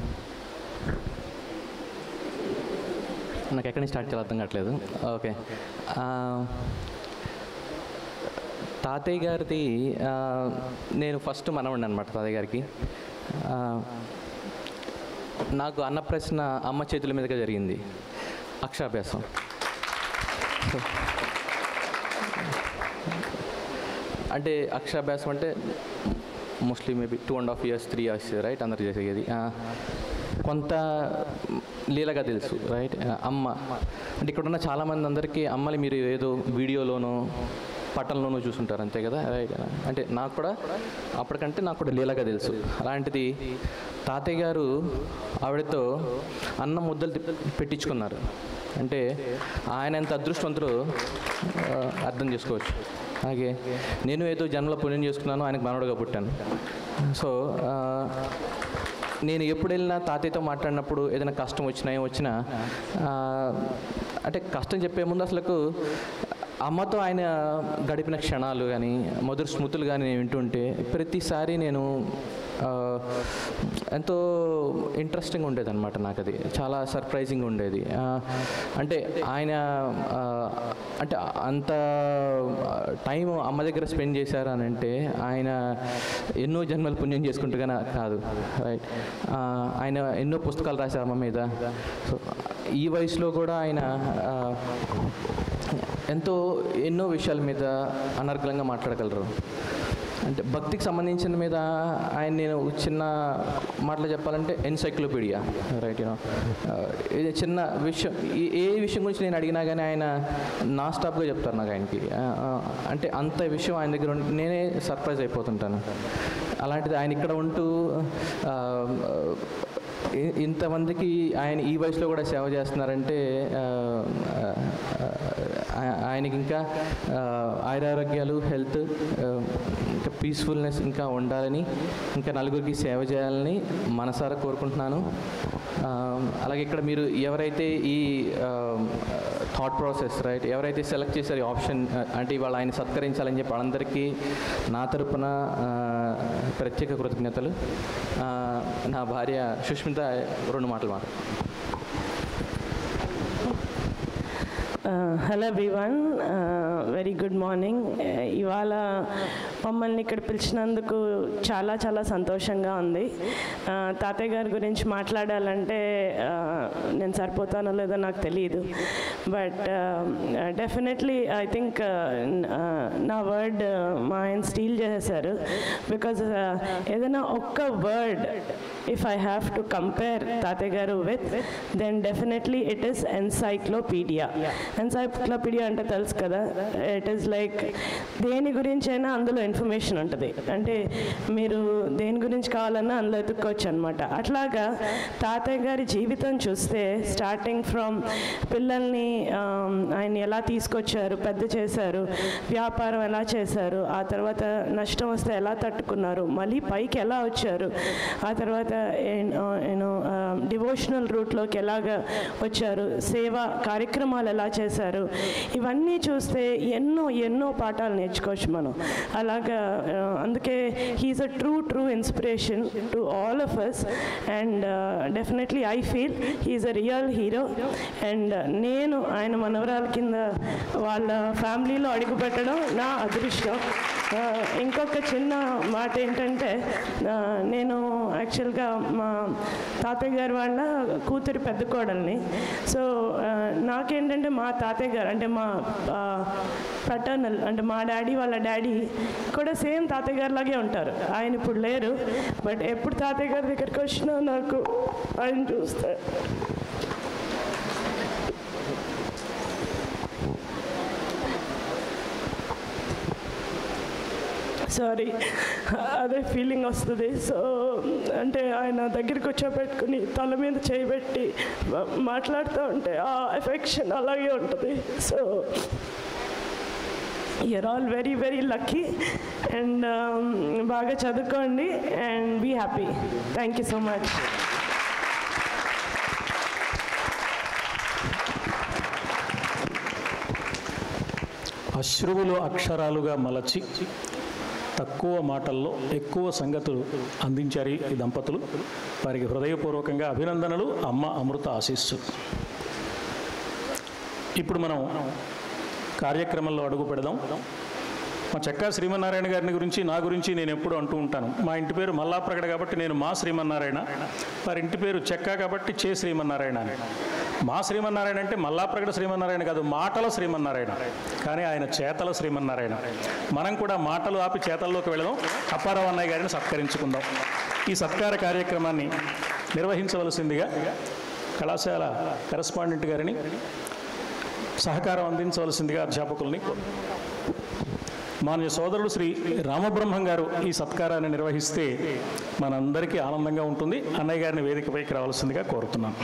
నాకు ఎక్కడి నుంచి స్టార్ట్ చేయాలో అర్థం కావట్లేదు ఓకే ఆ, తాతయ్య గారిది ఆ, నేను ఫస్ట్ మనవండి అనమాట తాతయ్య గారికి ఆ, నాకు అన్న ప్రశ్న అమ్మ చేతుల మీదుగా జరిగింది అక్షరాభ్యాసం అంటే అక్షరాభ్యాసం అంటే mostly maybe two and half years three years right అందరు చేసేది ఆ, కొంత లీలగా తెలుసు రైట్ అమ్మ అంటే ఇక్కడ ఉన్న చాలామంది అందరికీ అమ్మని మీరు ఏదో వీడియోలోనో పట్టణంలోనూ చూసుంటారు అంతే కదా రైట్ అంటే నాకు కూడా అప్పటికంటే నాకు కూడా లీలగా తెలుసు అలాంటిది తాతయ్య గారు ఆవిడతో అన్నం ముద్దలు తిప్ప- పెట్టించుకున్నారు అంటే ఆయన ఎంత అదృష్టవంతుడు ఆ, అర్థం చేసుకోవచ్చు అలాగే నేను ఏదో జన్మలో పుణ్యం చేసుకున్నాను ఆయనకు మనవడుగా పుట్టాను సో ఆ, నేను ఎప్పుడు వెళ్ళినా తాతయ్యతో మాట్లాడినప్పుడు ఏదైనా కష్టం వచ్చినా ఏం వచ్చినా ఆ, అంటే కష్టం చెప్పే ముందు అసలు అమ్మతో ఆయన గడిపిన క్షణాలు కానీ మధుర స్మృతులు కానీ నేను వింటుంటే ప్రతిసారి నేను ఆ, ఎంతో ఇంట్రెస్టింగ్ ఉండేది అనమాట నాకు అది చాలా సర్ప్రైజింగ్ ఉండేది ఆ, అంటే ఆయన ఆ, అంటే అంత టైం అమ్మ దగ్గర స్పెండ్ చేశారు అని అంటే ఆయన ఎన్నో జన్మలు పుణ్యం చేసుకుంటుగా కాదు రైట్ ఆయన ఎన్నో పుస్తకాలు రాశారు అమ్మ మీద సో ఈ వయసులో కూడా ఆయన ఆ, ఎంతో ఎన్నో విషయాల మీద అనర్గళంగా మాట్లాడగలరు అంటే భక్తికి సంబంధించిన మీద ఆయన నేను చిన్న మాటలు చెప్పాలంటే ఎన్సైక్లోపీడియా రైట్ యూనో ఇది చిన్న విషయం ఏ- ఏ విషయం గురించి నేను అడిగినా కానీ ఆయన నా స్టాప్గా చెప్తారు నాకు ఆయనకి ఆ, ఆ, అంటే అంత విషయం ఆయన దగ్గర ఉంటే నేనే సర్ప్రైజ్ అయిపోతుంటాను అలాంటిది ఆయన ఇక్కడ ఉంటూ ఆ, ఇ- ఇంతమందికి ఆయన ఈ వయసులో కూడా సేవ చేస్తున్నారంటే ఆ, ఆ, ఆయనకి ఇంకా ఆ, ఆయురారోగ్యాలు హెల్త్ ఇంకా పీస్ఫుల్నెస్ ఇంకా ఉండాలని ఇంకా నలుగురికి సేవ చేయాలని మనసారా కోరుకుంటున్నాను ఆ, అలాగే ఇక్కడ మీరు ఎవరైతే ఈ థాట్ ప్రాసెస్ రైట్ ఎవరైతే సెలెక్ట్ చేశారో ఈ ఆప్షన్ అంటే ఇవాళ ఆయన సత్కరించాలని చెప్పి వాళ్ళందరికీ నా తరపున ఆ, ప్రత్యేక కృతజ్ఞతలు ఆ, నా భార్య సుష్మిత రెండు మాటలు మాట hello everyone very good morning ఇవాళ మమ్మల్ని ఇక్కడ పిలిచినందుకు చాలా చాలా సంతోషంగా ఉంది Uh, తాతయ్య గారి గురించి మాట్లాడాలంటే uh, నేను సరిపోతానో లేదో నాకు తెలియదు బట్ డెఫినెట్లీ ఐ థింక్ నా వర్డ్ మా ఆయన స్టీల్ చేసేసారు బికాజ్ ఏదైనా ఒక్క word if I have to compare తాతయ్య గారు with then definitely it is encyclopedia encyclopedia అంటే తెలుసు కదా ఇట్ ఈస్ లైక్ దేని గురించి అయినా అందులో ఇన్ఫర్మేషన్ ఉంటుంది అంటే మీరు దేని గురించి కావాలన్నా అందులో ఎత్తుక్కోవచ్చు అనమాట అట్లాగా తాతయ్య గారి జీవితం చూస్తే స్టార్టింగ్ ఫ్రమ్ పిల్లల్ని ఆమ్, ఆయన ఎలా తీసుకొచ్చారు పెద్ద చేశారు వ్యాపారం ఎలా చేశారు ఆ తర్వాత నష్టం వస్తే ఎలా తట్టుకున్నారు మళ్ళీ పైకి ఎలా వచ్చారు ఆ తర్వాత యూనో డివోషనల్ రూట్లోకి ఎలాగ వచ్చారు సేవ కార్యక్రమాలు ఎలా చేశారు ఇవన్నీ చూస్తే ఎన్నో ఎన్నో పాఠాలు నేర్చుకోవచ్చు మనం అలాగా ఆ, అందుకే he's a true true inspiration to all of us and definitely I feel he's a real hero and నేను ఆయన మనవరాల కింద వాళ్ళ ఫ్యామిలీలో అడుగు పెట్టడం నా అదృష్టం ఆ, ఇంకొక చిన్న మాట ఏంటంటే ఆ, నేను యాక్చువల్గా మా తాతయ్య గారు వాళ్ళ కూతురి పెద్ద కోడల్ని సో ఆ, నాకేంటంటే మా తాతయ్య గారు అంటే మా పటర్నల్ అంటే మా డాడీ వాళ్ళ డాడీ కూడా సేమ్ తాతయ్య గారు లాగే ఉంటారు ఆయన ఇప్పుడు లేరు బట్ ఎప్పుడు తాతయ్య గారి దగ్గరికి వచ్చినా నాకు ఆయన చూస్తే సారీ అదే ఫీలింగ్ వస్తుంది సో అంటే ఆయన దగ్గరికి వచ్చేపెట్టుకుని తల మీద చేయబెట్టి మా- మాట్లాడుతూ ఉంటే ఆ ఎఫెక్షన్ అలాగే ఉంటుంది so you're all very very lucky and బాగా చదువుకోండి and be happy thank you so much అశ్రువులు అక్షరాలుగా మలచి తక్కువ మాటల్లో ఎక్కువ సంగతులు అందించారు ఈ దంపతులు వారికి హృదయపూర్వకంగా అభినందనలు అమ్మ అమృత ఆశీస్సు ఇప్పుడు మనం కార్యక్రమంలో అడుగు పెడదాం మా చెక్కా శ్రీమన్నారాయణ గారిని గురించి నా గురించి నేను ఎప్పుడు అంటూ ఉంటాను మా ఇంటి పేరు మల్లాప్రగడ కాబట్టి నేను మా శ్రీమన్నారాయణ వారి ఇంటి పేరు చెక్కా కాబట్టి చే శ్రీమన్నారాయణ అని మా శ్రీమన్నారాయణ అంటే మల్లాప్రగడ శ్రీమన్నారాయణ కాదు మాటల శ్రీమన్నారాయణ కానీ ఆయన చేతల శ్రీమన్నారాయణ మనం కూడా మాటలు ఆపి చేతల్లోకి వెళదాం అప్పారావు అన్నయ్య గారిని సత్కరించుకుందాం ఈ సత్కార కార్యక్రమాన్ని నిర్వహించవలసిందిగా కళాశాల కరెస్పాండెంట్ గారిని సహకారం అందించవలసిందిగా అధ్యాపకుల్ని మాన్య సోదరుడు శ్రీ రామబ్రహ్మం గారు ఈ సత్కారాన్ని నిర్వహిస్తే మనందరికీ ఆనందంగా ఉంటుంది అన్నయ్య గారిని వేదికపైకి రావాల్సిందిగా కోరుతున్నాను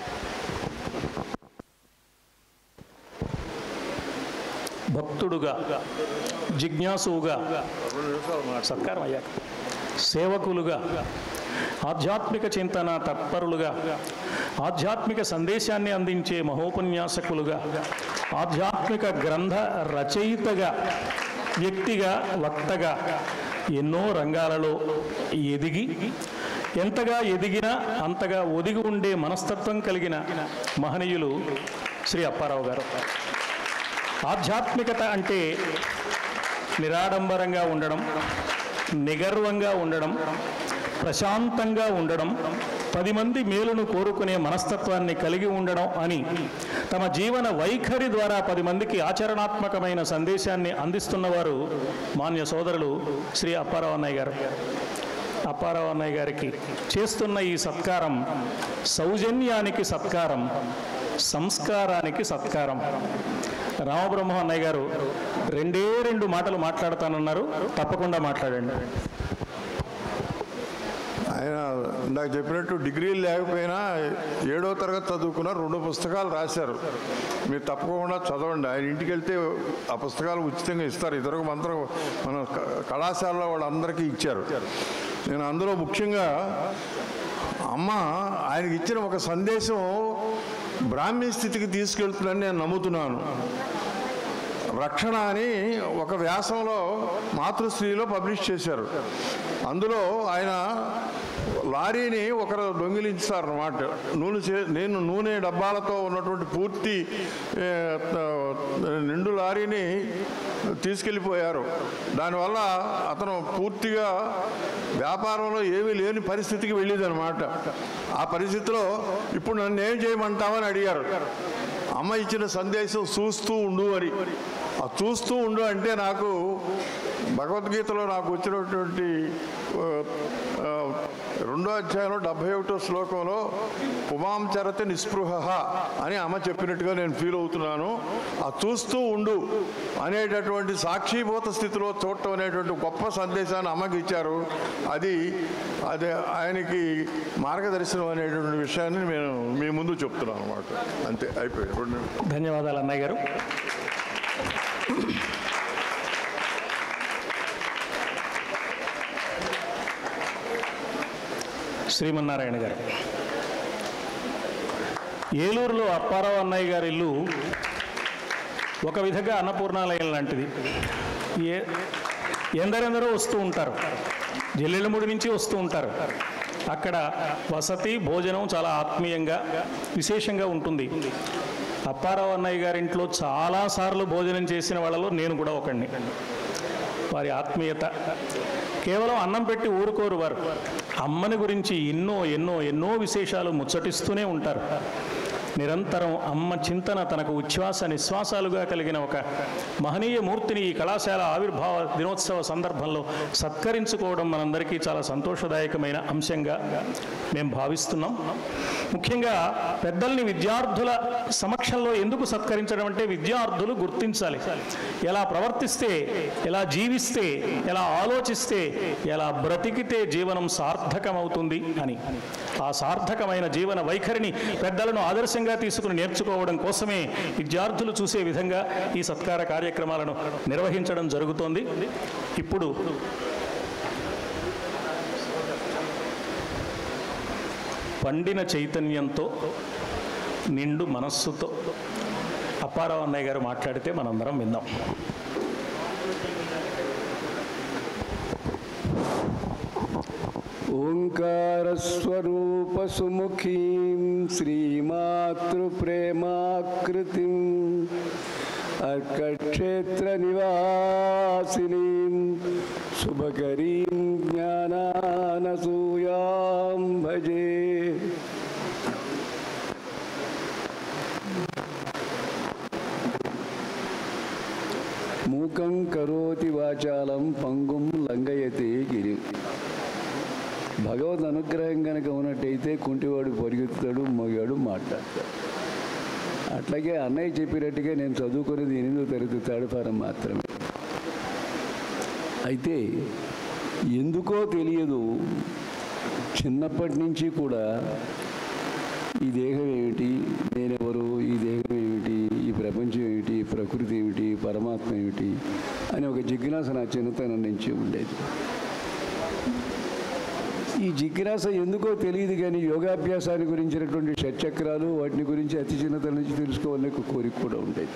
భక్తుడుగా జిజ్ఞాసువుగా సత్కారం అయ్యాక సేవకులుగా ఆధ్యాత్మిక చింతన తత్పరులుగా ఆధ్యాత్మిక సందేశాన్ని అందించే మహోపన్యాసకులుగా ఆధ్యాత్మిక గ్రంథ రచయితగా వ్యక్తిగా వక్తగా ఎన్నో రంగాలలో ఎదిగి ఎంతగా ఎదిగినా అంతగా ఒదిగి ఉండే మనస్తత్వం కలిగిన మహనీయులు శ్రీ అప్పారావు గారు ఆధ్యాత్మికత అంటే నిరాడంబరంగా ఉండడం నిగర్వంగా ఉండడం ప్రశాంతంగా ఉండడం పది మంది మేలును కోరుకునే మనస్తత్వాన్ని కలిగి ఉండడం అని తమ జీవన వైఖరి ద్వారా పది మందికి ఆచరణాత్మకమైన సందేశాన్ని అందిస్తున్నవారు మాన్య సోదరులు శ్రీ అప్పారావు అన్నయ్య గారు అప్పారావు అన్నయ్య గారికి చేస్తున్న ఈ సత్కారం సౌజన్యానికి సత్కారం సంస్కారానికి సత్కారం రామబ్రహ్మ అన్నయ్య గారు రెండే రెండు మాటలు మాట్లాడతానన్నారు తప్పకుండా మాట్లాడండి ఆయన ఇందాక చెప్పినట్టు డిగ్రీలు లేకపోయినా ఏడో తరగతి చదువుకున్న రెండు పుస్తకాలు రాశారు మీరు తప్పకుండా చదవండి ఆయన ఇంటికి వెళ్తే ఆ పుస్తకాలు ఉచితంగా ఇస్తారు ఇద్దరు మంత్రం మన క- కళాశాలలో వాళ్ళందరికీ ఇచ్చారు నేను అందులో ముఖ్యంగా అమ్మ ఆయనకి ఇచ్చిన ఒక సందేశం బ్రాహ్మీ స్థితికి తీసుకెళ్తుందని నేను నమ్ముతున్నాను రక్షణ అని ఒక వ్యాసంలో మాతృశ్రీలో పబ్లిష్ చేశారు అందులో ఆయన లారీని ఒకరు దొంగిలించారు అన్నమాట నూనె చే- నేను నూనె డబ్బాలతో ఉన్నటువంటి పూర్తి ఏ, త- నిండు లారీని తీసుకెళ్ళిపోయారు దానివల్ల అతను పూర్తిగా వ్యాపారంలో ఏమీ లేని పరిస్థితికి వెళ్ళేదన్నమాట ఆ పరిస్థితిలో ఇప్పుడు నన్ను ఏం చేయమంటావని అడిగారు అమ్మ ఇచ్చిన సందేశం చూస్తూ ఉండు అని ఆ చూస్తూ ఉండు అంటే నాకు భగవద్గీతలో నాకు వచ్చినటువంటి ఆ, ఆ, రెండో అధ్యాయంలో డెబ్భై ఒకటో శ్లోకంలో పుమాం చరతి నిస్పృహ అని అమ్మ చెప్పినట్టుగా నేను ఫీల్ అవుతున్నాను ఆ చూస్తూ ఉండు అనేటటువంటి సాక్షిభూత స్థితిలో చూడటం అనేటువంటి గొప్ప సందేశాన్ని అమ్మకి ఇచ్చారు అది అది ఆయనకి మార్గదర్శనం అనేటువంటి విషయాన్ని నేను మీ ముందు చెప్తున్నాను అనమాట అంతే అయిపోయింది రెండు నిమిషాలు. ధన్యవాదాలు అన్నయ్య గారు శ్రీమన్నారాయణ గారు ఏలూరులో అప్పారావు అన్నయ్య గారి ఇల్లు ఒక విధంగా అన్నపూర్ణాలయం లాంటిది ఏ ఎందరెందరో వస్తూ ఉంటారు జల్లెళ్ళముడి నుంచి వస్తూ ఉంటారు అక్కడ వసతి భోజనం చాలా ఆత్మీయంగా విశేషంగా ఉంటుంది అప్పారావు అన్నయ్య గారింట్లో చాలాసార్లు భోజనం చేసిన వాళ్ళలో నేను కూడా ఒకడిని వారి ఆత్మీయత కేవలం అన్నం పెట్టి ఊరుకోరు వారు అమ్మని గురించి ఎన్నో ఎన్నో ఎన్నో విశేషాలు ముచ్చటిస్తూనే ఉంటారు నిరంతరం అమ్మ చింతన తనకు ఉచ్ఛ్వాస నిశ్వాసాలుగా కలిగిన ఒక మహనీయ మూర్తిని ఈ కళాశాల ఆవిర్భావ దినోత్సవ సందర్భంలో సత్కరించుకోవడం మనందరికీ చాలా సంతోషదాయకమైన అంశంగా మేము భావిస్తున్నాం ముఖ్యంగా పెద్దల్ని విద్యార్థుల సమక్షంలో ఎందుకు సత్కరించడం అంటే విద్యార్థులు గుర్తించాలి ఎలా ప్రవర్తిస్తే ఎలా జీవిస్తే ఎలా ఆలోచిస్తే ఎలా బ్రతికితే జీవనం సార్థకమవుతుంది అని ఆ సార్థకమైన జీవన వైఖరిని పెద్దలను ఆదర్శంగా తీసుకుని నేర్చుకోవడం కోసమే విద్యార్థులు చూసే విధంగా ఈ సత్కార కార్యక్రమాలను నిర్వహించడం జరుగుతోంది ఇప్పుడు పండిన చైతన్యంతో నిండు మనస్సుతో అప్పారావు అన్నయ్య గారు మాట్లాడితే మనందరం విందాం ओङ्कारस्वरूपसुमुखीं श्रीमातृप्रेमाकृतिम् अर्कक्षेत्रनिवासिनीं शुभकरीं ज्ञानानसूयां भजे మూకం కరోతి వాచాలం పంగుం లంఘయతే గిరి భగవద్ అనుగ్రహం కనుక ఉన్నట్టయితే కుంటివాడు పరిగెత్తుతాడు మగాడు మాట్లాడతాడు అట్లాగే అన్నయ్య చెప్పినట్టుగా నేను చదువుకునేది ఎనిమిదో తరగతి తాడుపారం మాత్రమే అయితే ఎందుకో తెలియదు చిన్నప్పటి నుంచి కూడా ఈ దేహం ఏమిటి నేనెవరు ఈ దేహం ఏమిటి ఈ ప్రపంచం ఏమిటి ఈ ప్రకృతి ఏమిటి పరమాత్మ ఏమిటి అని ఒక జిజ్ఞాస నా చిన్నతనం నుంచి ఉండేది ఈ జిజ్ఞాస ఎందుకో తెలియదు కానీ యోగాభ్యాసాన్ని గురించినటువంటి షట్చక్రాలు వాటిని గురించి అతి చిన్నతనం నుంచి తెలుసుకోవాలని ఒక కోరిక కూడా ఉండేది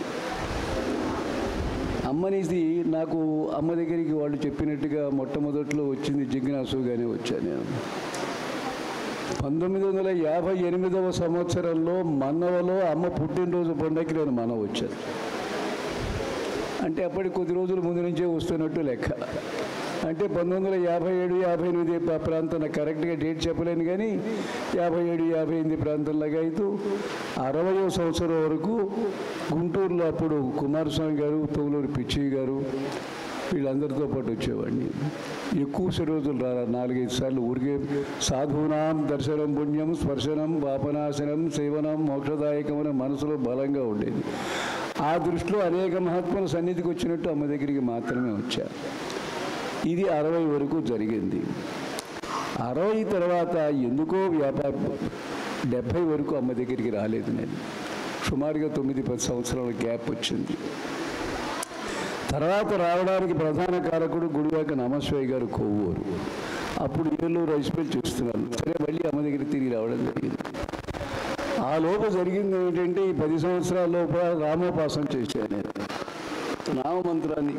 అమ్మనిది నాకు అమ్మ దగ్గరికి వాళ్ళు చెప్పినట్టుగా మొట్టమొదట్లో వచ్చింది జిజ్ఞాసుగానే వచ్చాను నేను పంతొమ్మిది వందల యాభై ఎనిమిదవ సంవత్సరంలో మన్నవలో అమ్మ పుట్టినరోజు పండగకి నేను మనవ వచ్చాను అంటే అప్పటికి కొద్ది రోజుల ముందు నుంచే వస్తున్నట్టు లెక్క అంటే పంతొమ్మిది వందల యాభై ఏడు యాభై ఎనిమిది ఆ ప్రాంతం నాకు కరెక్ట్గా డేట్ చెప్పలేను కానీ యాభై ఏడు యాభై ఎనిమిది ప్రాంతంలాగా అయితే అరవయో సంవత్సరం వరకు గుంటూరులో అప్పుడు కుమారస్వామి గారు తోలూరు పిచ్చయ్య గారు వీళ్ళందరితో పాటు వచ్చేవాడిని ఎక్కువ రోజులు రా నాలుగైదు సార్లు ఊరికే సాధూనాం దర్శనం పుణ్యం స్పర్శనం పాపనాశనం సేవనం మోక్షదాయకం అనే మనసులో బలంగా ఉండేది ఆ దృష్టిలో అనేక మహాత్ముల సన్నిధికి వచ్చినట్టు అమ్మ దగ్గరికి మాత్రమే వచ్చా ఇది అరవై వరకు జరిగింది అరవై తర్వాత ఎందుకో వ్యాపార డెబ్భై వరకు అమ్మ దగ్గరికి రాలేదు నేను సుమారుగా తొమ్మిది పది సంవత్సరాల గ్యాప్ వచ్చింది తర్వాత రావడానికి ప్రధాన కారకుడు గుడివాక నమస్వయ్య గారు కొవ్వూరు అప్పుడు ఏలూరు రైస్ మిల్ చూస్తున్నాను సరే మళ్ళీ అమ్మ దగ్గర తిరిగి రావడం జరిగింది ఆ లోపు జరిగింది ఏంటంటే ఈ పది సంవత్సరాల లోపల రామోపాసన చేశాను నేను నామమంత్రాన్ని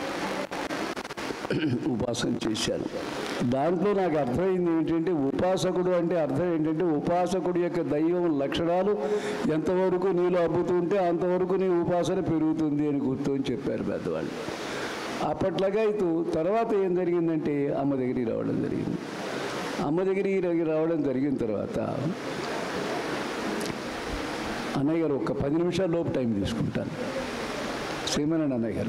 ఉపాసన చేశాను దాంట్లో నాకు అర్థమైంది ఏంటంటే ఉపాసకుడు అంటే అర్థం ఏంటంటే ఉపాసకుడు యొక్క దైవం లక్షణాలు ఎంతవరకు నీలో అబ్బుతుంటే అంతవరకు నీ ఉపాసన పెరుగుతుంది అని గుర్తు అని చెప్పారు పెద్దవాళ్ళు అప్పట్లాగా ఇటు తర్వాత ఏం జరిగిందంటే అమ్మ దగ్గరికి రావడం జరిగింది అమ్మ దగ్గరికి రావడం జరిగిన తర్వాత అన్నయ్య గారు ఒక పది నిమిషాల లోపు టైం తీసుకుంటాను శ్రీమన్ అన్నయ్య గారు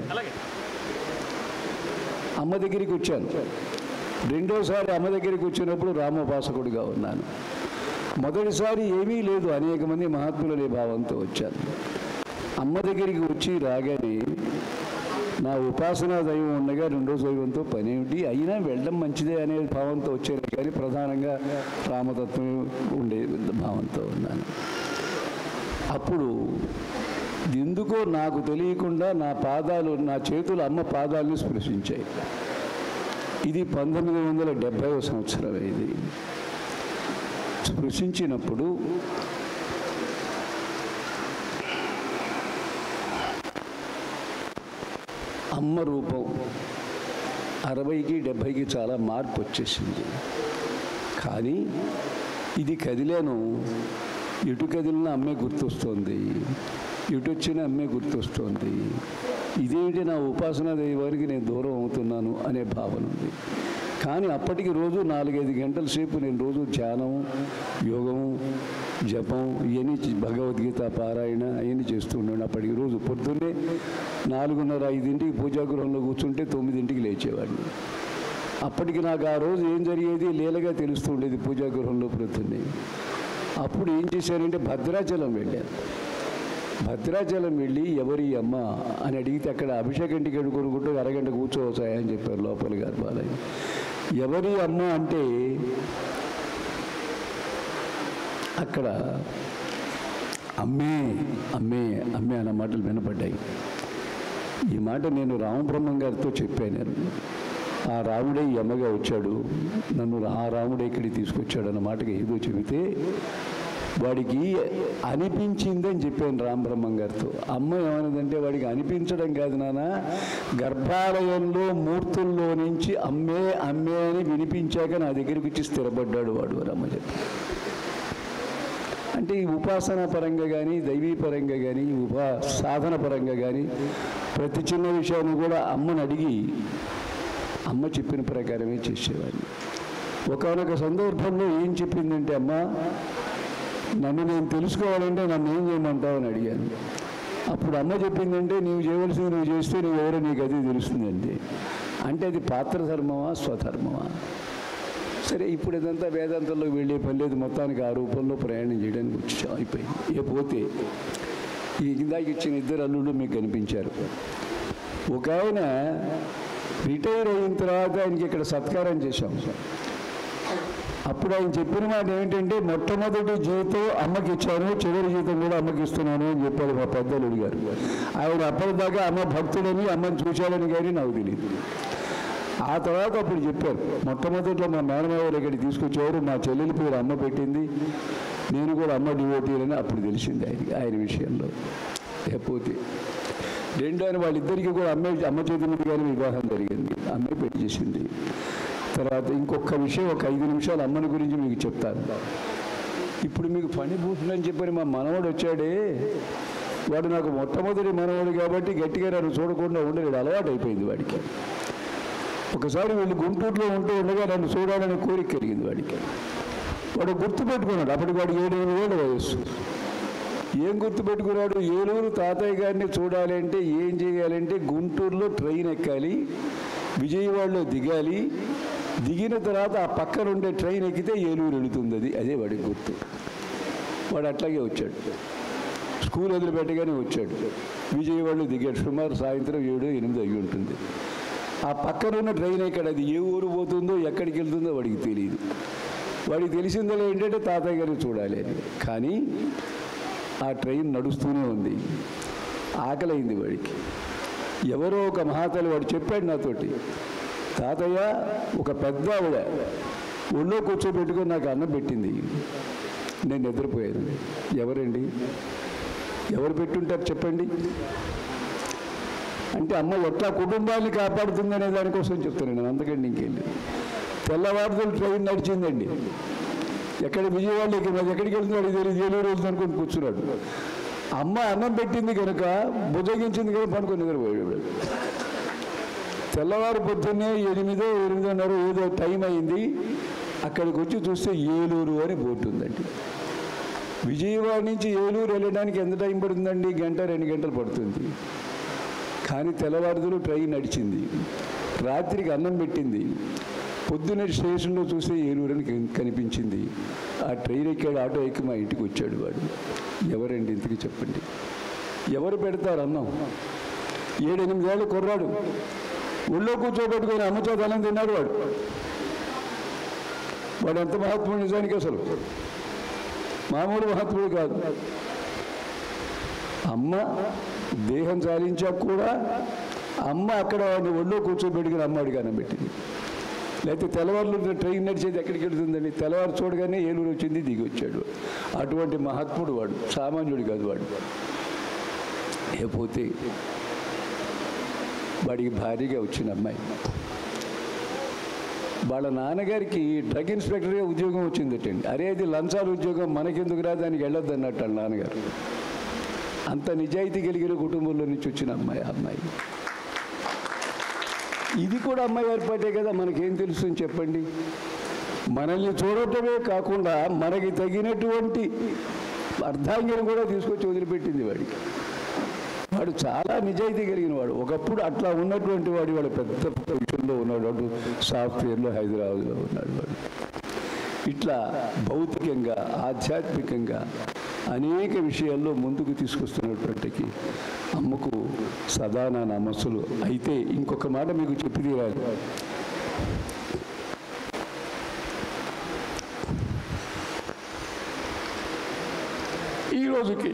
అమ్మ దగ్గరికి వచ్చాను రెండోసారి అమ్మ దగ్గరికి వచ్చినప్పుడు రామోపాసకుడిగా ఉన్నాను మొదటిసారి ఏమీ లేదు అనేక మంది మహాత్ములనే భావంతో వచ్చాను అమ్మ దగ్గరికి వచ్చి రాగానే నా ఉపాసనా దైవం ఉండగా రెండో దైవంతో పని ఏమిటి అయినా వెళ్ళడం మంచిదే అనే భావంతో వచ్చాను కానీ ప్రధానంగా రామతత్వం ఉండే భావంతో ఉన్నాను అప్పుడు ఎందుకో నాకు తెలియకుండా నా పాదాలు నా చేతులు అమ్మ పాదాలను స్పృశించాయి ఇది పంతొమ్మిది వందల డెబ్భైవ సంవత్సరం ఇది స్పృశించినప్పుడు అమ్మ రూపం అరవైకి డెబ్భైకి చాలా మార్పు వచ్చేసింది కానీ ఇది కదిలేను ఎటు కదిలినా అమ్మే గుర్తొస్తోంది ఎటు వచ్చినా అమ్మే గుర్తొస్తోంది ఇదేంటి నా ఉపాసన దైవానికి నేను దూరం అవుతున్నాను అనే భావన ఉంది కానీ అప్పటికి రోజు నాలుగైదు గంటల సేపు నేను రోజు ధ్యానం యోగము జపం ఇవన్నీ చే- భగవద్గీత పారాయణ అవన్నీ చేస్తూ ఉన్నాను అప్పటికి రోజు పొద్దున్నే నాలుగున్నర ఐదింటికి పూజాగృహంలో కూర్చుంటే తొమ్మిదింటికి లేచేవాడిని అప్పటికి నాకు ఆ రోజు ఏం జరిగేది లీలగా తెలుస్తూ ఉండేది పూజాగృహంలో ప్రొద్దున్నే అప్పుడు ఏం చేశానంటే భద్రాచలం వెళ్ళాను భద్రాచలం వెళ్ళి ఎవరి అమ్మ అని అడిగితే అక్కడ అభిషేకం టికెట్ కొనుక్కుంటూ అరగంట కూర్చోవచ్చా అని చెప్పారు లోపల గారు బాలయ్య ఎవరి అమ్మ అంటే అక్కడ అమ్మే అమ్మే అమ్మే అన్న మాటలు వినపడ్డాయి ఈ మాట నేను రామబ్రహ్మం గారితో చెప్పాను ఆ రాముడే ఈ అమ్మగా వచ్చాడు నన్ను ఆ రాముడే ఇక్కడికి తీసుకొచ్చాడు అన్న మాటకి ఏదో చెబితే వాడికి అనిపించిందని చెప్పాను రామబ్రహ్మం గారితో అమ్మ ఏమన్నదంటే వాడికి అనిపించడం కాదు నాన్న గర్భాలయంలో మూర్తుల్లో నుంచి అమ్మే అమ్మే అని వినిపించాక నా దగ్గరికి వచ్చి స్థిరపడ్డాడు వాడు అని అమ్మ చెప్పి అంటే ఈ ఉపాసన పరంగా కానీ దైవీ పరంగా కానీ ఉపా సాధన పరంగా కానీ ప్రతి చిన్న విషయాన్ని కూడా అమ్మని అడిగి అమ్మ చెప్పిన ప్రకారమే చేసేవాడిని ఒకనొక సందర్భంలో ఏం చెప్పిందంటే అమ్మ నన్ను నేను తెలుసుకోవాలంటే నన్ను ఏం చేయమంటావు అని అడిగాను అప్పుడు అమ్మ చెప్పిందంటే నీవు చేయవలసింది నువ్వు చేస్తే నువ్వు ఎవరో నీకు అది తెలుస్తుందంటే అంటే అది పాత్ర ధర్మమా స్వధర్మమా సరే ఇప్పుడు ఇదంతా వేదాంతంలోకి వెళ్ళే పని లేదు మొత్తానికి ఆ రూపంలో ప్రయాణం చేయడానికి వచ్చి అయిపోయింది ఏ పోతే ఈ ఇందాక ఇచ్చిన ఇద్దరు అల్లుళ్ళు మీకు కనిపించారు ఒక ఆయన రిటైర్ అయిన తర్వాత ఆయనకి ఇక్కడ సత్కారం చేశాం అప్పుడు ఆయన చెప్పిన మాట ఏంటంటే మొట్టమొదటి జీతం అమ్మకి ఇచ్చాను చివరి జీతం కూడా అమ్మకి ఇస్తున్నాను అని చెప్పాడు మా పెద్దలుడు గారు ఆయన అప్పటిదాకా అమ్మ భక్తుడని అమ్మని చూశాడని కానీ నాకు తెలియదు ఆ తర్వాత అప్పుడు చెప్పారు మొట్టమొదట్లో మా మేనమావారు ఇక్కడికి తీసుకొచ్చేవారు మా చెల్లెలి పేరు అమ్మ పెట్టింది నేను కూడా అమ్మ డివోటీలని అప్పుడు తెలిసింది ఆయన ఆయన విషయంలో లేకపోతే రెండో ఆయన వాళ్ళిద్దరికీ కూడా అమ్మ అమ్మ చేతి మీదుగానే వివాహం జరిగింది అమ్మే పెళ్లి చేసింది తర్వాత ఇంకొక విషయం ఒక ఐదు నిమిషాలు అమ్మని గురించి మీకు చెప్తాను ఇప్పుడు మీకు పని పూర్తుందని చెప్పని మా మనవడు వచ్చాడే వాడు నాకు మొట్టమొదటి మనవడు కాబట్టి గట్టిగా నన్ను చూడకుండా ఉండలేడు అలవాటు అయిపోయింది వాడికి ఒకసారి వీళ్ళు గుంటూరులో ఉంటూ ఉండగా నన్ను చూడాలనే కోరిక కలిగింది వాడికి వాడు గుర్తు పెట్టుకున్నాడు అప్పటికి వాడికి ఏడు ఎనిమిది ఏళ్ళ వయస్సు ఏం గుర్తు పెట్టుకున్నాడు ఏలూరు తాతయ్య గారిని చూడాలి అంటే ఏం చేయాలంటే గుంటూరులో ట్రైన్ ఎక్కాలి విజయవాడలో దిగాలి దిగిన తర్వాత ఆ పక్కన ఉండే ట్రైన్ ఎక్కితే ఏలూరు వెళుతుంది అది అదే వాడికి గుర్తు వాడు అట్లాగే వచ్చాడు స్కూల్ వదిలిపెట్టగానే వచ్చాడు విజయవాడలో దిగాడు సుమారు సాయంత్రం ఏడు ఎనిమిది అయ్యి ఉంటుంది ఆ పక్కన ఉన్న ట్రైన్ ఎక్కడ అది ఏ ఊరు పోతుందో ఎక్కడికి వెళ్తుందో వాడికి తెలియదు వాడికి తెలిసిందో ఏంటంటే తాతయ్య గారిని చూడాలి అని కానీ ఆ ట్రైన్ నడుస్తూనే ఉంది ఆకలైంది వాడికి ఎవరో ఒక మహాతల్లి వాడు చెప్పాడు నాతోటి తాతయ్య ఒక పెద్ద ఆవిడ ఒళ్ళో కూర్చోబెట్టుకొని నాకు అన్నం పెట్టింది నేను నిద్రపోయాను ఎవరండి ఎవరు పెట్టుంటారు చెప్పండి అంటే అమ్మ ఎట్లా కుటుంబాన్ని కాపాడుతుందనే దానికోసం చెప్తాను నేను అందుకండి ఇంకెళ్ళి తెల్లవారుదలు ట్రైన్ నడిచిందండి ఎక్కడ విజయవాడకి మరి ఎక్కడికి వెళ్తున్నాడు తెలియదు ఏలూరు వెళ్తుంది అనుకుని కూర్చున్నాడు అమ్మ అన్నం పెట్టింది కనుక భుజగించింది కనుక పనుకొని నిద్రపోయాడు వాడు. తెల్లవారు పొద్దున్నే ఎనిమిదో ఎనిమిదిన్నర ఏదో టైం అయింది అక్కడికి వచ్చి చూస్తే ఏలూరు అని బోర్డు ఉందండి విజయవాడ నుంచి ఏలూరు వెళ్ళడానికి ఎంత టైం పడుతుందండి గంట రెండు గంటలు పడుతుంది కానీ తెల్లవారుదలు ట్రైన్ నడిచింది రాత్రికి అన్నం పెట్టింది పొద్దున్న స్టేషన్లో చూస్తే ఏలూరు అని కని- కనిపించింది ఆ ట్రైన్ ఎక్కాడు ఆటో ఎక్కి మా ఇంటికి వచ్చాడు వాడు ఎవరండి ఇంతకి చెప్పండి ఎవరు పెడతారు అన్నం ఏడెనిమిదేళ్ళు కుర్రాడు ఒళ్ళో కూర్చోబెట్టుకొని అమ్మచేత అన్నం తిన్నాడు వాడు వాడు ఎంత మహాత్ముడు నిజానికి అసలు మామూలు మహాత్ముడు కాదు అమ్మ దేహం చాలించాక కూడా అమ్మ అక్కడ వాడిని ఒళ్ళో కూర్చోబెట్టుకుని అమ్మాడికి అన్నం పెట్టింది లేకపోతే తెల్లవారులు ట్రైన్ నడిచేది ఎక్కడికి వెళ్తుందండి తెల్లవారు చూడగానే ఏలూరు వచ్చింది దిగి వచ్చాడు అటువంటి మహాత్ముడు వాడు సామాన్యుడు కాదు వాడు లేకపోతే వాడికి భారీగా వచ్చిన అమ్మాయి వాళ్ళ నాన్నగారికి డ్రగ్ ఇన్స్పెక్టర్గా ఉద్యోగం వచ్చిందటండి అరే అది లంచాల ఉద్యోగం మనకెందుకు రా దానికి వెళ్ళొద్దు అన్నట్టు వాళ్ళ నాన్నగారు అంత నిజాయితీ కలిగిన కుటుంబంలో నుంచి వచ్చిన అమ్మాయి ఆ అమ్మాయి ఇది కూడా అమ్మాయి ఏర్పాటే కదా మనకేం తెలుసు అని చెప్పండి మనల్ని చూడటమే కాకుండా మనకి తగినటువంటి అర్ధాంగిని కూడా తీసుకొచ్చి వదిలిపెట్టింది వాడికి వాడు చాలా నిజాయితీ కలిగిన వాడు ఒకప్పుడు అట్లా ఉన్నటువంటి వాడు వాడు పెద్ద విషయంలో ఉన్నాడు వాడు సాఫ్ట్వేర్లో హైదరాబాద్లో ఉన్నాడు వాడు ఇట్లా భౌతికంగా ఆధ్యాత్మికంగా అనేక విషయాల్లో ముందుకు తీసుకొస్తున్నటువంటి అమ్మకు సదా నా నమస్సులు అయితే ఇంకొక మాట మీకు చెప్పి తీరాలి ఈ రోజుకి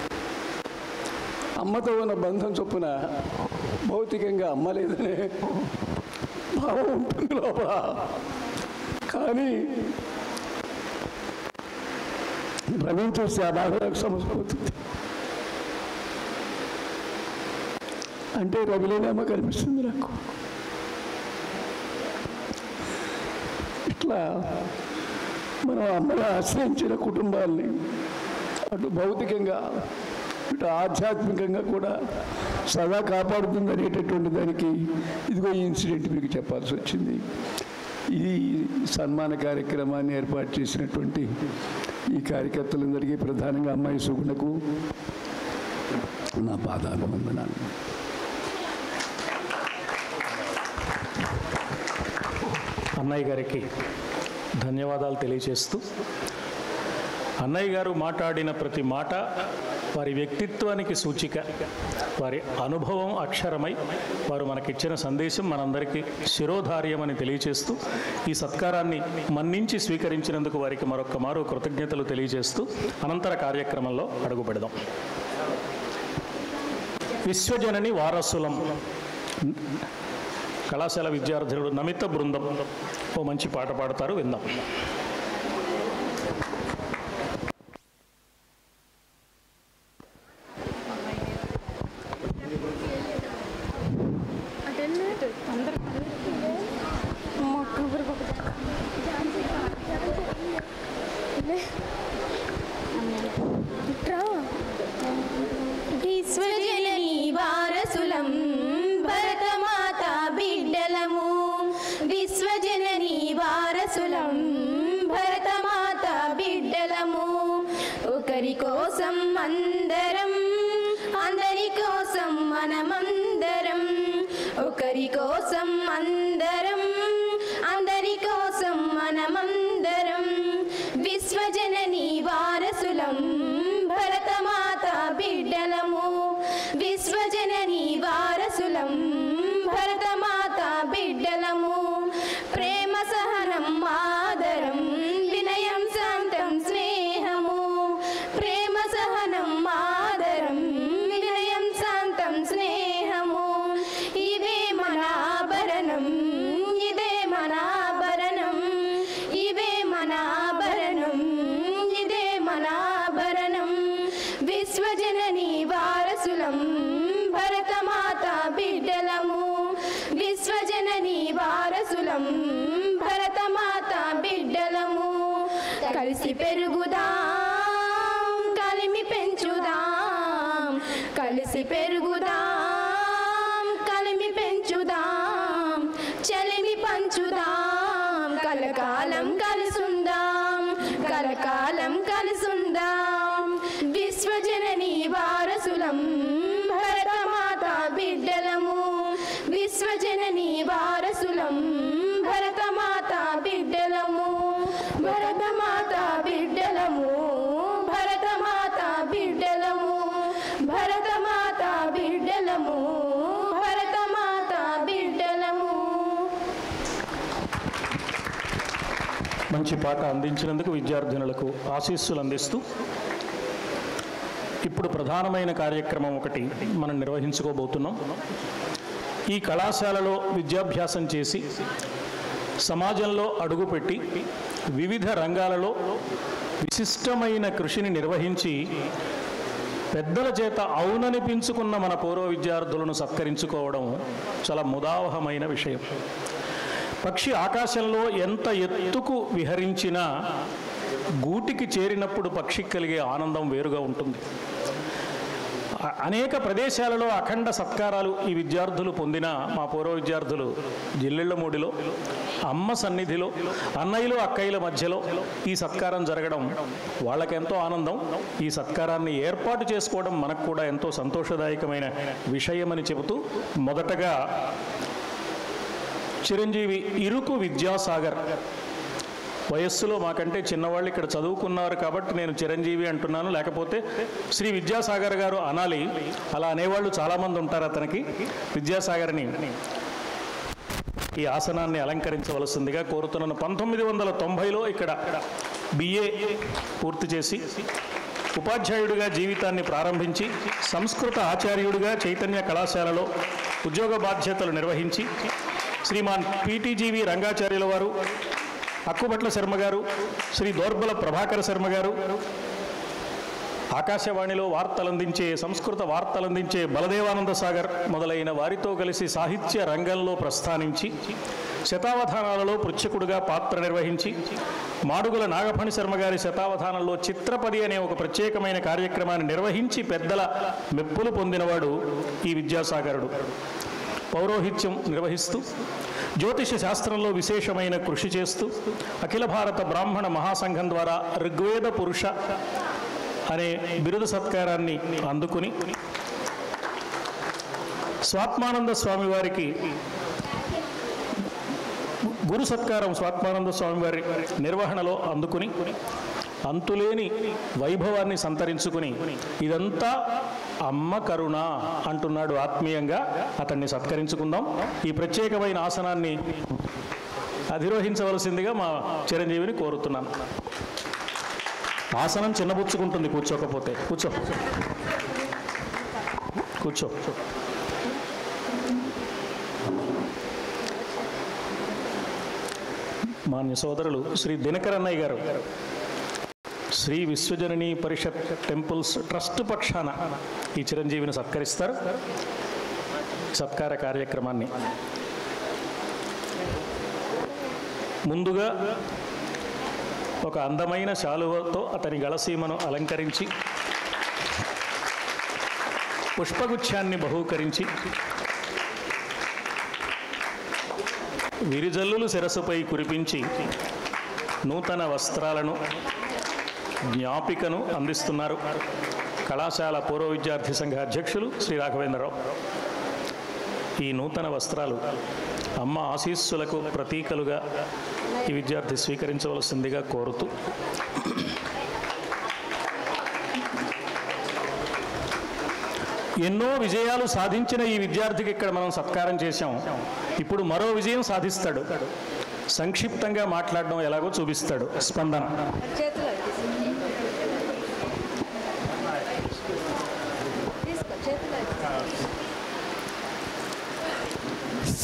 అమ్మతో ఉన్న బంధం చొప్పున భౌతికంగా అమ్మ లేదనే భావం ఉంటుంది లోపల కానీ రవిని చూస్తే ఆ బాధ నాకు సమస్య అవుతుంది అంటే రవిలోనే అమ్మ కనిపిస్తుంది నాకు ఇట్లా మనం అమ్మని ఆశ్రయించిన కుటుంబాల్ని అటు భౌతికంగా ఇటు ఆధ్యాత్మికంగా కూడా సదా కాపాడుతుంది అనేటటువంటి దానికి ఇదిగో ఈ ఇన్సిడెంట్ మీకు చెప్పాల్సి వచ్చింది ఇది సన్మాన కార్యక్రమాన్ని ఏర్పాటు చేసినటువంటి ఈ కార్యకర్తలందరికీ ప్రధానంగా అమ్మాయి సుగుణకు నా పాదాలు వందనాలు అన్నయ్య గారికి ధన్యవాదాలు తెలియజేస్తూ అన్నయ్య గారు మాట్లాడిన ప్రతి మాట వారి వ్యక్తిత్వానికి సూచిక వారి అనుభవం అక్షరమై వారు మనకిచ్చిన సందేశం మనందరికీ శిరోధార్యమని తెలియజేస్తూ ఈ సత్కారాన్ని మన్నించి స్వీకరించినందుకు వారికి మరొక్క మారు కృతజ్ఞతలు తెలియజేస్తూ అనంతర కార్యక్రమంలో అడుగు పెడదాం విశ్వజనని వారసులం కళాశాల విద్యార్థులు నమిత బృందం ఓ మంచి పాట పాడతారు విందాం విశ్వజనని వారసులం భరతమాత బిడ్డలము విశ్వజనని వారసులం భరతమాత బిడ్డలము ఒకరి కోసం అందరం అందరి కోసం మనమందరం ఒకరి కోసం అందరం అందరి కోసం మనమందరం విశ్వజనని వారసులం భరతమాత బిడ్డలము విశ్వజనని వారసులం భరతమాత మన ఆభరణం ఇదే మన ఆభరణం విశ్వజనని వారసులం భరతమాత బిడ్డలము విశ్వజనని వారసులం భరతమాత బిడ్డలము కలిసి పెరుగుదాం కలిమి పెంచుదాం కలిసి పెరుగుదాం కలిమి పెంచుదాం చలిమి పంచుదాం కలకాలం కలిసుందాం కలకాలం కలిసుందాం విశ్వజనని వారసులం భరతమాత బిడ్డలము విశ్వజనని వారసులం భరతమాత బిడ్డలము భరతమాత బిడ్డలము భరతమాత బిడ్డలము భరతమాత బిడ్డలము భరతమాత బిడ్డలము మంచి పాట అందించినందుకు విద్యార్థినులకు ఆశీస్సులు అందిస్తూ ఇప్పుడు ప్రధానమైన కార్యక్రమం ఒకటి మనం నిర్వహించుకోబోతున్నాం ఈ కళాశాలలో విద్యాభ్యాసం చేసి సమాజంలో అడుగుపెట్టి వివిధ రంగాలలో విశిష్టమైన కృషిని నిర్వహించి పెద్దల చేత అవుననిపించుకున్న మన పూర్వ విద్యార్థులను సత్కరించుకోవడం చాలా ముదావహమైన విషయం పక్షి ఆకాశంలో ఎంత ఎత్తుకు విహరించినా గూటికి చేరినప్పుడు పక్షికి కలిగే ఆనందం వేరుగా ఉంటుంది అ- అనేక ప్రదేశాలలో అఖండ సత్కారాలు ఈ విద్యార్థులు పొందిన మా పూర్వ విద్యార్థులు జిల్లెళ్ళమూడిలో అమ్మ సన్నిధిలో అన్నయ్యలు అక్కయ్యల మధ్యలో ఈ సత్కారం జరగడం వాళ్ళకెంతో ఆనందం ఈ సత్కారాన్ని ఏర్పాటు చేసుకోవడం మనకు కూడా ఎంతో సంతోషదాయకమైన విషయమని చెబుతూ మొదటగా చిరంజీవి ఇరుకు విద్యాసాగర్ వయస్సులో మాకంటే చిన్నవాళ్ళు ఇక్కడ చదువుకున్నారు కాబట్టి నేను చిరంజీవి అంటున్నాను లేకపోతే శ్రీ విద్యాసాగర్ గారు అనాలి అలా అనేవాళ్ళు చాలామంది ఉంటారు అతనికి విద్యాసాగర్ని ఈ ఆసనాన్ని అలంకరించవలసిందిగా కోరుతున్నాను పంతొమ్మిది వందల తొంభైలో ఇక్కడ బిఏ పూర్తి చేసి ఉపాధ్యాయుడిగా జీవితాన్ని ప్రారంభించి సంస్కృత ఆచార్యుడిగా చైతన్య కళాశాలలో ఉద్యోగ బాధ్యతలు నిర్వహించి శ్రీమాన్ పిటిజీవి రంగాచార్యుల వారు అక్కుబట్ల శర్మ గారు శ్రీ దోర్బల ప్రభాకర శర్మ గారు ఆకాశవాణిలో వార్తలందించే సంస్కృత వార్తలందించే బలదేవానంద సాగర్ మొదలైన వారితో కలిసి సాహిత్య రంగంలో ప్రస్థానించి శతావధానాలలో పృచ్ఛకుడుగా పాత్ర నిర్వహించి మాడుగుల నాగఫణి శర్మ గారి శతావధానంలో చిత్రపది అనే ఒక ప్రత్యేకమైన కార్యక్రమాన్ని నిర్వహించి పెద్దల మెప్పులు పొందినవాడు ఈ విద్యాసాగరుడు పౌరోహిత్యం నిర్వహిస్తూ జ్యోతిష శాస్త్రంలో విశేషమైన కృషి చేస్తూ అఖిల భారత బ్రాహ్మణ మహాసంఘం ద్వారా ఋగ్వేద పురుష అనే బిరుదు సత్కారాన్ని అందుకుని స్వాత్మానంద స్వామి వారికి గురు సత్కారం స్వాత్మానంద స్వామి వారి నిర్వహణలో అందుకుని అంతులేని వైభవాన్ని సంతరించుకుని ఇదంతా అమ్మ కరుణ అంటున్నాడు ఆత్మీయంగా అతన్ని సత్కరించుకుందాం ఈ ప్రత్యేకమైన ఆసనాన్ని అధిరోహించవలసిందిగా మా చిరంజీవిని కోరుతున్నాను ఆసనం చిన్నబుచ్చుకుంటుంది కూర్చోకపోతే కూర్చో కూర్చో మాన్య సోదరులు శ్రీ దినకరన్నయ్య గారు శ్రీ విశ్వజనని పరిషత్ టెంపుల్స్ ట్రస్ట్ పక్షాన ఈ చిరంజీవిని సత్కరిస్తారు సత్కార కార్యక్రమాన్ని ముందుగా ఒక అందమైన శాలువతో అతని గళసీమను అలంకరించి పుష్పగుచ్ఛాన్ని బహూకరించి విరిజల్లులు శిరస్సుపై కురిపించి నూతన వస్త్రాలను జ్ఞాపికను అందిస్తున్నారు కళాశాల పూర్వ విద్యార్థి సంఘ అధ్యక్షులు శ్రీ రాఘవేంద్రరావు ఈ నూతన వస్త్రాలు అమ్మ ఆశీస్సులకు ప్రతీకలుగా ఈ విద్యార్థి స్వీకరించవలసిందిగా కోరుతూ ఎన్నో విజయాలు సాధించిన ఈ విద్యార్థికి ఇక్కడ మనం సత్కారం చేశాం ఇప్పుడు మరో విజయం సాధిస్తాడు సంక్షిప్తంగా మాట్లాడడం ఎలాగో చూపిస్తాడు స్పందన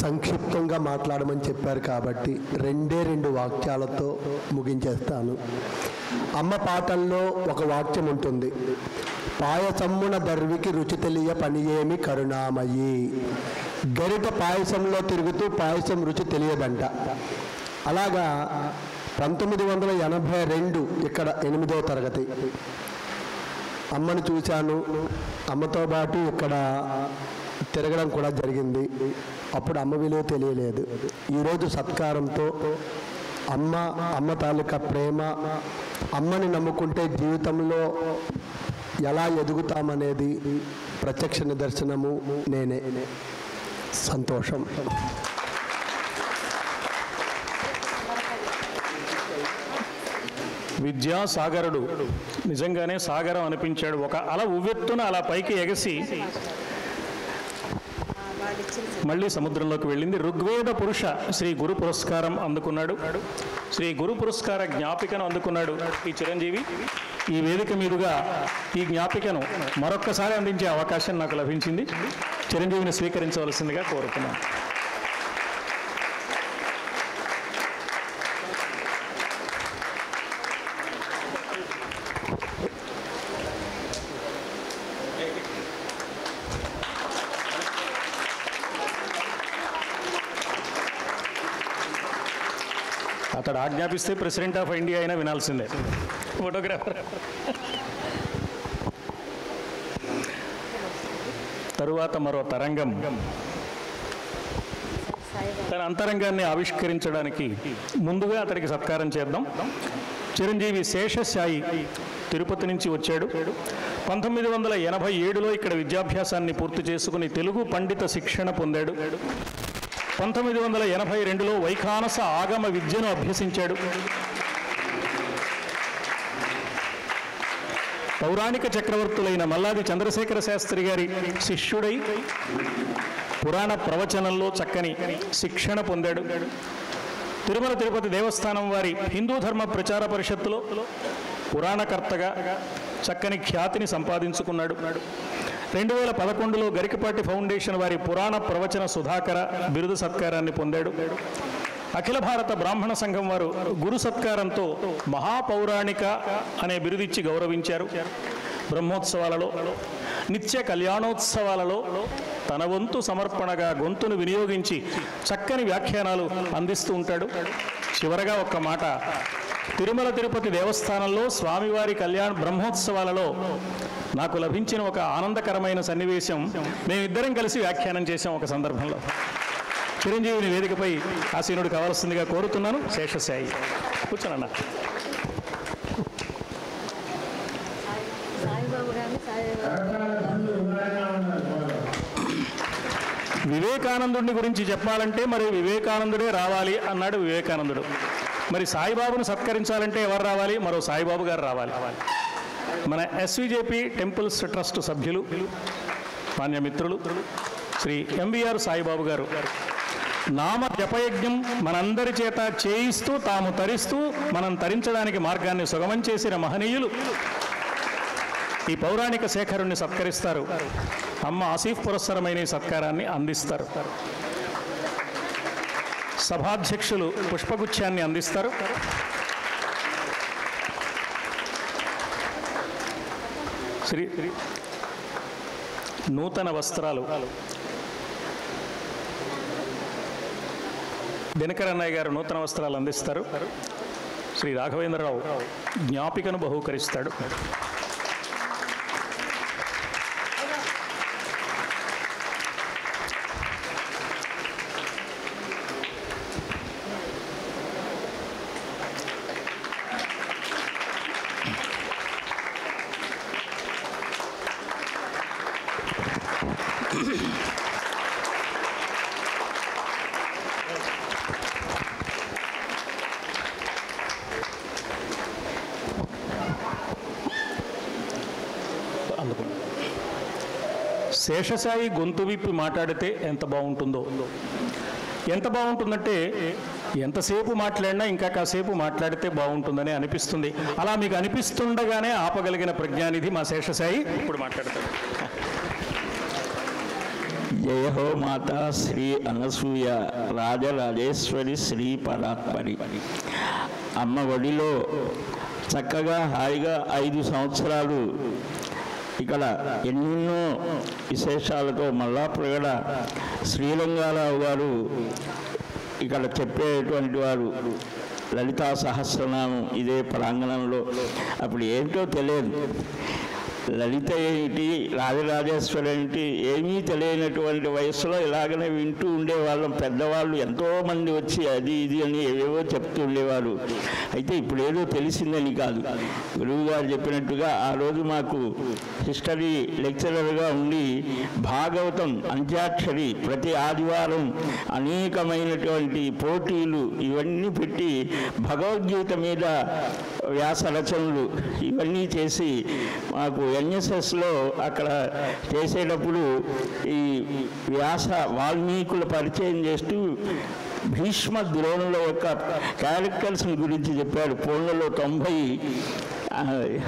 సంక్షిప్తంగా మాట్లాడమని చెప్పారు కాబట్టి రెండే రెండు వాక్యాలతో ముగించేస్తాను అమ్మ పాటల్లో ఒక వాక్యం ఉంటుంది పాయసమ్మున దర్వికి రుచి తెలియ పని ఏమి కరుణామయి గరిట పాయసంలో తిరుగుతూ పాయసం రుచి తెలియదంట అలాగా పంతొమ్మిది వందల ఎనభై రెండు ఇక్కడ ఎనిమిదో తరగతి అమ్మని చూశాను అమ్మతో పాటు ఇక్కడ తిరగడం కూడా జరిగింది అప్పుడు అమ్మ విలువ తెలియలేదు ఈరోజు సత్కారంతో అమ్మ అమ్మ తాలూకా ప్రేమ అమ్మని నమ్ముకుంటే జీవితంలో ఎలా ఎదుగుతామనేది ప్రత్యక్ష నిదర్శనము నేనే సంతోషం విద్యా సాగరుడు నిజంగానే సాగరం అనిపించాడు ఒక అల ఉవ్వెత్తున అలా పైకి ఎగసి మళ్ళీ సముద్రంలోకి వెళ్ళింది ఋగ్వేద పురుష శ్రీ గురు పురస్కారం అందుకున్నాడు శ్రీ గురు పురస్కార జ్ఞాపికను అందుకున్నాడు ఈ చిరంజీవి ఈ వేదిక మీదుగా ఈ జ్ఞాపికను మరొక్కసారి అందించే అవకాశం నాకు లభించింది చిరంజీవిని స్వీకరించవలసిందిగా కోరుతున్నాను అతడు ఆజ్ఞాపిస్తే ప్రెసిడెంట్ ఆఫ్ ఇండియా అయినా వినాల్సిందే ఫోటోగ్రాఫర్ తరువాత మరో తరంగం తన అంతరంగాన్ని ఆవిష్కరించడానికి ముందుగా అతడికి సత్కారం చేద్దాం చిరంజీవి శేషశాయి తిరుపతి నుంచి వచ్చాడు పంతొమ్మిది వందల ఎనభై ఏడులో ఇక్కడ విద్యాభ్యాసాన్ని పూర్తి చేసుకుని తెలుగు పండిత శిక్షణ పొందాడు పంతొమ్మిది వందల ఎనభై రెండులో వైఖానస ఆగమ విద్యను అభ్యసించాడు పౌరాణిక చక్రవర్తులైన మల్లాది చంద్రశేఖర శాస్త్రి గారి శిష్యుడై పురాణ ప్రవచనంలో చక్కని శిక్షణ పొందాడు తిరుమల తిరుపతి దేవస్థానం వారి హిందూ ధర్మ ప్రచార పరిషత్తులో పురాణకర్తగా చక్కని ఖ్యాతిని సంపాదించుకున్నాడు రెండు వేల పదకొండులో గరికపాటి ఫౌండేషన్ వారి పురాణ ప్రవచన సుధాకర బిరుదు సత్కారాన్ని పొందాడు అఖిల భారత బ్రాహ్మణ సంఘం వారు గురు సత్కారంతో మహాపౌరాణిక అనే బిరుదిచ్చి గౌరవించారు బ్రహ్మోత్సవాలలో నిత్య కళ్యాణోత్సవాలలో తన వంతు సమర్పణగా గొంతును వినియోగించి చక్కని వ్యాఖ్యానాలు అందిస్తూ ఉంటాడు చివరగా ఒక్క మాట తిరుమల తిరుపతి దేవస్థానంలో స్వామివారి కళ్యాణ బ్రహ్మోత్సవాలలో నాకు లభించిన ఒక ఆనందకరమైన సన్నివేశం మేమిద్దరం కలిసి వ్యాఖ్యానం చేశాం ఒక సందర్భంలో చిరంజీవిని వేదికపై ఆసీనుడు కావాల్సిందిగా కోరుతున్నాను శేషశాయి కూర్చోనన్నా వివేకానందుడిని గురించి చెప్పాలంటే మరి వివేకానందుడే రావాలి అన్నాడు వివేకానందుడు మరి సాయిబాబును సత్కరించాలంటే ఎవరు రావాలి మరో సాయిబాబు గారు రావాలి మన ఎస్విజేపి టెంపుల్స్ ట్రస్ట్ సభ్యులు మాన్య మిత్రులు శ్రీ ఎంవిఆర్ సాయిబాబు గారు నామ జపయజ్ఞం మనందరి చేత చేయిస్తూ తాము తరిస్తూ మనం తరించడానికి మార్గాన్ని సుగమం చేసిన మహనీయులు ఈ పౌరాణిక శేఖరుణ్ణి సత్కరిస్తారు అమ్మ ఆసీఫ్ పురస్సరమైన ఈ సత్కారాన్ని అందిస్తారు సభాధ్యక్షులు పుష్పగుచ్ఛాన్ని అందిస్తారు శ్రీ నూతన వస్త్రాలు దినకరన్నయ్య గారు నూతన వస్త్రాలు అందిస్తారు శ్రీ రాఘవేంద్రరావు జ్ఞాపికను బహూకరిస్తాడు శేషసాయి గొంతు విప్పి మాట్లాడితే ఎంత బాగుంటుందో ఎంత బాగుంటుందంటే ఎంతసేపు మాట్లాడినా ఇంకా కాసేపు మాట్లాడితే బాగుంటుందని అనిపిస్తుంది అలా మీకు అనిపిస్తుండగానే ఆపగలిగిన ప్రజ్ఞానిధి మా శేషసాయి ఇప్పుడు మాట్లాడతాడు జయ హో మాతా శ్రీ అనసూయ రాజరాజేశ్వరి శ్రీ పరాత్పరి అమ్మ ఒడిలో చక్కగా హాయిగా ఐదు సంవత్సరాలు ఇక్కడ ఎన్నెన్నో విశేషాలతో మల్లాప్రగడ శ్రీరంగారావు గారు ఇక్కడ చెప్పేటువంటి వారు లలితా సహస్రనామం ఇదే ప్రాంగణంలో అప్పుడు ఏంటో తెలియదు లలిత ఏంటి రాజరాజేశ్వరి ఏంటి ఏమీ తెలియనటువంటి వయసులో ఇలాగనే వింటూ ఉండేవాళ్ళం పెద్దవాళ్ళు ఎంతోమంది వచ్చి అది ఇది అని ఏవేవో చెప్తూ ఉండేవారు అయితే ఇప్పుడు ఏదో తెలిసిందని కాదు గురువు గారు చెప్పినట్టుగా ఆ రోజు మాకు హిస్టరీ లెక్చరర్గా ఉండి భాగవతం అంత్యాక్షరి ప్రతి ఆదివారం అనేకమైనటువంటి పోటీలు ఇవన్నీ పెట్టి భగవద్గీత మీద వ్యాస రచనలు ఇవన్నీ చేసి మాకు ఎన్ఎస్ఎస్లో అక్కడ చేసేటప్పుడు ఈ వ్యాస వాల్మీకుల పరిచయం చేస్తూ భీష్మ ద్రోణుల యొక్క క్యారెక్టర్స్ గురించి చెప్పారు పూర్ణలో తొంభై ఆ,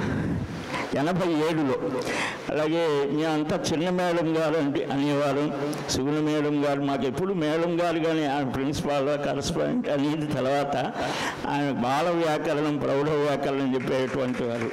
ఎనభై ఏడులో అలాగే మేమంతా చిన్న మేడం గారు అంటే అనేవారు సుగుణ మేడం గారు మాకు ఎప్పుడు మేడం గారు కానీ ఆయన ప్రిన్సిపాల్ కరస్పాండెంట్ అనేది తర్వాత ఆయన బాల వ్యాకరణం ప్రౌఢ వ్యాకరణం చెప్పేటువంటి వారు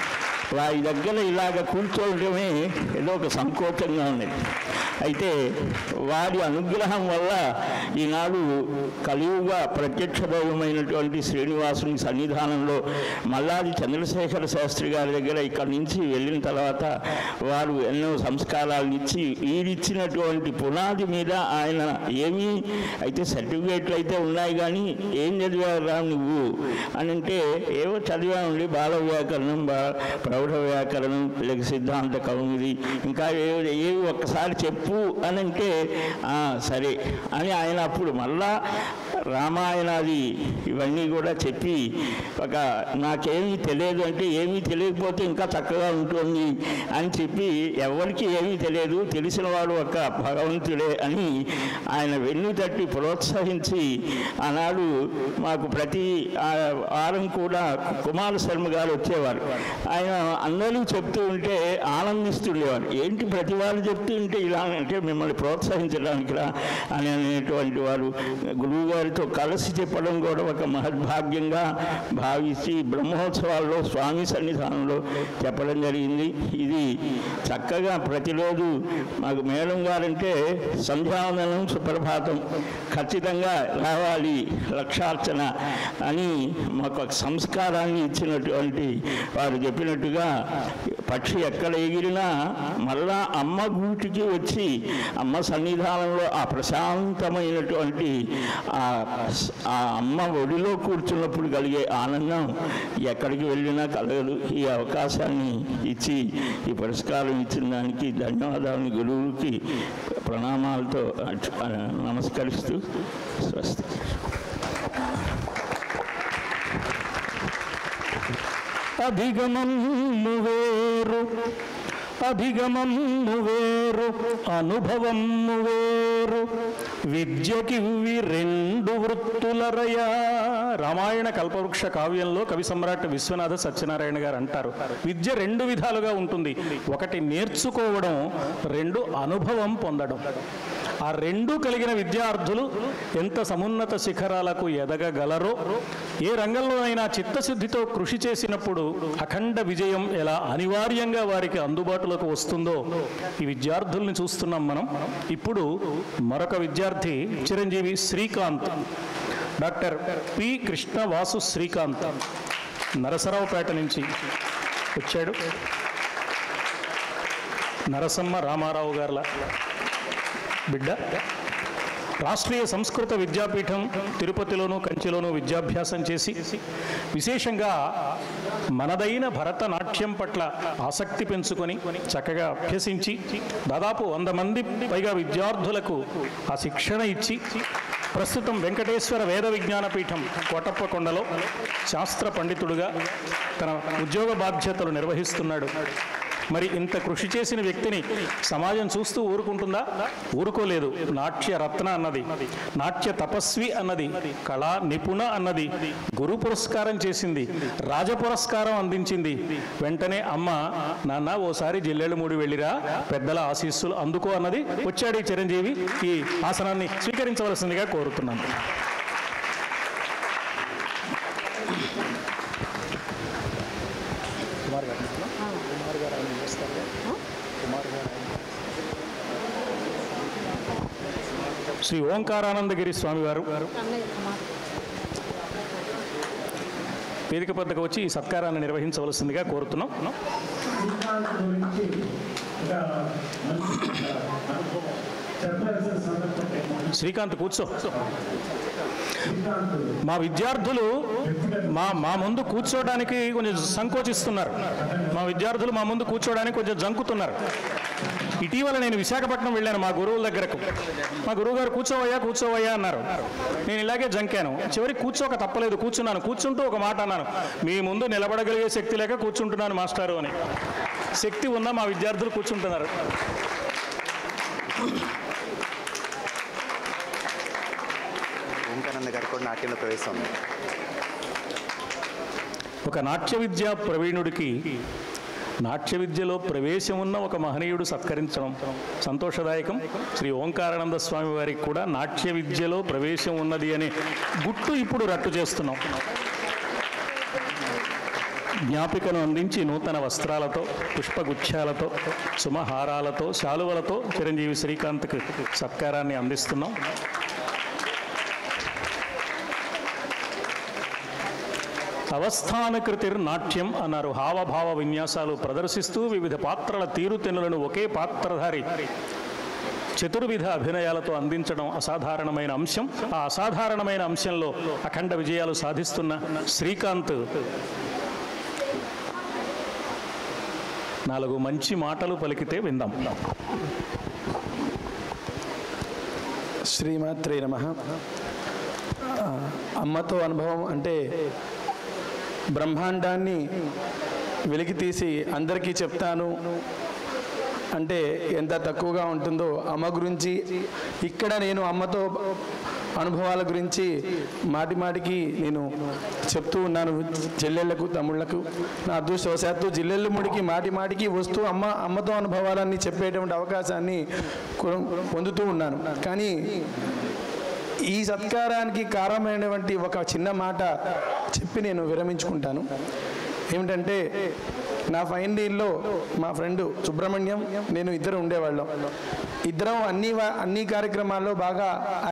వారి దగ్గర ఇలాగ కూర్చోవడమే ఏదో ఒక సంకోచంగా ఉన్నది అయితే వారి అనుగ్రహం వల్ల ఈనాడు కలియుగా ప్రత్యక్ష దైవమైనటువంటి శ్రీనివాసుని సన్నిధానంలో మల్లాది చంద్రశేఖర శాస్త్రి గారి దగ్గర ఇక్కడి నుంచి వెళ్ళిన తర్వాత వారు ఎన్నో సంస్కారాలను ఇచ్చి వీరిచ్చినటువంటి పునాది మీద ఆయన ఏమీ అయితే సర్టిఫికేట్లు అయితే ఉన్నాయి కానీ ఏం చదివారా నువ్వు అని అంటే ఏవో చదివామండి బాల వ్యాకరణం బా ప్రౌఢ వ్యాకరణం లేక సిద్ధాంత కౌముది ఇంకా ఏవి ఏవి ఒక్కసారి చెప్పు అని అంటే "ఆ, సరే అని ఆయన అప్పుడు మళ్ళా రామాయణాది ఇవన్నీ కూడా చెప్పి ఒక నాకేమీ తెలియదు అంటే ఏమీ తెలియకపోతే ఇంకా చక్కగా ఉంటుంది అని చెప్పి ఎవరికి ఏమీ తెలియదు తెలిసిన వాడు ఒక భగవంతుడే అని ఆయన వెన్ను తట్టి ప్రోత్సహించి ఆనాడు మాకు ప్రతి ఆ, వారం కూడా కుమార శర్మ గారు వచ్చేవారు ఆయన అందరూ చెప్తూ ఉంటే ఆనందిస్తుండేవారు ఏంటి ప్రతి వాళ్ళు చెప్తూ ఉంటే ఇలా అంటే మిమ్మల్ని ప్రోత్సహించడానికి రా అని అనేటువంటి వారు గురువు గారితో కలిసి చెప్పడం కూడా ఒక మహద్భాగ్యంగా భావించి బ్రహ్మోత్సవాల్లో స్వామి సన్నిధానంలో చెప్పడం జరిగింది ఇది చక్కగా ప్రతిరోజు మాకు మేడం గారంటే సంధ్యావందనం సుప్రభాతం ఖచ్చితంగా రావాలి లక్షార్చన అని మాకు ఒక సంస్కారాన్ని ఇచ్చినటువంటి వారు చెప్పినట్టుగా పక్షి ఎక్కడ ఎగిరినా మళ్ళా అమ్మ గూటికి వచ్చి అమ్మ సన్నిధానంలో ఆ ప్రశాంతమైనటువంటి ఆ ఆ అమ్మ ఒడిలో కూర్చున్నప్పుడు కలిగే ఆనందం ఎక్కడికి వెళ్ళినా కలగదు ఈ అవకాశాన్ని ఇచ్చి ఈ పురస్కారం ఇచ్చిన దానికి ధన్యవాదాలు గురువుకి ప్రణామాలతో ఆ, నమస్కరిస్తూ స్వస్తి అధిగమము వేరు అధిగమము వేరు అనుభవము వేరు విద్యకివి రెండు వృత్తులరయా రామాయణ కల్పవృక్ష కావ్యంలో కవి సమ్రాట్ విశ్వనాథ సత్యనారాయణ గారు అంటారు విద్య రెండు విధాలుగా ఉంటుంది ఒకటి నేర్చుకోవడం రెండు అనుభవం పొందడం ఆ రెండు కలిగిన విద్యార్థులు ఎంత సమున్నత శిఖరాలకు ఎదగగలరో ఏ రంగంలోనైనా చిత్తశుద్ధితో కృషి చేసినప్పుడు అఖండ విజయం ఎలా అనివార్యంగా వారికి అందుబాటులోకి వస్తుందో ఈ విద్యార్థుల్ని చూస్తున్నాం మనం ఇప్పుడు మరొక విద్యార్థి చిరంజీవి శ్రీకాంత్ డాక్టర్ పి కృష్ణవాసు శ్రీకాంత్ నరసరావుపేట నుంచి వచ్చాడు నరసమ్మ రామారావు గారుల బిడ్డ రాష్ట్రీయ సంస్కృత విద్యాపీఠం తిరుపతిలోను కంచిలోను విద్యాభ్యాసం చేసి విశేషంగా మనదైన భరతనాట్యం పట్ల ఆసక్తి పెంచుకొని చక్కగా అభ్యసించి దాదాపు వంద మంది పైగా విద్యార్థులకు ఆ శిక్షణ ఇచ్చి ప్రస్తుతం వెంకటేశ్వర వేద విజ్ఞాన పీఠం కోటప్పకొండలో శాస్త్ర పండితుడుగా తన ఉద్యోగ బాధ్యతలు నిర్వహిస్తున్నాడు మరి ఇంత కృషి చేసిన వ్యక్తిని సమాజం చూస్తూ ఊరుకుంటుందా ఊరుకోలేదు నాట్య రత్న అన్నది నాట్య తపస్వి అన్నది కళా నిపుణ అన్నది గురు పురస్కారం చేసింది రాజ పురస్కారం అందించింది వెంటనే అమ్మ నాన్న ఓసారి జిల్లెళ్ళు మూడు వెళ్ళిరా పెద్దల ఆశీస్సులు అందుకో అన్నది వచ్చాడు ఈ చిరంజీవి ఈ ఆసనాన్ని స్వీకరించవలసిందిగా కోరుతున్నాను కుమార్ గారు కుమార్ గారు ఆయన చేస్తారు కుమార్ గారు శ్రీ ఓంకారానందగిరి స్వామివారు వేదిక వద్దకు వచ్చి ఈ సత్కారాన్ని నిర్వహించవలసిందిగా కోరుతున్నాం శ్రీకాంత్ కూర్చో మా విద్యార్థులు మా మా ముందు కూర్చోవడానికి కొంచెం సంకోచిస్తున్నారు మా విద్యార్థులు మా ముందు కూర్చోవడానికి కొంచెం జంకుతున్నారు ఇటీవల నేను విశాఖపట్నం వెళ్ళాను మా గురువుల దగ్గరకు మా గురువు గారు కూర్చోవయ్యా కూర్చోవయ్యా అన్నారు నేను ఇలాగే జంకాను చివరికి కూర్చోక తప్పలేదు కూర్చున్నాను కూర్చుంటూ ఒక మాట అన్నాను మీ ముందు నిలబడగలిగే శక్తి లేక కూర్చుంటున్నాను మాస్టారు అని శక్తి ఉన్న మా విద్యార్థులు కూర్చుంటున్నారు ఓంకానంద గారికి కూడా నాట్యంలో ప్రవేశం ఉంది ఒక నాట్య విద్యా ప్రవీణుడికి నాట్య విద్యలో ప్రవేశం ఉన్న ఒక మహనీయుడు సత్కరించడం సంతోషదాయకం శ్రీ ఓంకారానంద స్వామి వారికి కూడా నాట్య విద్యలో ప్రవేశం ఉన్నది అనే గుట్టు ఇప్పుడు రట్టు చేస్తున్నాం జ్ఞాపికను అందించి నూతన వస్త్రాలతో పుష్పగుచ్ఛాలతో సుమహారాలతో శాలువలతో చిరంజీవి శ్రీకాంత్కి సత్కారాన్ని అందిస్తున్నాం అవస్థానకృతిర్ నాట్యం అన్నారు హావభావ విన్యాసాలు ప్రదర్శిస్తూ వివిధ పాత్రల తీరుతెన్నులను ఒకే పాత్రధారి చతుర్విధ అభినయాలతో అందించడం అసాధారణమైన అంశం ఆ అసాధారణమైన అంశంలో అఖండ విజయాలు సాధిస్తున్న శ్రీకాంత్ నాలుగు మంచి మాటలు పలికితే విందాం శ్రీమాత్రే నమ అమ్మతో అనుభవం అంటే బ్రహ్మాండాన్ని వెలికి తీసి అందరికీ చెప్తాను అంటే ఎంత తక్కువగా ఉంటుందో అమ్మ గురించి ఇక్కడ నేను అమ్మతో అనుభవాల గురించి మాటి మాటికి నేను చెప్తూ ఉన్నాను చెల్లెళ్లకు తమ్ముళ్లకు నా అదృష్టవశాత్తు జిల్లెళ్ళ ముడికి మాటి మాటికి వస్తూ అమ్మ అమ్మతో అనుభవాలన్నీ చెప్పేటువంటి అవకాశాన్ని కొ- పొందుతూ ఉన్నాను కానీ ఈ సత్కారానికి కారణమైనటువంటి ఒక చిన్న మాట చెప్పి నేను విరమించుకుంటాను ఏమిటంటే నా ఫైన్ డీల్లో మా ఫ్రెండ్ సుబ్రహ్మణ్యం నేను ఇద్దరు ఉండేవాళ్ళం ఇద్దరం అన్ని వా- అన్ని కార్యక్రమాల్లో బాగా